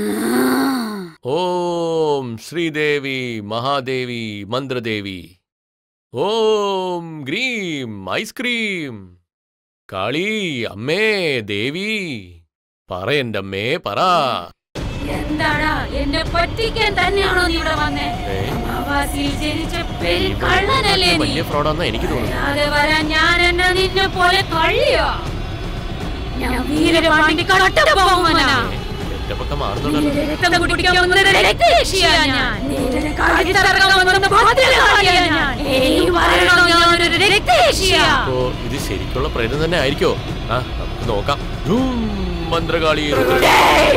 ഓം ശ്രീദേവി മഹാദേവി മന്ത്രദേവി ഓം ഗ്രീം ഐസ്ക്രീം കാളി അമ്മേ ദേവി പറ എന്റെ അമ്മേ പറ എന്താടാ എന്നെ പറ്റിക്കാൻ തന്നെയാണോ നീ ഇവിടെ വന്നേ ഏ? അമാവാസിയിൽ ജനിച്ച പെരി കള്ളനല്ലേ നീ വലിയ ഫ്രോഡാന്നാ എനിക്ക് തോന്നുന്നു അല്ലാതെ വരാൻ ഞാൻ എന്നെ നിന്നെ പോലെ കള്ളിയോ ഞാൻ വീരപാണ്ടി കട്ടപ്പോവനാ എന്റെ പക്കം മാറുന്നുണ്ടല്ലോ രക്തം കുടിക്കാൻ വന്ന രക്തരക്ഷിയാ ഞാൻ നിന്നെ കാട്ടിത്തറക്കാൻ വന്ന ഭദ്രകാളിയാ ഞാൻ ഈ മരണം ഞാനൊരു രക്തരക്ഷിയാ അപ്പോ ഇത് ശരിക്കുള്ള പ്രേതം തന്നെ ആയിരിക്കോ ആ നമുക്ക് നോക്കാം ധൂം, മന്ത്രകാളി രുദ്ര.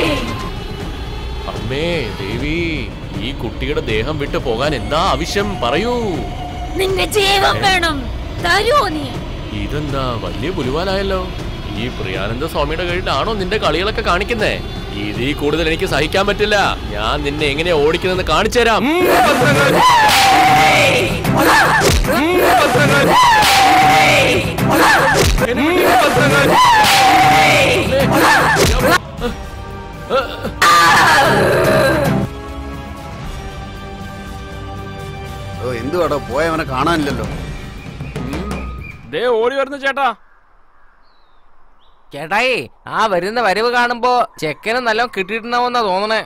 അമ്മേ ദേവി ഈ കുട്ടിയുടെ ദേഹം വിട്ടു പോകാൻ എന്താ ആവശ്യം പറയൂ നിന്റെ ജീവൻ വേണം തരൂ നീ ഇതെന്താ വലിയ പുലിവാലായല്ലോ ഈ പ്രിയാനന്ദ സ്വാമിയുടെ കീഴിലാണോ നിന്റെ കളികളൊക്കെ കാണിക്കുന്നേ ഇതിൽ കൂടുതൽ എനിക്ക് സഹിക്കാൻ പറ്റില്ല ഞാൻ നിന്നെ എങ്ങനെയാ ഓടിക്കുന്നതെന്ന് കാണിച്ചു തരാം ആ ഓ എന്തുവാടോ പോയവനെ കാണാനില്ലല്ലോ ദേ ഓടി വരുന്നു ചേട്ടാ ചേട്ടായി ആ വരുന്ന വരവ് കാണുമ്പോ ചെക്കന് നല്ല കിട്ടിയിട്ടുണ്ടാവുന്നാ തോന്നണേ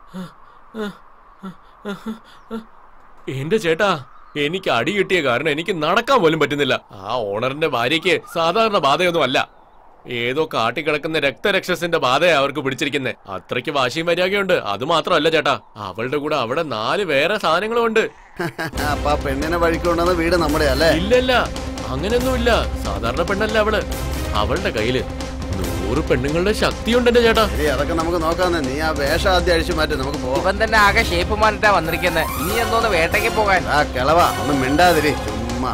എന്റെ ചേട്ടാ എനിക്ക് അടി കിട്ടിയ കാരണം എനിക്ക് നടക്കാൻ പോലും പറ്റുന്നില്ല ആ ഓണറിന്റെ ഭാര്യയ്ക്ക് സാധാരണ ബാധയൊന്നും അല്ല ഏതോ കാട്ടിക്കിടക്കുന്ന രക്തരക്ഷസിന്റെ ബാധയാ അവർക്ക് പിടിച്ചിരിക്കുന്നത് അത്രയ്ക്ക് വാശിയും മര്യാദയുണ്ട് അത് മാത്രമല്ല ചേട്ടാ അവളുടെ കൂടെ അവിടെ നാല് വേറെ സാധനങ്ങളും ഉണ്ട് അപ്പൊ ആ പെണ്ണിനെ വഴിക്കൊണ്ടുവന്ന വീട് നമ്മുടെ അല്ലേ ഇല്ലല്ല അങ്ങനെയൊന്നുമില്ല സാധാരണ പെണ്ണല്ല അവള് അവളുടെ കയ്യില് നൂറ് പെണ്ണുങ്ങളുടെ ശക്തിയുണ്ട് എന്റെ ചേട്ടാ ശരി അതൊക്കെ നമുക്ക് നോക്കാന്നേ നീ ആ വേഷം ആദ്യം അഴിച്ചു മാറ്റി നമുക്ക് പോവാം ഇവൻ തന്നെ ആകെ ഷേപ്പ് മാറിട്ടാ വന്നിരിക്കുന്നത് ഇനി എന്തോന്ന് വേട്ടയ്ക്ക് പോകാൻ ആ കിളവാ ഒന്ന് മിണ്ടാതിരി ചുമ്മാ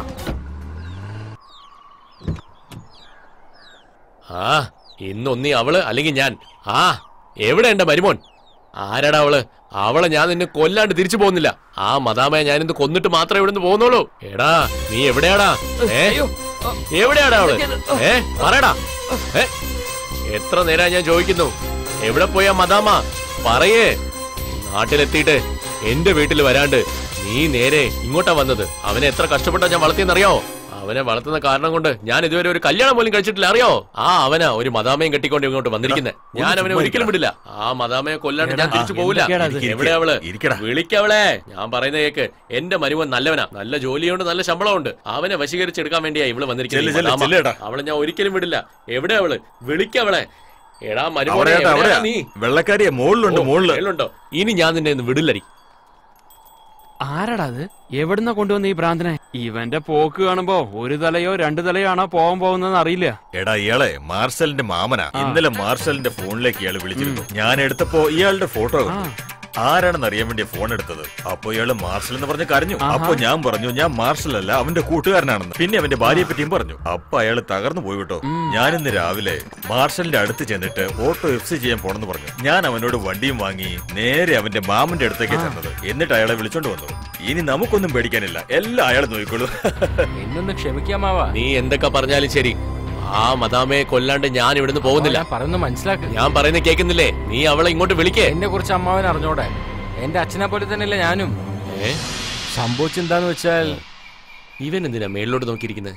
ആ ഇന്നൊന്നീ അവള് അല്ലെങ്കിൽ ഞാൻ ആ എവിടെ എന്റെ മരുമോൻ ആരാടാ അവള് അവളെ ഞാൻ നിന്നെ കൊല്ലാണ്ട് തിരിച്ചു പോകുന്നില്ല ആ മതാമയെ ഞാൻ ഇന്ന് കൊന്നിട്ട് മാത്രമേ ഇവിടുന്ന് പോകുന്നുള്ളൂ എടാ നീ എവിടെയാടാ ഏ എവിടെയാടാ അവള് ഏ പറയടാ ഏ എത്ര നേരാ ഞാൻ ചോദിക്കുന്നു എവിടെ പോയാ മദാമ പറയേ നാട്ടിലെത്തിയിട്ട് എന്റെ വീട്ടിൽ വരാണ്ട് നീ നേരെ ഇങ്ങോട്ടാ വന്നത് അവനെ എത്ര കഷ്ടപ്പെട്ടാ ഞാൻ വളർത്തിയെന്നറിയാവോ അവനെ വളർത്തുന്ന കാരണം കൊണ്ട് ഞാൻ ഇതുവരെ ഒരു കല്യാണം പോലും കഴിച്ചിട്ടില്ല അറിയോ ആ അവനാ ഒരു മദാമയും കെട്ടിക്കൊണ്ട് ഇങ്ങോട്ട് വന്നിരിക്കുന്നത് ഞാൻ അവനെ ചുമ്മാ ഒരിക്കലും വിടില്ല ആ മദാമയെ കൊല്ലാണ്ട് ഞാൻ തിരിച്ചു പോവില്ല എന്തൊക്കെയാടാ ഇത്? എവിടെ അവള് ഇരിക്കടാ. വിളിക്കവളെ ഞാൻ പറയുന്ന കേക്ക് എന്റെ മരുവൻ നല്ലവനാ നല്ല ജോലിയുണ്ട് നല്ല ശമ്പളമുണ്ട് അവനെ വശീകരിച്ചെടുക്കാൻ വേണ്ടിയാ ഇവള് ചെല്ല്, ചെല്ല്, വന്നിരിക്കുന്നത് ചെല്ലേടാ. അവളെ ഞാൻ ഒരിക്കലും വിടില്ല എവിടെ അവള് വിളിക്കവളെ എടാ അവിടെ മരുമോനെ ചേട്ടാ, എവിടെയാ അവിടെയാ. നീ വെള്ളക്കാരിയെ മുകളിലുണ്ട് മുകളില് മേലുണ്ടോ ഇനി ഞാൻ നിന്നെ ഇന്ന് വിടില്ലടി ആരാടാ അത് എവിടുന്ന കൊണ്ടുവന്ന ഈ ഭ്രാന്തനെ ഇവന്റെ പോക്ക് കാണുമ്പോ ഒരു തലയോ രണ്ടു തലയോ ആണോ പോകാൻ പോകുന്നതെന്ന് അറിയില്ല എടാ ഇയാളെ മാർഷലിന്റെ മാമനാ ഇന്നലെ മാർഷലിന്റെ ഫോണിലേക്ക് ഇയാൾ വിളിച്ചിരുന്നു ഞാൻ എടുത്തപ്പോ ഇയാളുടെ ഫോട്ടോ കണ്ടു ആരാണെന്ന് അറിയാൻ വേണ്ടി ഫോൺ എടുത്തത് അപ്പൊ ഇയാള് മാർഷൽ എന്ന് പറഞ്ഞ് കരഞ്ഞു അപ്പൊ ഞാൻ പറഞ്ഞു ഞാൻ മാർഷൽ അല്ല അവന്റെ കൂട്ടുകാരനാണെന്ന് പിന്നെ അവന്റെ ഭാര്യയെ പറ്റിയും പറഞ്ഞു അപ്പൊ അയാള് തകർന്നു പോയി കേട്ടോ ഞാൻ ഇന്ന് രാവിലെ മാർഷലിന്റെ അടുത്ത് ചെന്നിട്ട് ഓട്ടോ എഫ് സി ചെയ്യാൻ പോണെന്ന് പറഞ്ഞു ഞാൻ അവനോട് വണ്ടിയും വാങ്ങി നേരെ അവന്റെ മാമന്റെ അടുത്തേക്ക് ചെന്നത് എന്നിട്ട് അയാളെ വിളിച്ചോണ്ട് വന്നു ഇനി നമുക്കൊന്നും പേടിക്കാനില്ല എല്ലാം അയാൾ നോക്കിക്കോളൂ എന്നൊന്ന് ക്ഷമിക്കാമാവാ നീ എന്തൊക്കെ പറഞ്ഞാലും ശരി ആ മദാമയെ കൊല്ലാണ്ട് ഞാൻ ഇവിടുന്ന് പോകുന്നില്ല ഞാൻ പറയുന്നത് മനസ്സിലാക്ക് ഞാൻ പറയുന്നത് കേൾക്കുന്നില്ലേ നീ അവളെ ഇങ്ങോട്ട് വിളിക്കേ എന്നെ കുറിച്ച് അമ്മാവൻ അറിഞ്ഞോടെ എന്റെ അച്ഛനെ പോലെ തന്നെയല്ലേ ഞാനും ഏ സംഭവിച്ചെന്താന്ന് വെച്ചാൽ ഇവൻ എന്തിനാ മേളിലോട്ട് നോക്കിയിരിക്കുന്നത്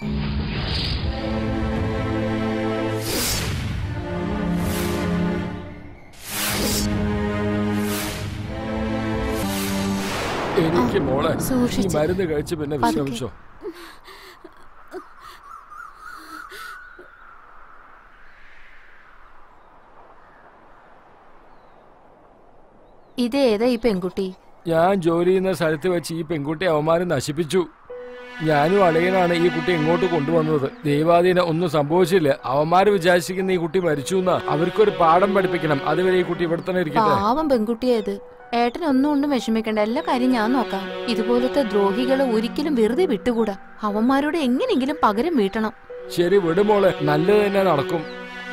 എനിക്ക് മോളെ ഈ സൂക്ഷിച്ച്. മരുന്ന് കഴിച്ച് പിന്നെ പതുക്കെ. വിശ്രമിച്ചോ ഇതേതാ ഈ പെൺകുട്ടി ഞാൻ ജോലി ചെയ്യുന്ന സ്ഥലത്ത് വെച്ച് ഈ പെൺകുട്ടി അവന്മാരെ നശിപ്പിച്ചു ഞാനും അളിയനാണ് ഈ കുട്ടി ഇങ്ങോട്ട് കൊണ്ടുവന്നത് ദൈവാധീനം ഒന്നും സംഭവിച്ചില്ല അവന്മാര് വിചാരിച്ചിരിക്കുന്ന ഈ കുട്ടി മരിച്ചു എന്നാ അവർക്കൊരു പാഠം പഠിപ്പിക്കണം അതുവരെ ഈ കുട്ടി ഇവിടെ തന്നെ ഇരിക്കട്ടെ പാവം പെൺകുട്ടിയത് ഏട്ടൻ ഒന്നും കൊണ്ടും വിഷമിക്കണ്ട എല്ലാ കാര്യം ഞാൻ നോക്കാം ഇതുപോലത്തെ ദ്രോഹികളെ ഒരിക്കലും വെറുതെ വിട്ടുകൂടാ അവന്മാരോട് എങ്ങനെയെങ്കിലും പകരം വീട്ടണം ശരി വിടുമോളെ നല്ലത് തന്നെ നടക്കും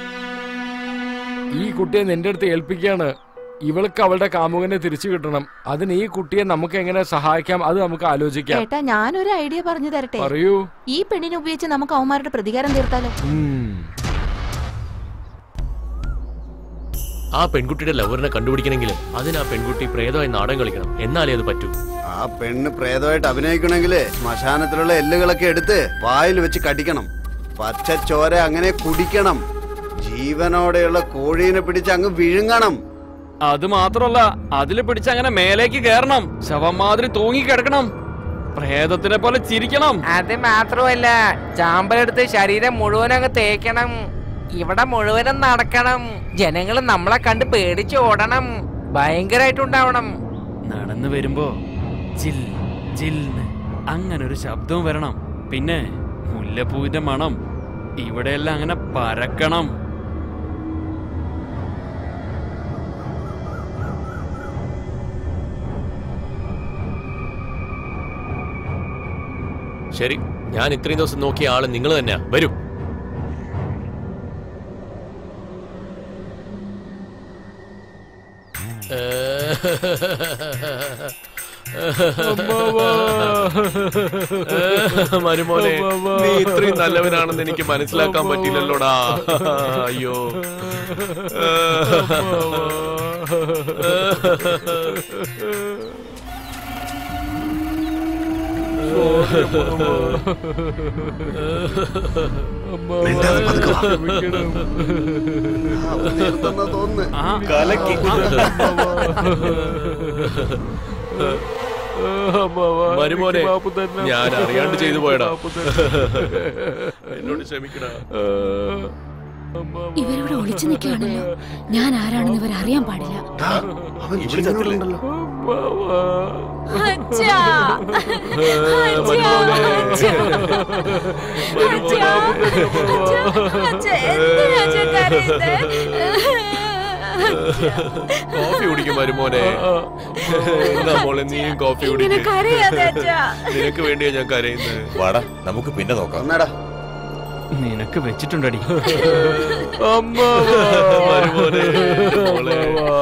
ഈ കുട്ടിയെ നിന്റെ അടുത്ത് ഏൽപ്പിക്കുകയാണ് ഇവൾക്ക് അവളുടെ കാമുകനെ തിരിച്ചു കിട്ടണം അതിന് ഈ കുട്ടിയെ നമുക്ക് എങ്ങനെ സഹായിക്കാം അത് നമുക്ക് ആലോചിക്കാം ഏട്ടാ ഞാനൊരു ഐഡിയ പറഞ്ഞു തരട്ടെ പറയൂ ഈ പെണ്ണിനെ ഉപയോഗിച്ച് നമുക്ക് അവന്മാരുടെ പ്രതികാരം തീർത്താലോ ഉം. ആ പെൺകുട്ടിയുടെ ലവറിനെ കണ്ടുപിടിക്കണമെങ്കിൽ അതിന് ആ പെൺകുട്ടി പ്രേതമായി നാടകം കളിക്കണം എന്നാലേ അത് പറ്റൂ ആ പെണ്ണ് പ്രേതമായിട്ട് അഭിനയിക്കണമെങ്കില് ശ്മശാനത്തിലുള്ള എല്ലുകളൊക്കെ എടുത്ത് വായിൽ വെച്ച് കടിക്കണം പച്ച ചോര അങ്ങനെ കുടിക്കണം ജീവനോടെയുള്ള കോഴീനെ പിടിച്ച് അങ്ങ് വിഴുങ്ങണം അത് മാത്രല്ല അതില് പിടിച്ച് അങ്ങനെ മേലേക്ക് കയറണം ശവം മാതിരി തൂങ്ങി കിടക്കണം പ്രേതത്തിനെ പോലെ ചിരിക്കണം അത് മാത്രമല്ല ചാമ്പലെടുത്ത് ശരീരം മുഴുവൻ അങ്ങ് തേക്കണം ഇവിടെ മുഴുവനും നടക്കണം ജനങ്ങൾ നമ്മളെ കണ്ട് പേടിച്ച് ഓടണം ഭയങ്കരായിട്ടുണ്ടാവണം നടന്നു വരുമ്പോ ജിൽ ജിൽന്ന് അങ്ങനെ ഒരു ശബ്ദവും വരണം പിന്നെ മുല്ലപ്പൂവിന്റെ മണം ഇവിടെയെല്ലാം അങ്ങനെ പരക്കണം ശരി ഞാൻ ഇത്രയും ദിവസം നോക്കിയ ആള് നിങ്ങൾ തന്നെയാ വരൂ മരുമോനെ നീ ഇത്രയും നല്ലവനാണെന്ന് എനിക്ക് മനസ്സിലാക്കാൻ പറ്റില്ലല്ലോടാ അയ്യോ മിണ്ടാതെ പതുക്കെ വാ. അവൻ തീർത്തെന്നാ തോന്നുന്നു കലക്കി മരുമോനെ ഞാൻ അറിയാണ്ട് ചെയ്തു പോയടാ എന്നോട് ക്ഷമിക്കടാ ഇവരിവിടെ ഒളിച്ചു നിൽക്കുകയാണല്ലോ ഞാൻ ആരാണെന്ന് ഇവർ അറിയാൻ പാടില്ല ദാ, അവൻ ജീവനോടുണ്ടല്ലോ അച്ഛാ മരുമോനെ കോഫി കുടിക്കും മരുമോനെ എന്നാ മോളെ നീയും കോഫി ഇങ്ങനെ കുടിക്കും കരയാതെ അച്ഛാ നിനക്ക് വേണ്ടിയാ ഞാൻ കരയുന്നത് വാടാ നമുക്ക് പിന്നെ നോക്കാം ഒന്നടാ നിനക്ക് വെച്ചിട്ടുണ്ടടി മരുമോനെ മോളെ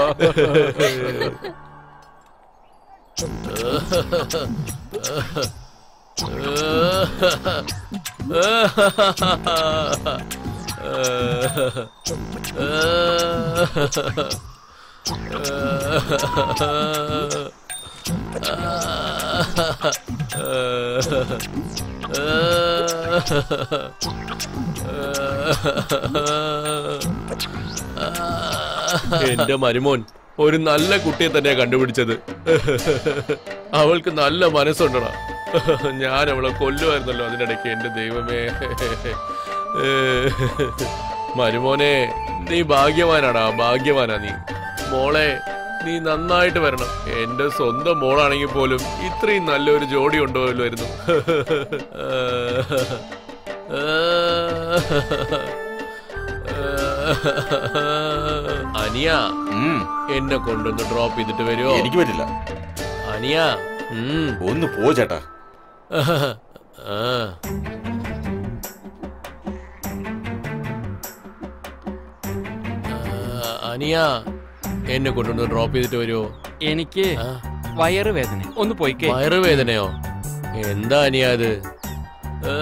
എന്റെ മരുമോൻ ഒരു നല്ല കുട്ടിയെ തന്നെ കണ്ടുപിടിച്ചത് അവൾക്ക് നല്ല മനസ്സുണ്ടടാ ഞാൻ അവളെ കൊല്ലുമായിരുന്നല്ലോ അതിനിടയ്ക്ക് എന്റെ ദൈവമേ മരുമോനെ നീ ഭാഗ്യവാനാടാ ഭാഗ്യവാനാ നീ മോളെ നീ നന്നായിട്ട് വരണം എന്റെ സ്വന്തം മോളാണെങ്കിൽ പോലും ഇത്രയും നല്ലൊരു ജോഡി ഉണ്ടോല്ലായിരുന്നു അനിയ ഉം, എന്നെ കൊണ്ടൊന്ന് ഡ്രോപ്പ് ചെയ്തിട്ട് വരുമോ എനിക്ക് പറ്റില്ല അനിയ ഉം. ഒന്ന് പോ ചേട്ടാ ആ. ആ, അനിയ എന്നെ കൊണ്ടൊന്ന് ഡ്രോപ്പ് ചെയ്തിട്ട് വരുമോ എനിക്ക് ആ, വയറ് വേദന ഒന്ന് പോയിക്കേ വയറുവേദനയോ എന്താ അനിയ അത് ആ,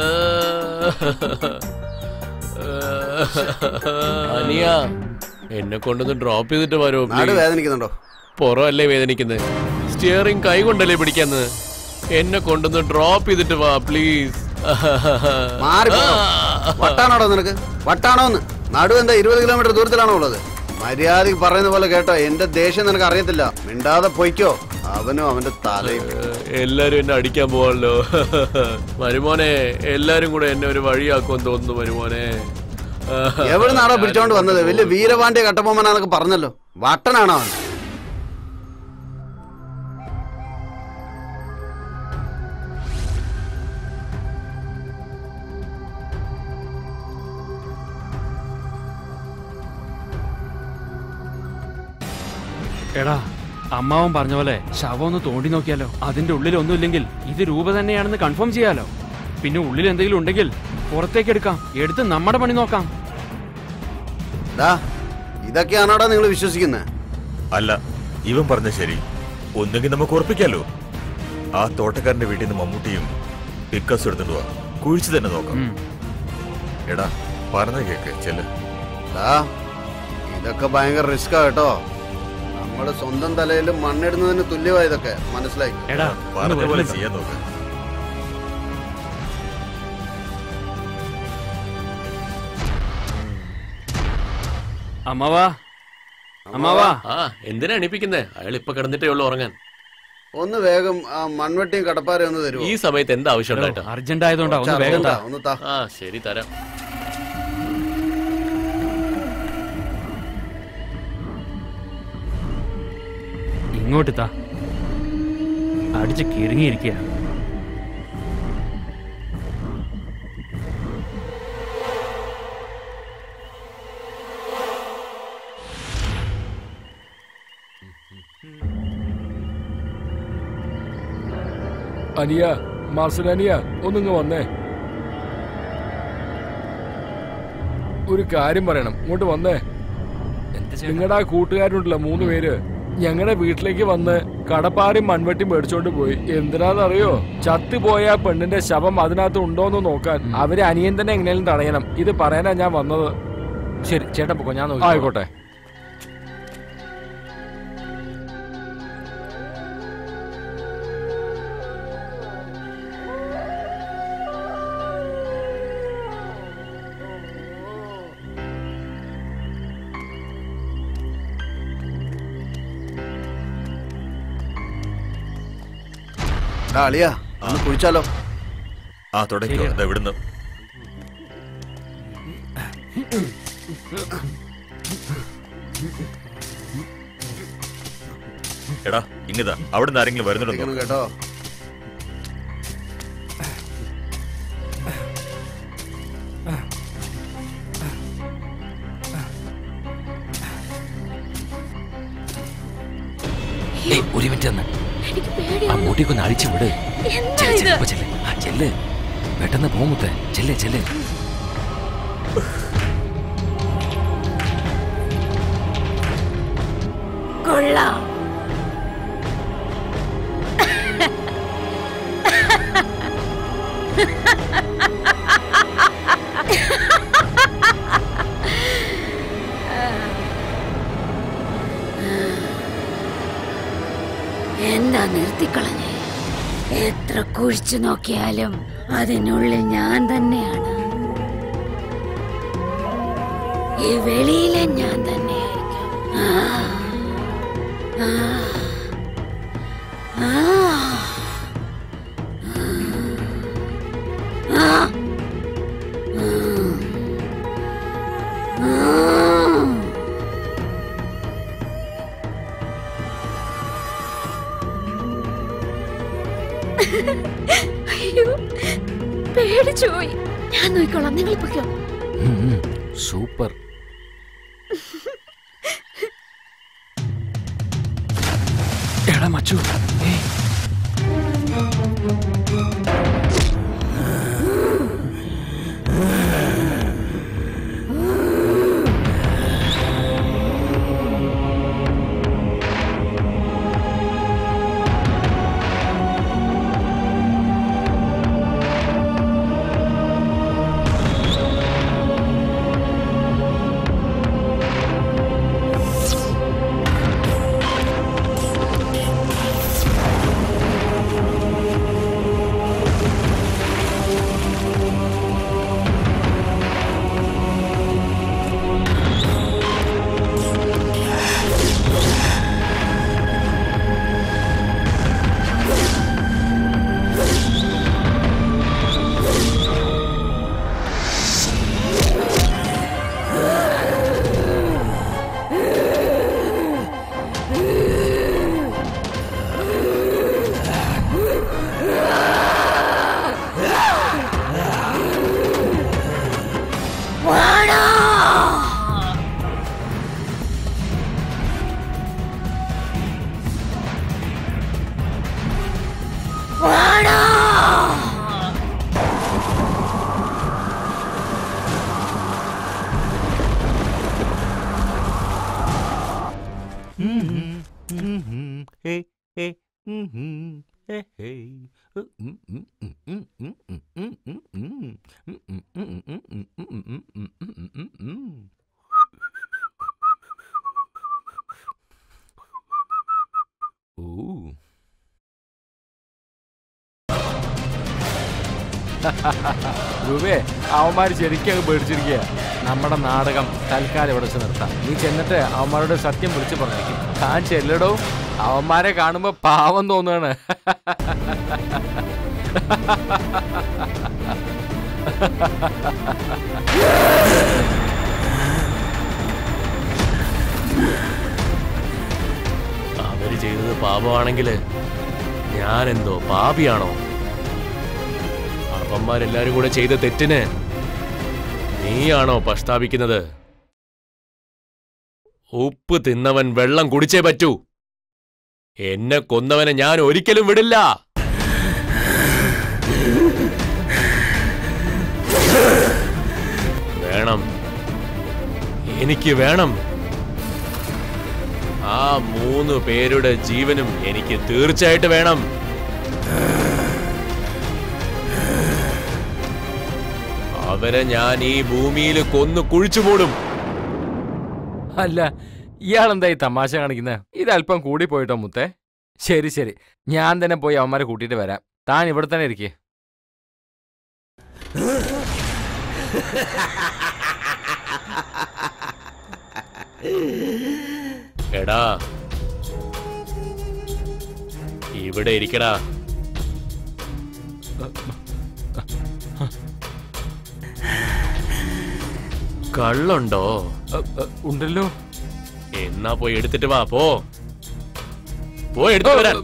അനിയ എന്നെ കൊണ്ടൊന്ന് ഡ്രോപ്പ് ചെയ്തിട്ട് വരുമോ നാട് please? വേദനിക്കുന്നുണ്ടോ പുറമല്ലേ വേദനിക്കുന്നത് സ്റ്റിയറിംഗ് കൈ കൊണ്ടല്ലേ പിടിക്കുന്നത് എന്നെ കൊണ്ടൊന്ന് ഡ്രോപ്പ് ചെയ്തിട്ട് വാ പ്ലീസ് മാറി പോണോ? വട്ടാണോടോ നിനക്ക് വട്ടാണോന്ന് നടു എന്താ ഇരുപത് കിലോമീറ്റർ ദൂരത്തിലാണോ ഉള്ളത് മര്യാദക്ക് പറയുന്ന പോലെ കേട്ടോ എന്റെ ദേഷ്യം നിനക്ക് അറിയത്തില്ല മിണ്ടാതെ പൊയ്ക്കോ അവനും അവന്റെ തലയും എല്ലാരും എന്നെ അടിക്കാൻ പോവാണല്ലോ മരുമോനെ എല്ലാരും കൂടെ എന്നെ ഒരു വഴിയാക്കുമെന്ന് തോന്നുന്നു മരുമോനെ എവിടുന്നാണോ പിടിച്ചോണ്ട് വന്നത് വലിയ വീരപാണ്ഡ്യ കട്ടപ്പൊമ്മനാന്നൊക്കെ പറഞ്ഞല്ലോ വട്ടനാണോ അവൻ എടാ അമ്മാവൻ പറഞ്ഞ പോലെ ശവം ഒന്ന് തോണ്ടി നോക്കിയാലോ അതിന്റെ ഉള്ളിൽ ഒന്നുമില്ലെങ്കിൽ ഇത് രൂപ തന്നെയാണെന്ന് കൺഫേം ചെയ്യാലോ പിന്നെ ഉള്ളിൽ എന്തെങ്കിലും ഉണ്ടെങ്കിൽ പുറത്തേക്ക് എടുക്കാം എടുത്ത് നമ്മുടെ പണി നോക്കാം ഡാ ഇതൊക്കെയാണോടാ നിങ്ങൾ വിശ്വസിക്കുന്നത് അല്ല ഇവൻ പറഞ്ഞ ശരി ഒന്നെങ്കിൽ നമുക്ക് ഉറപ്പിക്കാലോ ആ തോട്ടക്കാരന്റെ വീട്ടിൽ നിന്ന് മമ്മൂട്ടിയും പിക്കസ് എടുത്തിട്ട് വാ കുഴിച്ചു തന്നെ നോക്കാം ഉം. എടാ പറഞ്ഞ കേക്ക് ചെല്ല് ഡാ ഇതൊക്കെ ഭയങ്കര റിസ്കാ കേട്ടോ നമ്മുടെ സ്വന്തം തലയിൽ മണ്ണിടുന്നതിന് തുല്യമായി ഇതൊക്കെ മനസ്സിലായി എടാ പറഞ്ഞ ഒന്ന് പോലെ വരുന്നുണ്ട്. ചെയ്യാൻ നോക്ക് അമ്മാവാ അമ്മാവാ ആ എന്തിനാ എണിപ്പിക്കുന്നേ അയാൾ ഇപ്പൊ കിടന്നിട്ടേ ഉള്ളു ഉറങ്ങാൻ ഒന്ന് വേഗം ആ മൺവെട്ടിയും കടപ്പാരയും ഒന്ന് തരുമോ ഈ സമയത്ത് എന്താ ആവശ്യം ഉണ്ടായിട്ടോ അർജന്റ് ആയതുകൊണ്ടാ ഒന്ന് വേഗം താ. ഒന്ന് താ ആ ശരി തരാം ഇങ്ങോട്ട് താ അടിച്ച് കിറുങ്ങിയിരിക്കുക അനിയ മാർസൽ അനിയ ഒന്നിങ്ങ് വന്നേ ഒരു കാര്യം പറയണം ഇങ്ങോട്ട് വന്നേ നിങ്ങളുടെ ആ കൂട്ടുകാരുണ്ടല്ലോ മൂന്ന് പേര് ഞങ്ങളുടെ വീട്ടിലേക്ക് വന്ന് കടപ്പാരും മൺവെട്ടി മേടിച്ചോണ്ട് പോയി എന്തിനാന്നറിയോ ചത്തുപോയ ആ പെണ്ണിന്റെ ശവം അതിനകത്ത് ഉണ്ടോന്ന് നോക്കാൻ അവരെ അനിയൻ തന്നെ എങ്ങനെയും തടയണം ഇത് പറയാനാ ഞാൻ വന്നത് ശരി ചേട്ടൻ പൊക്കോ ഞാൻ നോക്കി ആയിക്കോട്ടെ എടാ അളിയാ ഒന്ന് കുഴിച്ചാലോ ആ തുടങ്ങിയോ എന്താ ഇവിടുന്ന് എടാ ഇങ്ങിതാ അവിടുന്ന് ആരെങ്കിലും വരുന്നുണ്ടോ ഇരിക്കണം കേട്ടോ ഏയ്, ഒരു മിനിറ്റ് തന്നെ എനിക്ക് ആ പേടിയാവുന്നു മൂട്ടിക്കൊന്ന് അഴിച്ചു വിട് എന്താ ചെല്ല്, ചെല്ല്, ഇത് ഇപ്പൊ ചെല്ല്. ആ, ചെല്ല് പെട്ടെന്ന് പോകുമ്പത്തെ ചെല്ലേ ചെല്ലേ കൊള്ളാം എന്താ നിർത്തിക്കളഞ്ഞേ എത്ര കുഴിച്ചു നോക്കിയാലും അതിനുള്ളിൽ ഞാൻ തന്നെയാണ് ഈ വെളിയിലെ ഞാൻ തന്നെയായിരിക്കും ആ. ആ. ആ. ആ. ആ. അയ്യോ പേടിച്ചു പോയി ഞാൻ നോക്കിക്കോളാം നിങ്ങൾ പൊയ്ക്കോ ഉം, ഉം, സൂപ്പർ എടാ മച്ചു ഏയ് Ooh. രൂപേ അവന്മാര് ശരിക്കും അങ്ങ് പേടിച്ചിരിക്കുക നമ്മുടെ നാടകം തൽക്കാലം ഇവിടെ വെച്ച് നിർത്താം നീ ചെന്നിട്ട് അവന്മാരോട് സത്യം വിളിച്ചു പറഞ്ഞേക്കും താൻ ചെല്ലടോ അവന്മാരെ കാണുമ്പോ പാവം തോന്നുകയാണ് അവര് ചെയ്തത് പാപമാണെങ്കില് ഞാനെന്തോ പാപിയാണോ അവന്മാരെല്ലാരും കൂടെ ചെയ്ത തെറ്റിന് നീയാണോ പശ്ചാപിക്കുന്നത് ഉപ്പ് തിന്നവൻ വെള്ളം കുടിച്ചേ പറ്റൂ എന്നെ കൊന്നവനെ ഞാൻ ഒരിക്കലും വിടില്ല വേണം എനിക്ക് വേണം ആ മൂന്ന് പേരുടെ ജീവനും എനിക്ക് തീർച്ചയായിട്ട് വേണം അവരെ ഞാൻ ഈ ഭൂമിയിൽ കൊന്നു കുഴിച്ചു മൂടും അല്ല ഇയാൾ എന്താ ഈ തമാശ കാണിക്കുന്നത് ഇത് അല്പം കൂടി പോയിട്ടോ മുത്തേ ശരി ശരി ഞാൻ തന്നെ പോയി അവന്മാരെ കൂട്ടിയിട്ട് വരാം താൻ ഇവിടെ തന്നെ ഇരിക്കേ എടാ ഇവിടെ ഇരിക്കടാ കള്ളുണ്ടോ ഉണ്ടല്ലോ എന്നാ പോയി എടുത്തിട്ട് വാ പോ പോയി എടുത്തു വരാൻ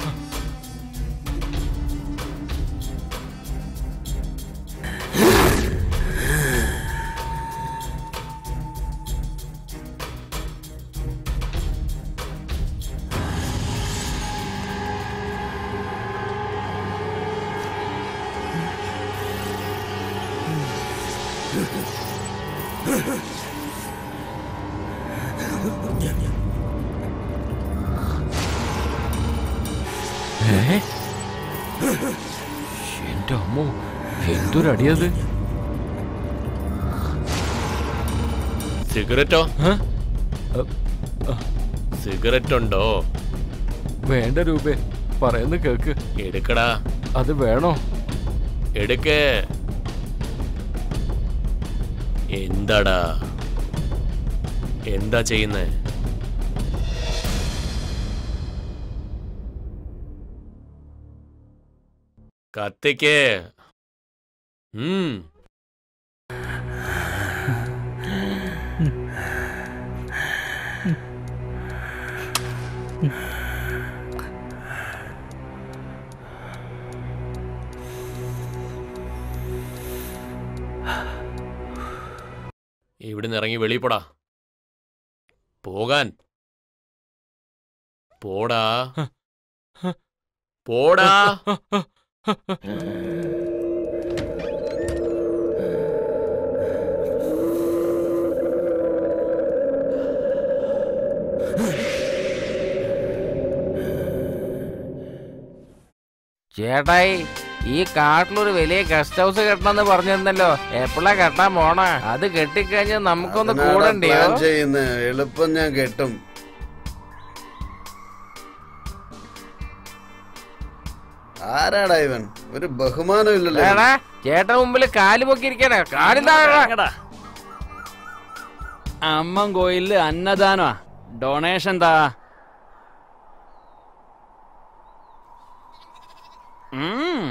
ഏ? എന്റെ അമ്മോ എന്തൊരടിയത് സിഗരറ്റോ ഏ? സിഗരറ്റ് ഉണ്ടോ വേണ്ട രൂപേ പറയുന്ന കേക്ക് എടുക്കടാ അത് വേണോ എടുക്ക് എന്താടാ എന്താ ചെയ്യുന്നേ കത്തിക്ക് ഉം ഇവിടുന്ന് ഇറങ്ങി വെളിയിൽ പോടാ പോകാൻ പോടാ പോടാ ചേട്ടായി ഈ കാട്ടിലൊരു വലിയ ഗസ്റ്റ് ഹൗസ് കെട്ടണമെന്ന് പറഞ്ഞിരുന്നല്ലോ എപ്പോഴാ കെട്ടാൻ പോണ അത് കെട്ടിക്കഴിഞ്ഞാൽ നമുക്കൊന്ന് അതിനാടാ കൂടണ്ടയോ പ്ലാൻ ചെയ്യുന്നത് എളുപ്പം ഞാൻ കെട്ടും ആരാടാ ഇവൻ ഒരു ബഹുമാനം ഇല്ലല്ലോ എടാ ചേട്ടൻ മുമ്പിൽ കാല് പൊക്കിയിരിക്കണേ കാലിന്താ അമ്മൻ കോയിലില് അന്നദാനമാ ഡൊണേഷൻ താ ഉം.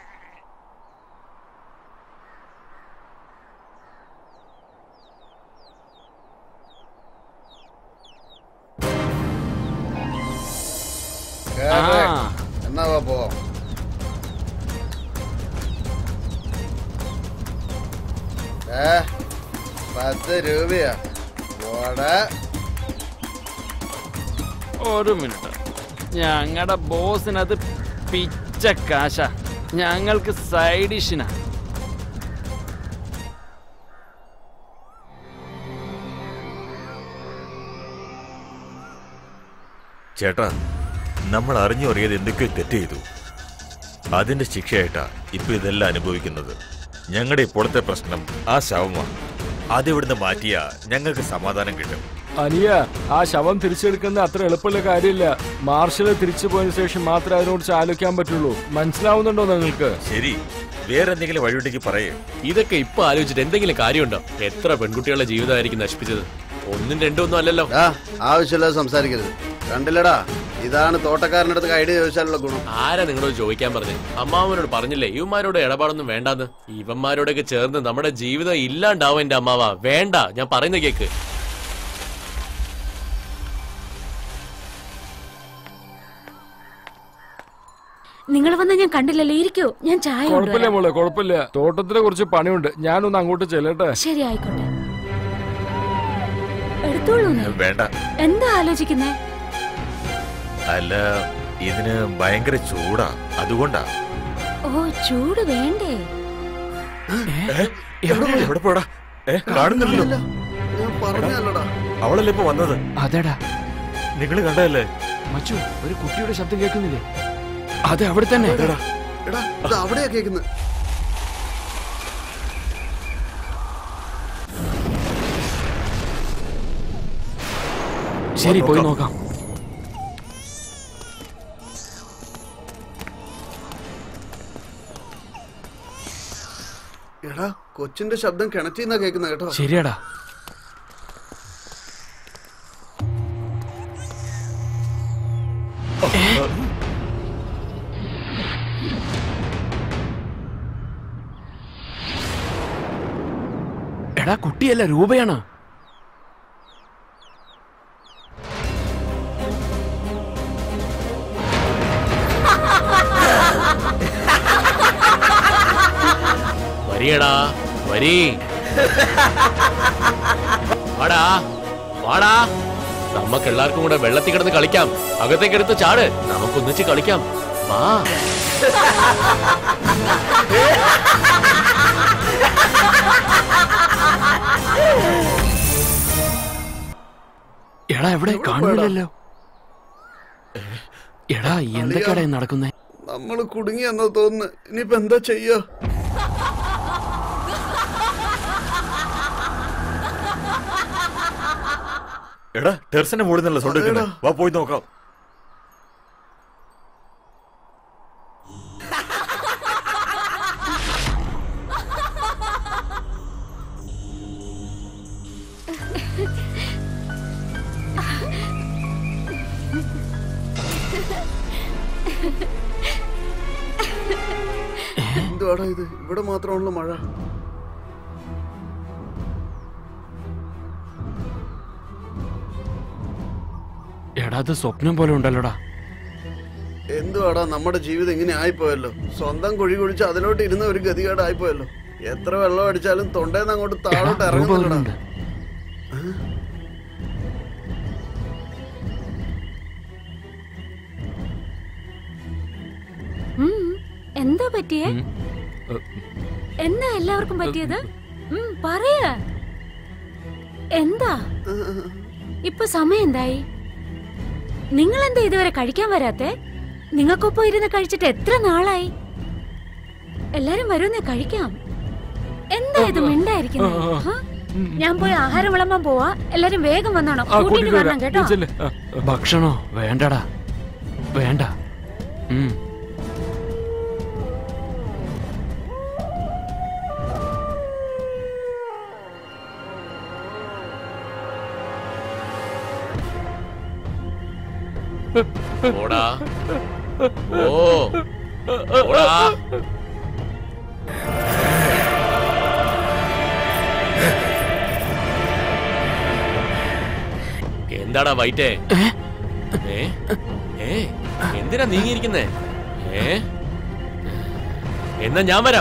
കേറ്. ആ. എന്നാ വാ പോവാം ഏ പത്ത് രൂപയാ പോടാ ഒരു മിനിറ്റ് ഞങ്ങളുടെ ബോസിനത് പിച്ച കാശ ഞങ്ങൾക്ക് സൈഡ് ഡിഷിനാ ചേട്ടാ നമ്മൾ അറിഞ്ഞു അറിയാതെ എന്തൊക്കെയോ തെറ്റ് ചെയ്തു അതിന്റെ ശിക്ഷയായിട്ടാ ഇപ്പൊ ഇതെല്ലാം അനുഭവിക്കുന്നത് ഞങ്ങളുടെ ഇപ്പോഴത്തെ പ്രശ്നം ആ ശവമാണ് അതിവിടുന്ന് മാറ്റിയാ ഞങ്ങൾക്ക് സമാധാനം കിട്ടും അനിയ ആ ശവം തിരിച്ചെടുക്കുന്ന അത്ര എളുപ്പമുള്ള കാര്യമില്ല മാർഷല് തിരിച്ചു പോയതിനു ശേഷം മാത്രമേ അതിനോട് ആലോചിക്കാൻ പറ്റുള്ളൂ മനസ്സിലാവുന്നുണ്ടോ നിങ്ങൾക്ക് ശരി വേറെ എന്തെങ്കിലും വഴിയുണ്ടെങ്കിൽ പറയേ ഇതൊക്കെ ഇപ്പൊ ആലോചിച്ചിട്ട് എന്തെങ്കിലും കാര്യമുണ്ടോ എത്ര പെൺകുട്ടികളുടെ ജീവിതമായിരിക്കും നശിപ്പിച്ചത് ഒന്നും രണ്ടും ഒന്നും അല്ലല്ലോ ഡാ ആവശ്യമില്ലാതെ സംസാരിക്കരുത് കണ്ടില്ലടാ ഇതാണ് തോട്ടക്കാരൻ്റെ അടുത്ത് ഐഡിയ ചോദിച്ചാലുള്ള ഗുണം ആരാ നിങ്ങളോട് ചോദിക്കാൻ പറഞ്ഞു അമ്മാവനോട് പറഞ്ഞില്ലേ ഇവന്മാരോട് ഇടപാടൊന്നും വേണ്ടാന്ന് ഇവന്മാരോടൊക്കെ ചേർന്ന് നമ്മുടെ ജീവിതം ഇല്ലാണ്ടാവും എന്റെ അമ്മാവ വേണ്ട ഞാൻ പറയുന്ന കേക്ക് നിങ്ങൾ വന്ന് ഞാൻ കണ്ടില്ലല്ലോ ഇരിക്കൂ ഞാൻ ചായ കുഴപ്പമില്ല കൊണ്ടുവരാം. മോളെ കുഴപ്പമില്ല തോട്ടത്തിനെ കുറിച്ച് പണിയുണ്ട് ഞാനൊന്ന് അങ്ങോട്ട് ചെല്ലട്ടെ ശരി ആയിക്കോട്ടെ എടുത്തോളൂ നീ. വേണ്ട എന്താ ആലോചിക്കുന്നേ അല്ല ഇതിന് ഭയങ്കര ചൂടാ അതുകൊണ്ടാ ഓ ചൂട് വേണ്ടേ എവിടെ എവിടെ പോടാ ഏ കാണുന്നില്ലല്ലോ ഞാൻ പറഞ്ഞല്ലോടാ അവളല്ലേ ഇപ്പൊ വന്നത് അതെടാ നിങ്ങൾ കണ്ടതല്ലേ മച്ചു ഒരു കുട്ടിയുടെ ശബ്ദം കേൾക്കുന്നില്ലേ അതെ അവിടെ തന്നെ എടാ ഇത് അവിടെയാ കേൾക്കുന്നത് ശരി പോയി നോക്കാം എടാ കൊച്ചിന്റെ ശബ്ദം കിണറ്റിന്നാ കേൾക്കുന്നത് കേട്ടോ ശരിയാടാ എടാ കുട്ടിയല്ല രൂപയാണ് വരിയടാ വരി വാടാ വാടാ നമുക്ക് എല്ലാവർക്കും കൂടെ വെള്ളത്തിൽ കിടന്ന് കളിക്കാം അകത്തേക്ക് എടുത്ത് ചാട് നമുക്ക് ഒന്നിച്ച് കളിക്കാം വാ എടാ എവിടെ കാണുന്നില്ലല്ലോ എടാ എന്തൊക്കെയാടാ ഈ നടക്കുന്നേ നമ്മള് കുടുങ്ങി എന്നാ തോന്നുന്നു ഇനിയിപ്പോ എന്താ ചെയ്യാ എടാ ടെർസിന്റെ മുകളിൽ നിന്നുള്ള സൗണ്ട് കേൾക്കുന്നെ. വാ പോയി നോക്കാം എന്തുവാടാ ഇത് ഇവിടെ മാത്രമുള്ള മഴ എടാ അത് സ്വപ്നം പോലെ ഉണ്ടല്ലോടാ എന്തുവാടാ നമ്മുടെ ജീവിതം ഇങ്ങനെ ആയിപ്പോയല്ലോ സ്വന്തം കുഴി കുഴിച്ച് അതിലോട്ട് ഇരുന്ന ഒരു ഗതികേട് ആയിപ്പോയല്ലോ എത്ര വെള്ളം അടിച്ചാലും തൊണ്ടേന്ന് അങ്ങോട്ട് താഴോട്ട് രൂപ ഇറങ്ങുന്നില്ലടാ വരുന്നുണ്ട്. ഉം, എന്താ പറ്റിയേ എന്നാ എല്ലാവർക്കും പറ്റിയത് ഉം, പറയ എന്താ ഇപ്പൊ സമയം എന്തായി നിങ്ങൾ എന്താ ഇതുവരെ കഴിക്കാൻ വരാത്തെ നിങ്ങൾക്കൊപ്പം ഇരുന്ന് കഴിച്ചിട്ട് എത്ര നാളായി എല്ലാരും വരുന്നേ കഴിക്കാം എന്താ ഇത് മിണ്ടായിരിക്കുന്നത് ഹാ? ഞാൻ പോയി ആഹാരം വിളമ്പാൻ പോവാ എല്ലാരും വേഗം വന്നോണം ആ കൂട്ടിട്ട് കൂട്ടിട്ട് വരണം വരാം കേട്ടോ നീ ചെല്ല്. ആ, ആ. ഭക്ഷണോ വേണ്ടടാ വേണ്ട ഉം. ഓടാ ഓ ഓടാ എന്താടാ വൈറ്റേ ഏ ഏ എന്തിനാ നീങ്ങിയിരിക്കുന്നേ ഏ എന്നാ ഞാൻ വരാം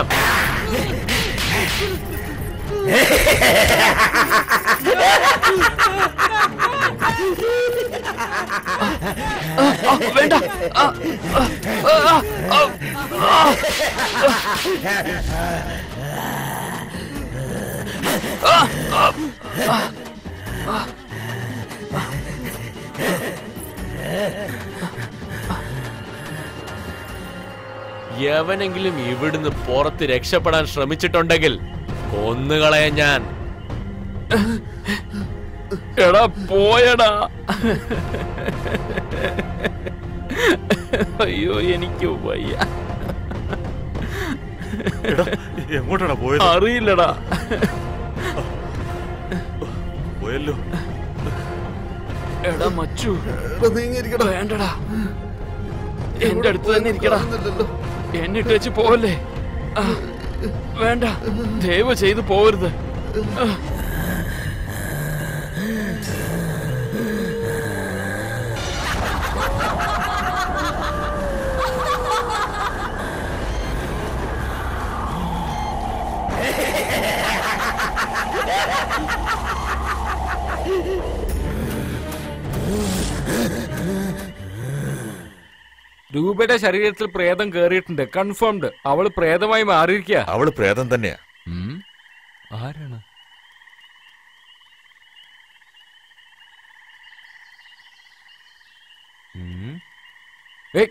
വേണ്ട ആ, ആ, ആ, ആ, ആ. എവനെങ്കിലും ഇവിടുന്ന് പുറത്ത് രക്ഷപ്പെടാൻ ശ്രമിച്ചിട്ടുണ്ടെങ്കിൽ കൊന്നുകളയാൻ ഞാൻ എടാ പോയടാ അയ്യോ എനിക്ക് വയ്യ എടാ എങ്ങോട്ടാണ് പോയത് അറിയില്ലടാ പോയല്ലോ എടാ മച്ചു എടാ, നീങ്ങിയിരിക്കടാ വേണ്ടടാ എന്റെ അടുത്ത് തന്നെ ഇരിക്കടാ കാണുന്നില്ലല്ലോ. എന്നിട്ട് വെച്ച് പോവല്ലേ ആ, വേണ്ട ദയവ് ചെയ്ത് പോവരുത് ആ. രൂപയുടെ ശരീരത്തിൽ പ്രേതം കേറിയിട്ടുണ്ട് കൺഫേംഡ് അവള് പ്രേതമായി മാറിയിരിക്കുക അവള് പ്രേതം തന്നെയാ ആരാണ് ഏയ്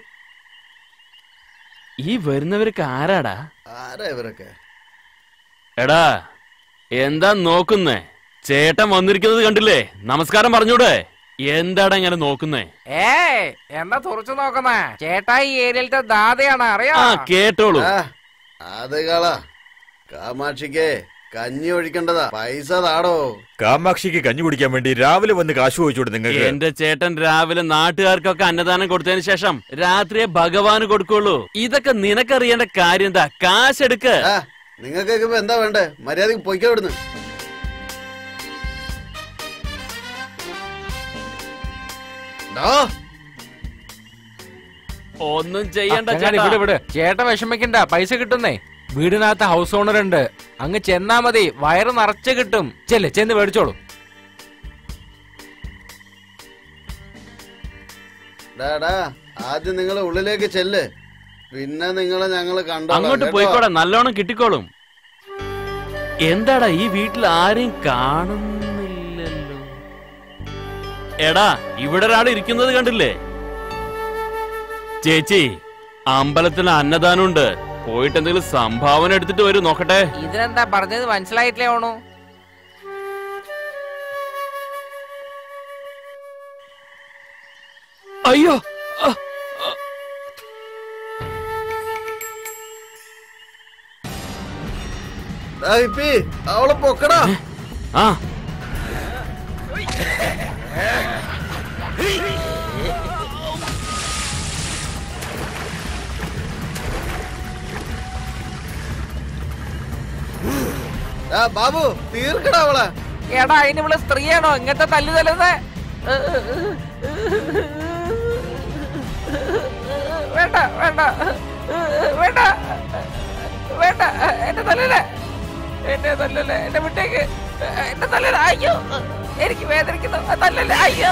ഈ വരുന്നവർക്ക് ആരാടാ ആരാ ഇവരൊക്കെ എടാ എന്താ നോക്കുന്നേ ചേട്ടൻ വന്നിരിക്കുന്നത് കണ്ടില്ലേ നമസ്കാരം പറഞ്ഞൂടെ എന്താടാ ഇങ്ങനെ നോക്കുന്നേ ഏയ് എന്താ തുറച്ചു നോക്കുന്നേ ചേട്ടാ ഈ ഏരിയയിലത്തെ ദാതയാണ് അറിയാ ആ കേട്ടോളൂ ആ അത് കള കാമാക്ഷിക്ക് കഞ്ഞി ഒഴിക്കേണ്ടതാ പൈസ താടോ കാമാക്ഷിക്ക് കഞ്ഞി കുടിക്കാൻ വേണ്ടി രാവിലെ വന്ന് കാശ് ചോദിച്ചോട് നിങ്ങൾക്ക് എന്റെ ചേട്ടൻ രാവിലെ നാട്ടുകാർക്കൊക്കെ അന്നദാനം കൊടുത്തതിന് ശേഷം രാത്രിയെ ഭഗവാന് കൊടുക്കുള്ളൂ ഇതൊക്കെ നിനക്കറിയേണ്ട കാര്യം എന്താ കാശെടുക്ക് ആ നിങ്ങൾക്കൊക്കെ ഇപ്പൊ എന്താ വേണ്ടേ മര്യാദക്ക് പൊയ്ക്കോ ഇവിടുന്ന് ഡോ, ഒന്നും ചെയ്യണ്ട ചങ്ങാതി, ചേട്ടാ വിട് വിട് ചേട്ടൻ വിഷമിക്കണ്ട പൈസ കിട്ടുന്നേ വീടിനകത്ത് ഹൗസ് ഓണർ ഉണ്ട് അങ്ങ് ചെന്നാ മതി വയറ് നിറച്ച് കിട്ടും ചെല്ല് ചെന്ന് മേടിച്ചോളൂ ഡാ, ഡാ, ആദ്യം നിങ്ങൾ ഉള്ളിലേക്ക് ചെല്ല് പിന്നെ നിങ്ങളെ ഞങ്ങള് കണ്ടോ അങ്ങോട്ട് പോയിക്കോടാ നല്ലോണം കിട്ടിക്കോളും എന്താടാ ഈ വീട്ടിൽ ആരെയും കാണുന്നില്ലല്ലോ എടാ ഇവിടെ ഒരാൾ ഇരിക്കുന്നത് കണ്ടില്ലേ ചേച്ചി അമ്പലത്തിൽ അന്നദാനമുണ്ട് പോയിട്ട് എന്തെങ്കിലും സംഭാവന എടുത്തിട്ട് വരൂ നോക്കട്ടെ ഇതിനെന്താ പറഞ്ഞത് മനസ്സിലായിട്ടില്ലേ ഓണു അയ്യോ ഡാ, ഹിപ്പി, അവളെ പൊക്കടാ ആ ഡാ, ബാബു തീർക്കടാ അവളെ എടാ അതിന് ഇവള് സ്ത്രീയാണോ ഇങ്ങനത്തെ തല്ലു തല്ലുന്നത് വേണ്ട വേണ്ട വേണ്ട വേണ്ട എന്നെ തല്ലല്ലേ എന്നെ തല്ലല്ലേ എന്നെ വിട്ടേക്ക് എന്നെ തല്ലല്ലേ അയ്യോ എനിക്ക് വേദനിക്കുന്നു തല്ലല്ലേ അയ്യോ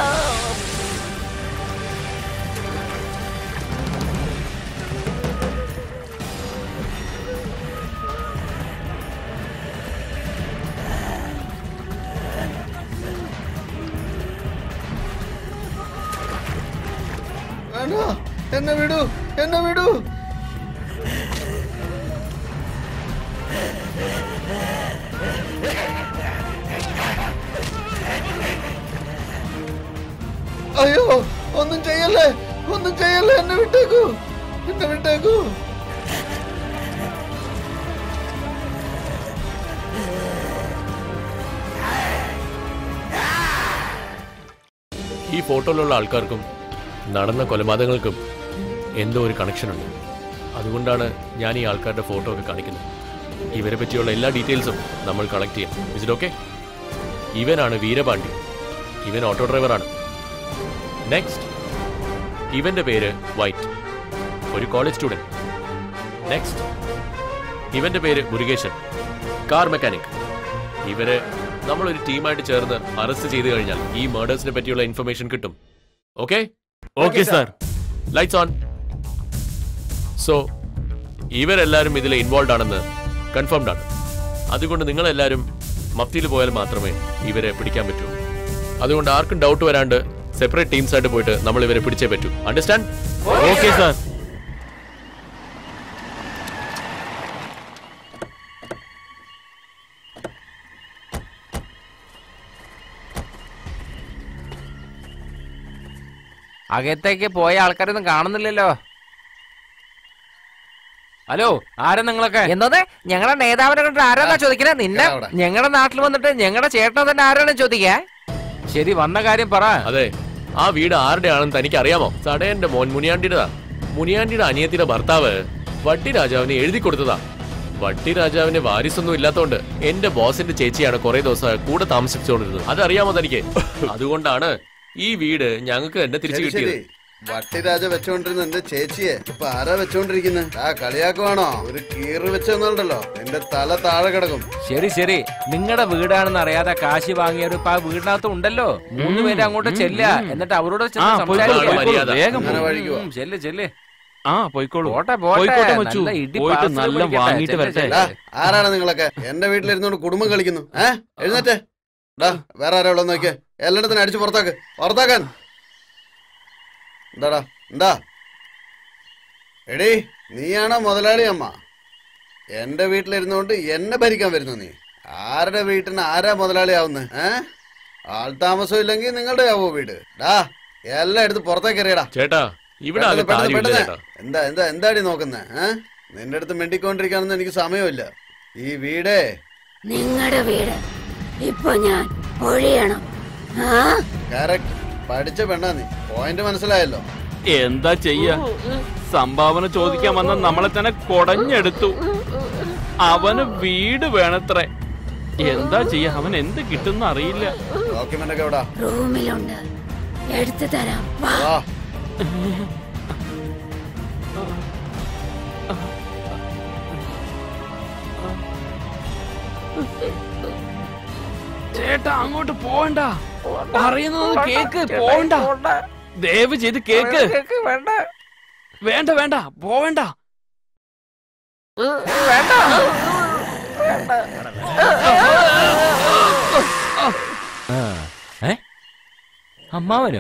വേണ്ട എന്നെ വിടൂ എന്നെ വിടൂ അയ്യോ ഒന്നും ചെയ്യല്ലേ ഒന്നും ചെയ്യല്ലേ എന്നെ വിട്ടേക്കൂ എന്നെ വിട്ടേക്കൂ ഈ ഫോട്ടോയിലുള്ള ആൾക്കാർക്കും നടന്ന കൊലപാതകങ്ങൾക്കും എന്തോ ഒരു കണക്ഷൻ ഉണ്ട് അതുകൊണ്ടാണ് ഞാൻ ഈ ആൾക്കാരുടെ ഫോട്ടോ ഒക്കെ കാണിക്കുന്നത് ഇവരെ പറ്റിയുള്ള എല്ലാ ഡീറ്റെയിൽസും നമ്മൾ കളക്ട് ചെയ്യാം ഇസ് ഓക്കെ ഇവനാണ് വീരപാണ്ഡ്യ ഇവൻ ഓട്ടോ ഡ്രൈവറാണ് നെക്സ്റ്റ് ഇവന്റെ പേര് വൈറ്റ് ഒരു കോളേജ് സ്റ്റുഡന്റ് നെക്സ്റ്റ് ഇവന്റെ പേര് മുരുകേശൻ കാർ മെക്കാനിക് ഇവരെ നമ്മളൊരു ടീമായിട്ട് ചേർന്ന് അറസ്റ്റ് ചെയ്തു കഴിഞ്ഞാൽ ഈ മർഡേഴ്സിനെ പറ്റിയുള്ള ഇൻഫർമേഷൻ കിട്ടും okay okay sir lights on so ഇവരെല്ലാരും ഇതിൽ ഇൻവോൾവ് ആണെന്ന് കൺഫേംഡ് ആണ് അതുകൊണ്ട് നിങ്ങളെല്ലാരും മഫ്തിയിൽ പോയാൽ മാത്രമേ ഇവരെ പിടിക്കാൻ പറ്റൂ അതുകൊണ്ട് ആർക്കും ഡൗട്ട് വരാണ്ട് സെപ്പറേറ്റ് ടീംസ് ആയിട്ട് പോയിട്ട് നമ്മൾ ഇവരെ പിടിച്ചേ പറ്റൂ അണ്ടർസ്റ്റാൻഡ് ഓക്കെ സാർ അകത്തേക്ക് പോയ ആൾക്കാരൊന്നും കാണുന്നില്ലല്ലോ ഹലോ ആരാ നിങ്ങളൊക്കെ എന്തോന്ന് ഞങ്ങളുടെ നേതാവിനെ കണ്ടിട്ട് ആരാന്നാ ചോദിക്കുന്നത് നിന്നെ കേറാ അവിടെ. ഞങ്ങളുടെ നാട്ടിൽ വന്നിട്ട് ഞങ്ങളുടെ ചേട്ടനെ തന്നെ ആരാണ് ചോദിക്കാ ശരി വന്ന കാര്യം പറ അതെ ആ വീട് ആരുടെ ആണെന്ന് തനിക്ക് അറിയാമോ സടയന്റെ മോൻ മുനിയാണ്ടിയുടെതാ മുനിയാണ്ടിയുടെ അനിയത്തിയുടെ ഭർത്താവ് വട്ടി രാജാവിന് എഴുതി കൊടുത്തതാ വട്ടി രാജാവിന് വാരിസൊന്നും ഇല്ലാത്തോണ്ട് എന്റെ ബോസിന്റെ ചേച്ചിയാണ് കുറെ ദിവസം കൂടെ താമസിച്ചുകൊണ്ടിരുന്നത് അതറിയാമോ തനിക്ക് അതുകൊണ്ടാണ് ഈ വീട് ഞങ്ങൾക്ക് തന്നെ തിരിച്ചു ശരി ശരി കിട്ടിയത് വട്ടിരാജ വെച്ചോണ്ടിരുന്ന എന്റെ ചേച്ചിയെ ഇപ്പൊ ആരാ വെച്ചോണ്ടിരിക്കുന്നത് ആ കളിയാക്കുവാണോ ഒരു കീറ് വെച്ചെന്നുണ്ടല്ലോ എന്റെ തല താഴെ കിടക്കും ശരി ശരി നിങ്ങളുടെ വീടാണെന്ന് അറിയാതെ കാശി വാങ്ങിയവർ ഇപ്പൊ ആ വീടിനകത്ത് ഉണ്ടല്ലോ മൂന്ന് പേര് അങ്ങോട്ട് ചെല്ല എന്നിട്ട് അവരോട് ചെന്ന് ആ, പോയിക്കോളൂ, സംസാരിക്കുക. മര്യാദ. വേഗം അങ്ങനെ പോ. വഴിക്ക് ഉം, ചെല്ല് ചെല്ല് ആ പോയിക്കോളൂ പോട്ടെ പോട്ടെ പോയിക്കോട്ടെ മച്ചു നല്ല ഇടി പോയിട്ട് പാർസൽ നല്ല പിടിക്കട്ടെ. വാങ്ങിയിട്ട് ചെല്ല്, വരട്ടെ ചെല്ല്. ഡാ ആരാണ് നിങ്ങളൊക്കെ എന്റെ വീട്ടിലിരുന്നോണ്ട് കുടുംബം കളിക്കുന്നു ഏ എഴുന്നേറ്റേ ഡാ വേറെ ആരാ ഉള്ളത് നോക്കിയേ എല്ലായിടത്തിനും അടിച്ചു പുറത്താക്ക് പുറത്താക്കാൻ എന്താടാ എന്താ എടീ നീയാണോ മുതലാളി അമ്മ എന്റെ വീട്ടിലിരുന്നുകൊണ്ട് എന്നെ ഭരിക്കാൻ വരുന്നു നീ ആരുടെ വീട്ടിന് ആരാ മുതലാളി ആവുന്നത് ഏ ആൾ താമസം ഇല്ലെങ്കിൽ നിങ്ങളുടെ ആവോ വീട് ഡാ എല്ലാം എടുത്ത് പുറത്തേക്ക് എറിയടാ ചേട്ടാ ഇവിടെ ആകെ പെട്ടെന്ന്, കാര്യമില്ല പെട്ടെന്ന്, ചേട്ടാ പെട്ടെന്ന്. എന്താ എന്താ എന്താടി നോക്കുന്നേ ഏ നിന്റെ അടുത്ത് മിണ്ടിക്കൊണ്ടിരിക്കാനൊന്നും എനിക്ക് സമയമില്ല ഈ വീടേ നിങ്ങളുടെ വീട് ഇപ്പൊ ഞാൻ ഒഴിയണം ആ കറക്റ്റ് പഠിച്ച പെണ്ണാ നീ പോയിന്റ് മനസ്സിലായല്ലോ എന്താ ചെയ്യ സംഭാവന ചോദിക്കാൻ വന്ന നമ്മളെ തന്നെ കൊടഞ്ഞെടുത്തു അവന് വീട് വേണത്രേ എന്താ ചെയ്യ അവൻ എന്ത് കിട്ടുന്ന അറിയില്ല ഡോക്യുമെന്റ് ഒക്കെ എവിടാ റൂമിലുണ്ട് എടുത്തു തരാം വാ വാ ചേട്ടാ അങ്ങോട്ട് പോവണ്ട പറയുന്നത് കേക്ക് പോവണ്ട ദയവ് ചെയ്ത് കേക്ക് വേണ്ട വേണ്ട പോവണ്ട ഏ അമ്മാവനോ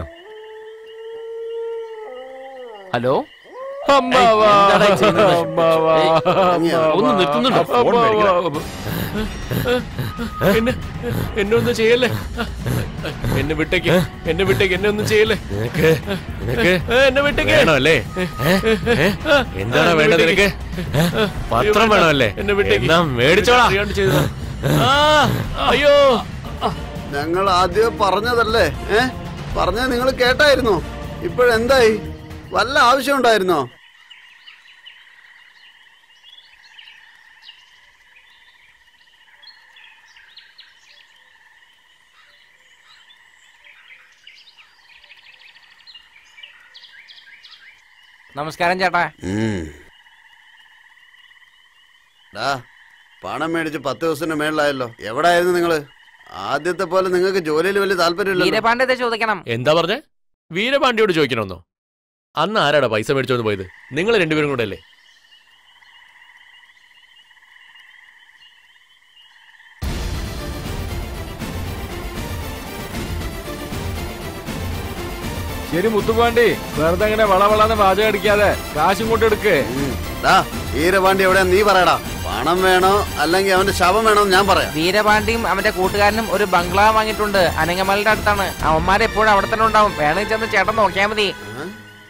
ഹലോ അമ്മാവാ എന്താടാ ഈ ചെയ്യുന്നത്? അമ്മാവാ ഒന്ന് നിർത്തുന്നുണ്ടോ ഫോൺ മേടിക്കണം. എന്നെ എന്നെ ഒന്നും ചെയ്യല്ലേ എന്നെ വിട്ടേക്ക് എന്നെ വിട്ടേക്ക് എന്നെ ഒന്നും ചെയ്യല്ലേ നിനക്ക് നിനക്ക് ഏ, എന്നെ വിട്ടേക്ക് വേണമല്ലേ എന്താണ് വേണ്ടത് നിനക്ക് പത്രം വേണമല്ലേ എന്നെ വിട്ടേക്ക് എന്നാ മേടിച്ചോളാം അറിയാണ്ട് ചെയ്തതാ. ആ, അയ്യോ ഞങ്ങൾ ആദ്യം പറഞ്ഞതല്ലേ ഏ പറഞ്ഞത് നിങ്ങൾ കേട്ടായിരുന്നോ ഇപ്പോഴെന്തായി വല്ല ആവശ്യം ഉണ്ടായിരുന്നോ നമസ്കാരം ചേട്ടാ ഡാ പണം മേടിച്ച് പത്ത് ദിവസത്തിന് മേളിലായല്ലോ എവിടായിരുന്നു നിങ്ങള് ആദ്യത്തെ പോലെ നിങ്ങൾക്ക് ജോലിയിൽ വലിയ താല്പര്യമില്ലല്ലോ വീരപാണ്ഡ്യത്തെ ചോദിക്കണം എന്താ പറഞ്ഞേ വീരപാണ്ഡ്യോട് ചോദിക്കണമെന്നോ അന്ന് ആരാടാ പൈസ മേടിച്ചോണ്ട് പോയത് നിങ്ങൾ രണ്ടുപേരും കൂടെ അല്ലേ ശരി മുത്തുപാണ്ടി വെറുതെ അങ്ങനെ വളവളാന്ന് വാചകം അടിക്കാതെ കാശും കൊണ്ട് എടുക്ക് ഉം. ഡാ വീരപാണ്ഡി എവിടെയാ നീ പറയടാ പണം വേണോ അല്ലെങ്കിൽ അവന്റെ ശവം വേണോ എന്ന് ഞാൻ പറയാം വീരപാണ്ഡ്യയും അവന്റെ കൂട്ടുകാരനും ഒരു ബംഗ്ലാവ് വാങ്ങിയിട്ടുണ്ട് അനങ്ങമലയുടെ അടുത്താണ് അവന്മാരെപ്പോഴും അവിടെ തന്നെ ഉണ്ടാവും വേണമെങ്കിൽ ചെന്ന് ചേട്ടൻ നോക്കിയാ മതി ഏ?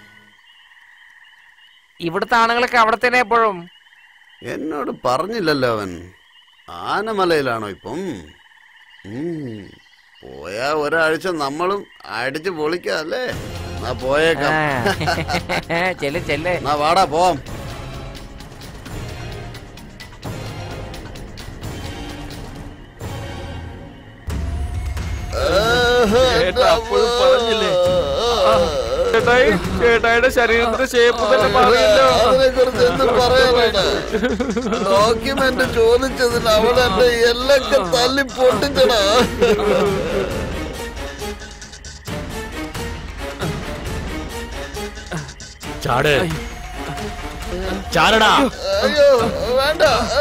ഇവിടുത്തെ ആണുങ്ങളൊക്കെ അവിടെ തന്നെ എപ്പോഴും എന്നോട് പറഞ്ഞില്ലല്ലോ അവൻ ആനമലയിലാണോ ഇപ്പം ഉം. പോയാ ഒരാഴ്ച നമ്മളും അടിച്ച് പൊളിക്കാം അല്ലേ എന്നാ പോയേക്കാം ചെല്ല് ചെല്ല് എന്നാ വാടാ പോവാം ചേട്ടാ അപ്പോഴും പറഞ്ഞില്ലേ ചേട്ടായി ചേട്ടായിയുടെ ശരീരത്തിന്റെ ഷേപ്പ് തന്നെ മാറിയല്ലോ അതിനെ കുറിച്ച് എന്ത് പറയാനാണ് ഡോക്യുമെന്റ് ചോദിച്ചതിന് അവൾ എന്റെ എല്ലൊക്കെ തല്ലി പൊട്ടിച്ചടാ ചാട് ചാടടാ അയ്യോ വേണ്ട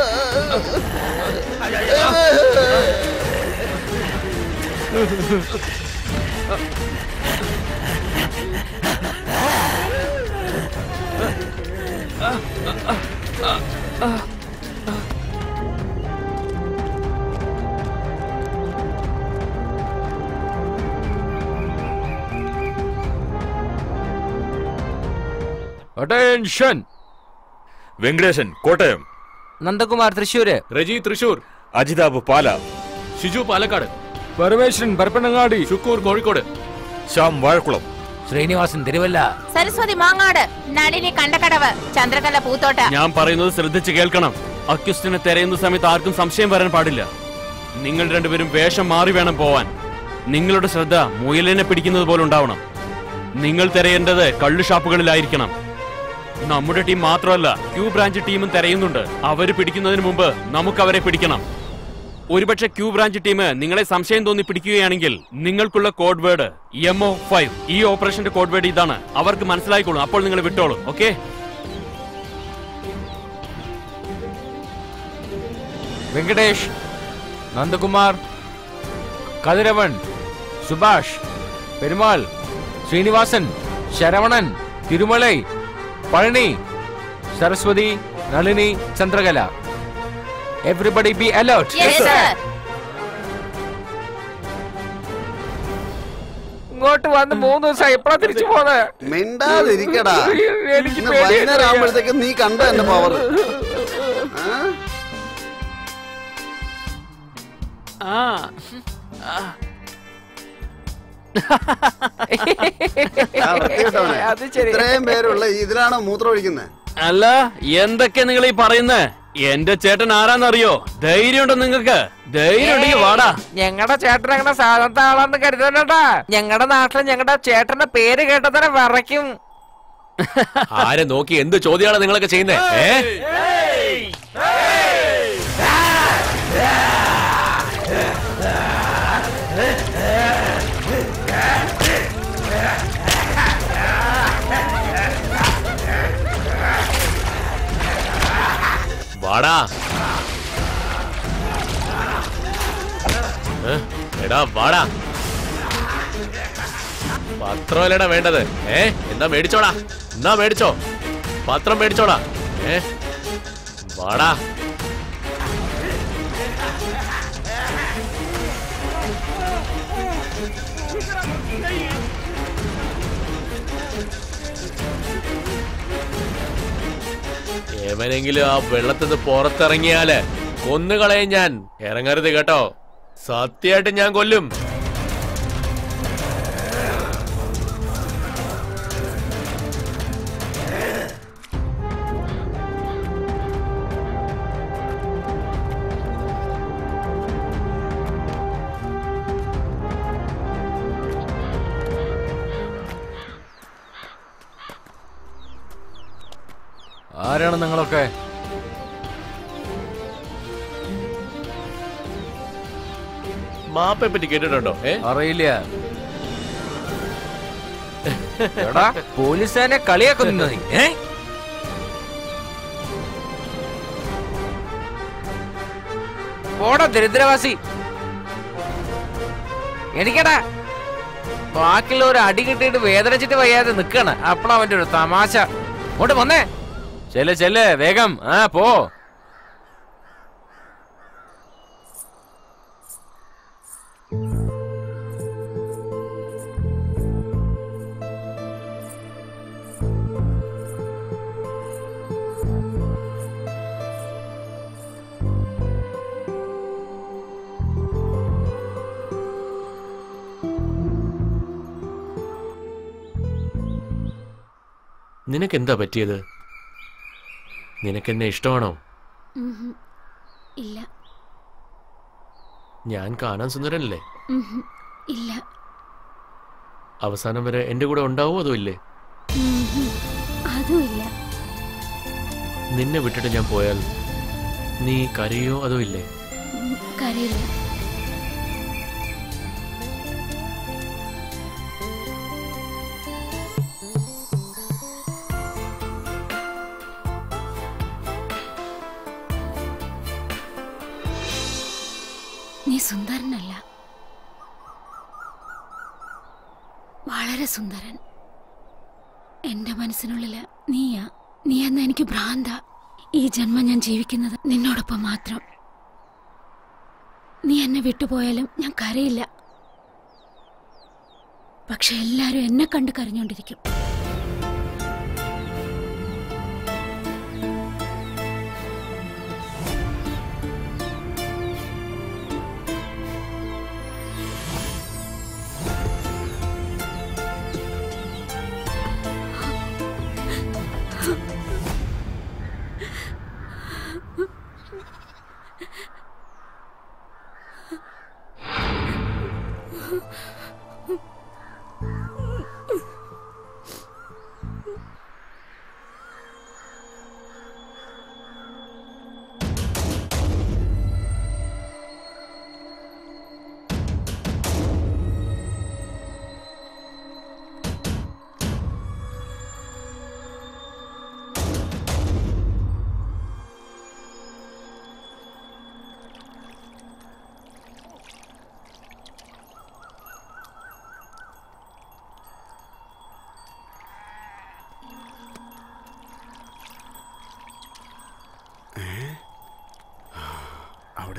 അറ്റൻഷൻ വെങ്കടേശൻ കോട്ടയം നന്ദകുമാർ തൃശ്ശൂര് റജി തൃശൂർ അജിതാബ് പാല ഷിജു പാലക്കാട് പരമേശ്വരൻ പരപ്പനങ്ങാടി ഷുക്കൂർ കോഴിക്കോട് ശ്യാം വാഴക്കുളം ശ്രീനിവാസൻ തിരുവല്ല സരസ്വതി മാങ്ങാട് നളിനി കണ്ടക്കടവ് ചന്ദ്രകല പൂത്തോട്ട ഞാൻ പറയുന്നത് ശ്രദ്ധിച്ച് കേൾക്കണം അക്യുസ്റ്റിനെ തെരയുന്ന സമയത്ത് ആർക്കും സംശയം വരാൻ പാടില്ല നിങ്ങൾ രണ്ടുപേരും വേഷം മാറി വേണം പോവാൻ നിങ്ങളുടെ ശ്രദ്ധ മുയലിനെ പിടിക്കുന്നത് പോലെ ഉണ്ടാവണം നിങ്ങൾ തിരയേണ്ടത് കള്ളു ഷാപ്പുകളിലായിരിക്കണം നമ്മുടെ ടീം മാത്രമല്ല ക്യൂ ബ്രാഞ്ച് ടീമും തിരയുന്നുണ്ട് അവര് പിടിക്കുന്നതിന് മുമ്പ് നമുക്ക് അവരെ പിടിക്കണം ഒരുപക്ഷെ ക്യൂ ബ്രാഞ്ച് ടീം നിങ്ങളെ സംശയം തോന്നി പിടിക്കുകയാണെങ്കിൽ നിങ്ങൾക്കുള്ള code word M O five ഈ ഓപ്പറേഷന്റെ കോഡ് വേർഡ് ഇതാണ് അവർക്ക് മനസ്സിലായിക്കോളും അപ്പോൾ നിങ്ങൾ വിട്ടോളൂ okay Venkatesh Nandakumar Kathiravan Subhash Perumal Srinivasan Saravanan Thirumalai Palani Saraswathi Nalini Chandrakala everybody be alert ഇങ്ങോട്ട് വന്ന് മൂന്ന് ദിവസം എപ്പോഴാ തിരിച്ചു പോന്നെ മിണ്ടാതിരിക്കടാ എനിക്ക് ഇന്ന് പേടിയാ. വൈകുന്നേരം ആകുമ്പോഴത്തേക്ക് നീ കണ്ട എന്റെ പവർ അത് ശരി ഇത്രയും പേരുള്ള ഇതിലാണോ മൂത്രം ഒഴിക്കുന്നത് അല്ല എന്തൊക്കെ നിങ്ങൾ ഈ പറയുന്നേ എന്റെ ചേട്ടൻ ആരാന്നറിയോ ധൈര്യമുണ്ടോ നിങ്ങക്ക് ധൈര്യം ഉണ്ടെങ്കിൽ വാടാ ഞങ്ങളുടെ ചേട്ടൻ അങ്ങനെ സാധാരണ ആളാന്ന് കരുതണ്ടാ ഞങ്ങളുടെ നാട്ടിൽ ഞങ്ങളുടെ ചേട്ടന്റെ പേര് കേട്ട തന്നെ വിറയ്ക്കും ആരെ നോക്കി എന്ത് ചോദ്യമാണ് നിങ്ങളൊക്കെ ചെയ്യുന്നേ ഏ വാടാ ഏ? എടാ വാടാ പത്രമല്ലടാ വേണ്ടത് ഏ എന്താ മേടിച്ചോടാ എന്നാ മേടിച്ചോ പത്രം മേടിച്ചോടാ ഏ വാടാ എവനെങ്കിലും ആ വെള്ളത്തിൽ നിന്ന് പുറത്തിറങ്ങിയാല് കൊന്നുകളയും ഞാൻ ഇറങ്ങരുത് കേട്ടോ സത്യമായിട്ട് ഞാൻ കൊല്ലും ആരാണ് നിങ്ങളൊക്കെ മാപ്പെ പറ്റി കേട്ടിട്ടുണ്ടോ ഏ അറിയില്ല എടാ പോലീസുകാരനെ കളിയാക്കുന്നു നീ ഏ പോടാ ദരിദ്രവാസി എനിക്കടാ ബാക്കിയുള്ളവർ അടി കിട്ടിയിട്ട് വേദനിച്ചിട്ട് വയ്യാതെ നിക്കണ അപ്പളാ അവന്റെ ഒരു തമാശ ഇങ്ങോട്ട് വന്നേ ചെല്ല് ചെല്ല് വേഗം ആ പോ നിനക്ക് എന്താ പറ്റിയത് നിനക്കെന്നെ ഇഷ്ടമാണോ ഉം. ഇല്ല ഞാൻ കാണാൻ സുന്ദരനല്ലേ ഉം. ഇല്ല അവസാനം വരെ എന്റെ കൂടെ ഉണ്ടാവോ അതോ ഇല്ലേ ഉം. അതും ഇല്ല നിന്നെ വിട്ടിട്ട് ഞാൻ പോയാൽ നീ കരയോ അതോ ഇല്ലേ ഉം. കരയില്ല നീ സുന്ദരനല്ല വളരെ സുന്ദരൻ എന്റെ മനസ്സിനുള്ളില് നീയാ നീ എന്ന എനിക്ക് ഭ്രാന്ത ഈ ജന്മം ഞാൻ ജീവിക്കുന്നത് നിന്നോടൊപ്പം മാത്രം നീ എന്നെ വിട്ടുപോയാലും ഞാൻ കരയില്ല പക്ഷെ എല്ലാരും എന്നെ കണ്ട് കരഞ്ഞോണ്ടിരിക്കും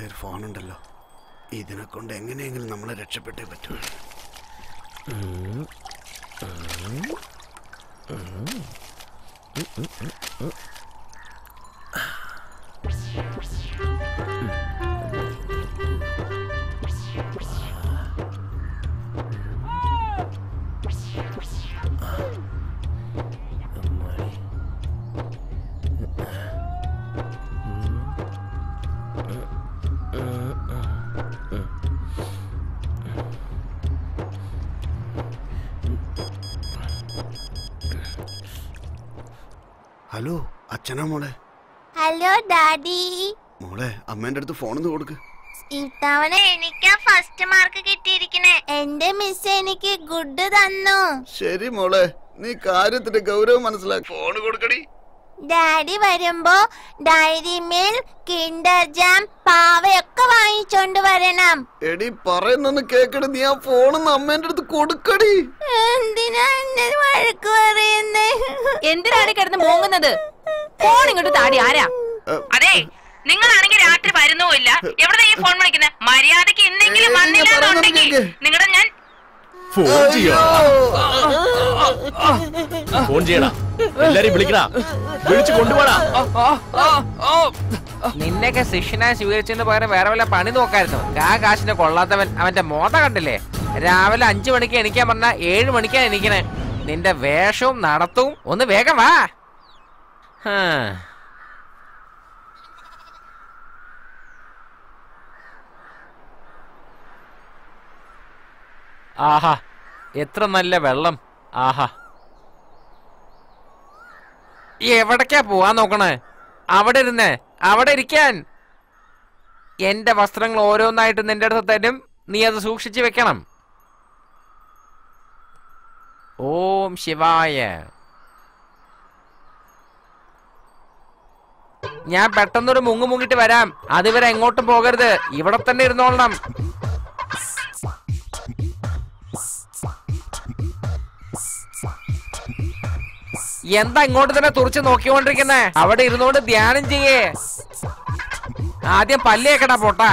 ഒരു ഫോണുണ്ടല്ലോ ഇതിനെ കൊണ്ട് എങ്ങനെയെങ്കിലും നമ്മളെ രക്ഷപ്പെട്ടേ പറ്റൂ ഹലോ അച്ഛനാ മോളെ ഹലോ ഡാഡി മോളെ അമ്മേന്റെ അടുത്ത് ഫോണൊന്ന് കൊടുക്ക് ഇത്തവണ എനിക്കാ ഫസ്റ്റ് മാർക്ക് കിട്ടിയിരിക്കണേ എന്റെ മിസ് എനിക്ക് ഗുഡ് തന്നു ശരി മോളെ നീ കാര്യത്തിന്റെ ഗൗരവം മനസ്സിലാക്കി ഫോൺ കൊടുക്കടി ഡാഡി വരുമ്പോ ഡയറി മിൽക്ക് കിൻഡർ ജാം പാവയൊക്കെ വാങ്ങിച്ചോണ്ട് വരണം എടി പറയുന്നൊന്ന് കേക്കടി നീ ആ ഫോണൊന്ന് അമ്മേന്റെ അടുത്ത് കൊടുക്കടി എന്തിനാ എന്നെ വഴക്ക് പറയുന്നേ എന്തിനാണ് ഈ കിടന്ന് മൂങ്ങുന്നത് ഫോൺ ഇങ്ങോട്ട് താടി ആരാ അതെ നിങ്ങളാണെങ്കിൽ രാത്രി വരുന്നുമില്ല എവിടെ ഈ ഫോൺ വിളിക്കുന്നത് മര്യാദക്ക് ഇന്നെങ്കിലും ഏയ്, വന്നില്ല ഞാൻ എന്നുണ്ടെങ്കിൽ പറയുന്നത് നിങ്ങളുടെ ഞാൻ ഫോൺ ചെയ്യോ ഫോൺ ചെയ്യടാ എല്ലാരും വിളിക്കടാ വിളിച്ചു കൊണ്ടുപോടാ നിന്നെയൊക്കെ ശിഷ്യനായി സ്വീകരിച്ചതിന് പകരം വേറെ വല്ല പണി നോക്കായിരുന്നു ആ കാശിന്റെ കൊള്ളാത്തവൻ അവന്റെ മോത കണ്ടില്ലേ രാവിലെ അഞ്ചു മണിക്ക് എണിക്കാൻ പറഞ്ഞ ഏഴു മണിക്കാ എണിക്കണേ നിന്റെ വേഷവും നടത്തവും ഒന്ന് വേഗം വാ ഹാ. ആഹാ എത്ര നല്ല വെള്ളം ആഹാ എവിടേക്കാ പോവാൻ നോക്കണേ അവിടെ ഇരുന്നേ അവിടെ ഇരിക്കാൻ എന്റെ വസ്ത്രങ്ങൾ ഓരോന്നായിട്ട് നിന്റെ അടുത്ത് തരും നീ അത് സൂക്ഷിച്ചു വെക്കണം ഓം ശിവായ ഞാൻ പെട്ടെന്നൊരു മുങ്ങു മുങ്ങിട്ട് വരാം അതുവരെ എങ്ങോട്ടും പോകരുത് ഇവിടെ തന്നെ ഇരുന്നോളണം എന്താ ഇങ്ങോട്ട് തന്നെ തുറച്ച് നോക്കിക്കൊണ്ടിരിക്കുന്നേ അവിടെ ഇരുന്നോണ്ട് ധ്യാനം ചെയ്യേ ആദ്യം പല്ലേക്കടാ പൊട്ടാ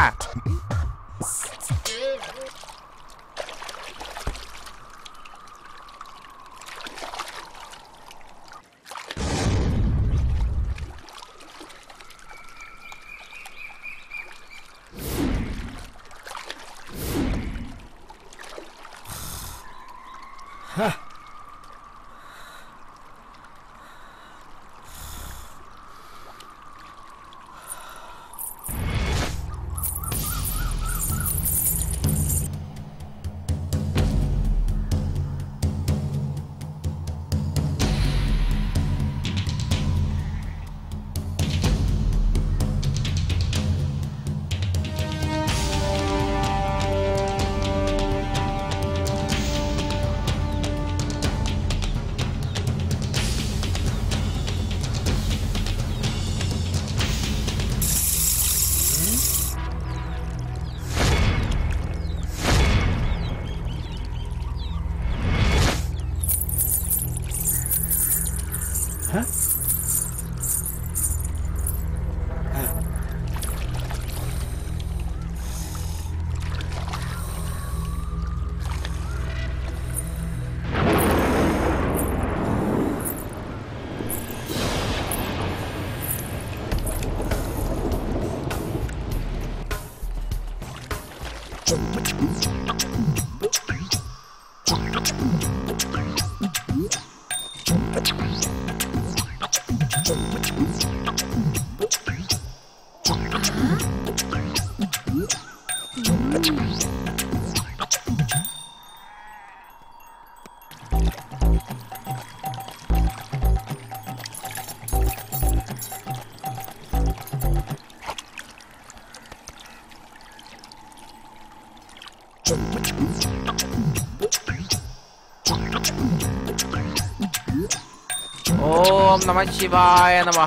ഓം നമ ശിവായ നമ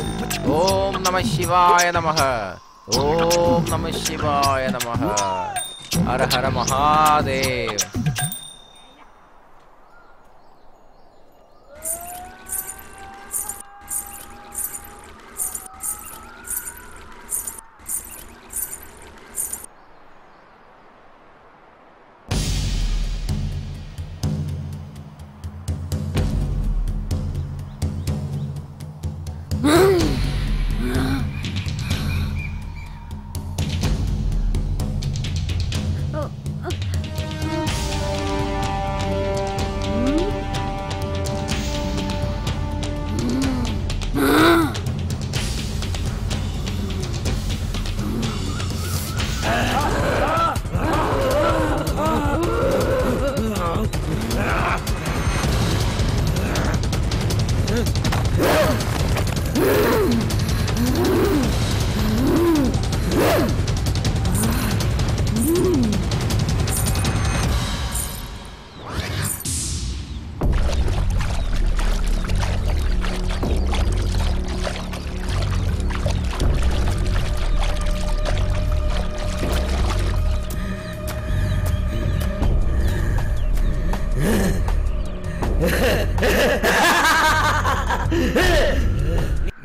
ഓം നമ ശിവായ നമ ഓം നമ ശിവായ നമ ഹര ഹര മഹാദേവ്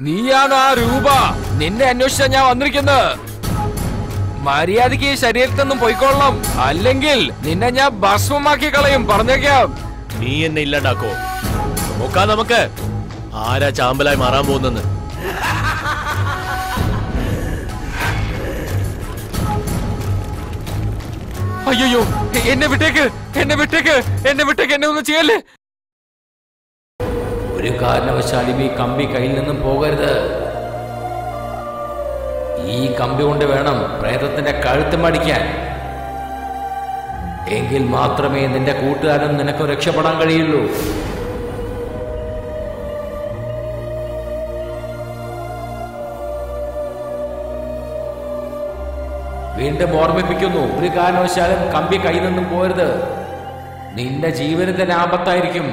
നീയാണ് ആ രൂപ നിന്നെ അന്വേഷിച്ചാ ഞാൻ വന്നിരിക്കുന്നത് മര്യാദയ്ക്ക് ഈ ശരീരത്തിൽ നിന്നും പോയിക്കൊള്ളണം അല്ലെങ്കിൽ നിന്നെ ഞാൻ ഭസ്മമാക്കി കളയും പറഞ്ഞേക്കാം നീ എന്നെ ഇല്ലാണ്ടാക്കോ നോക്കാം നമുക്ക് ആരാ ചാമ്പലായി മാറാൻ പോകുന്നെന്ന് അയ്യോ എന്നെ വിട്ടേക്ക് എന്നെ വിട്ടേക്ക് എന്നെ വിട്ടേക്ക് എന്നെ ഒന്നും ചെയ്യല്ലേ ഒരു കാരണവശാലും ഈ കമ്പി കയ്യിൽ നിന്നും പോകരുത് ഈ കമ്പി കൊണ്ട് വേണം പ്രേതത്തിന്റെ കഴുത്ത് മടിക്കാൻ എങ്കിൽ മാത്രമേ നിന്റെ കൂട്ടുകാരനും നിനക്ക് രക്ഷപ്പെടാൻ കഴിയുള്ളൂ വീണ്ടും ഓർമ്മിപ്പിക്കുന്നു ഒരു കാരണവശാലും കമ്പി കയ്യിൽ നിന്നും പോരുത് നിന്റെ ജീവന് തന്നെ ആപത്തായിരിക്കും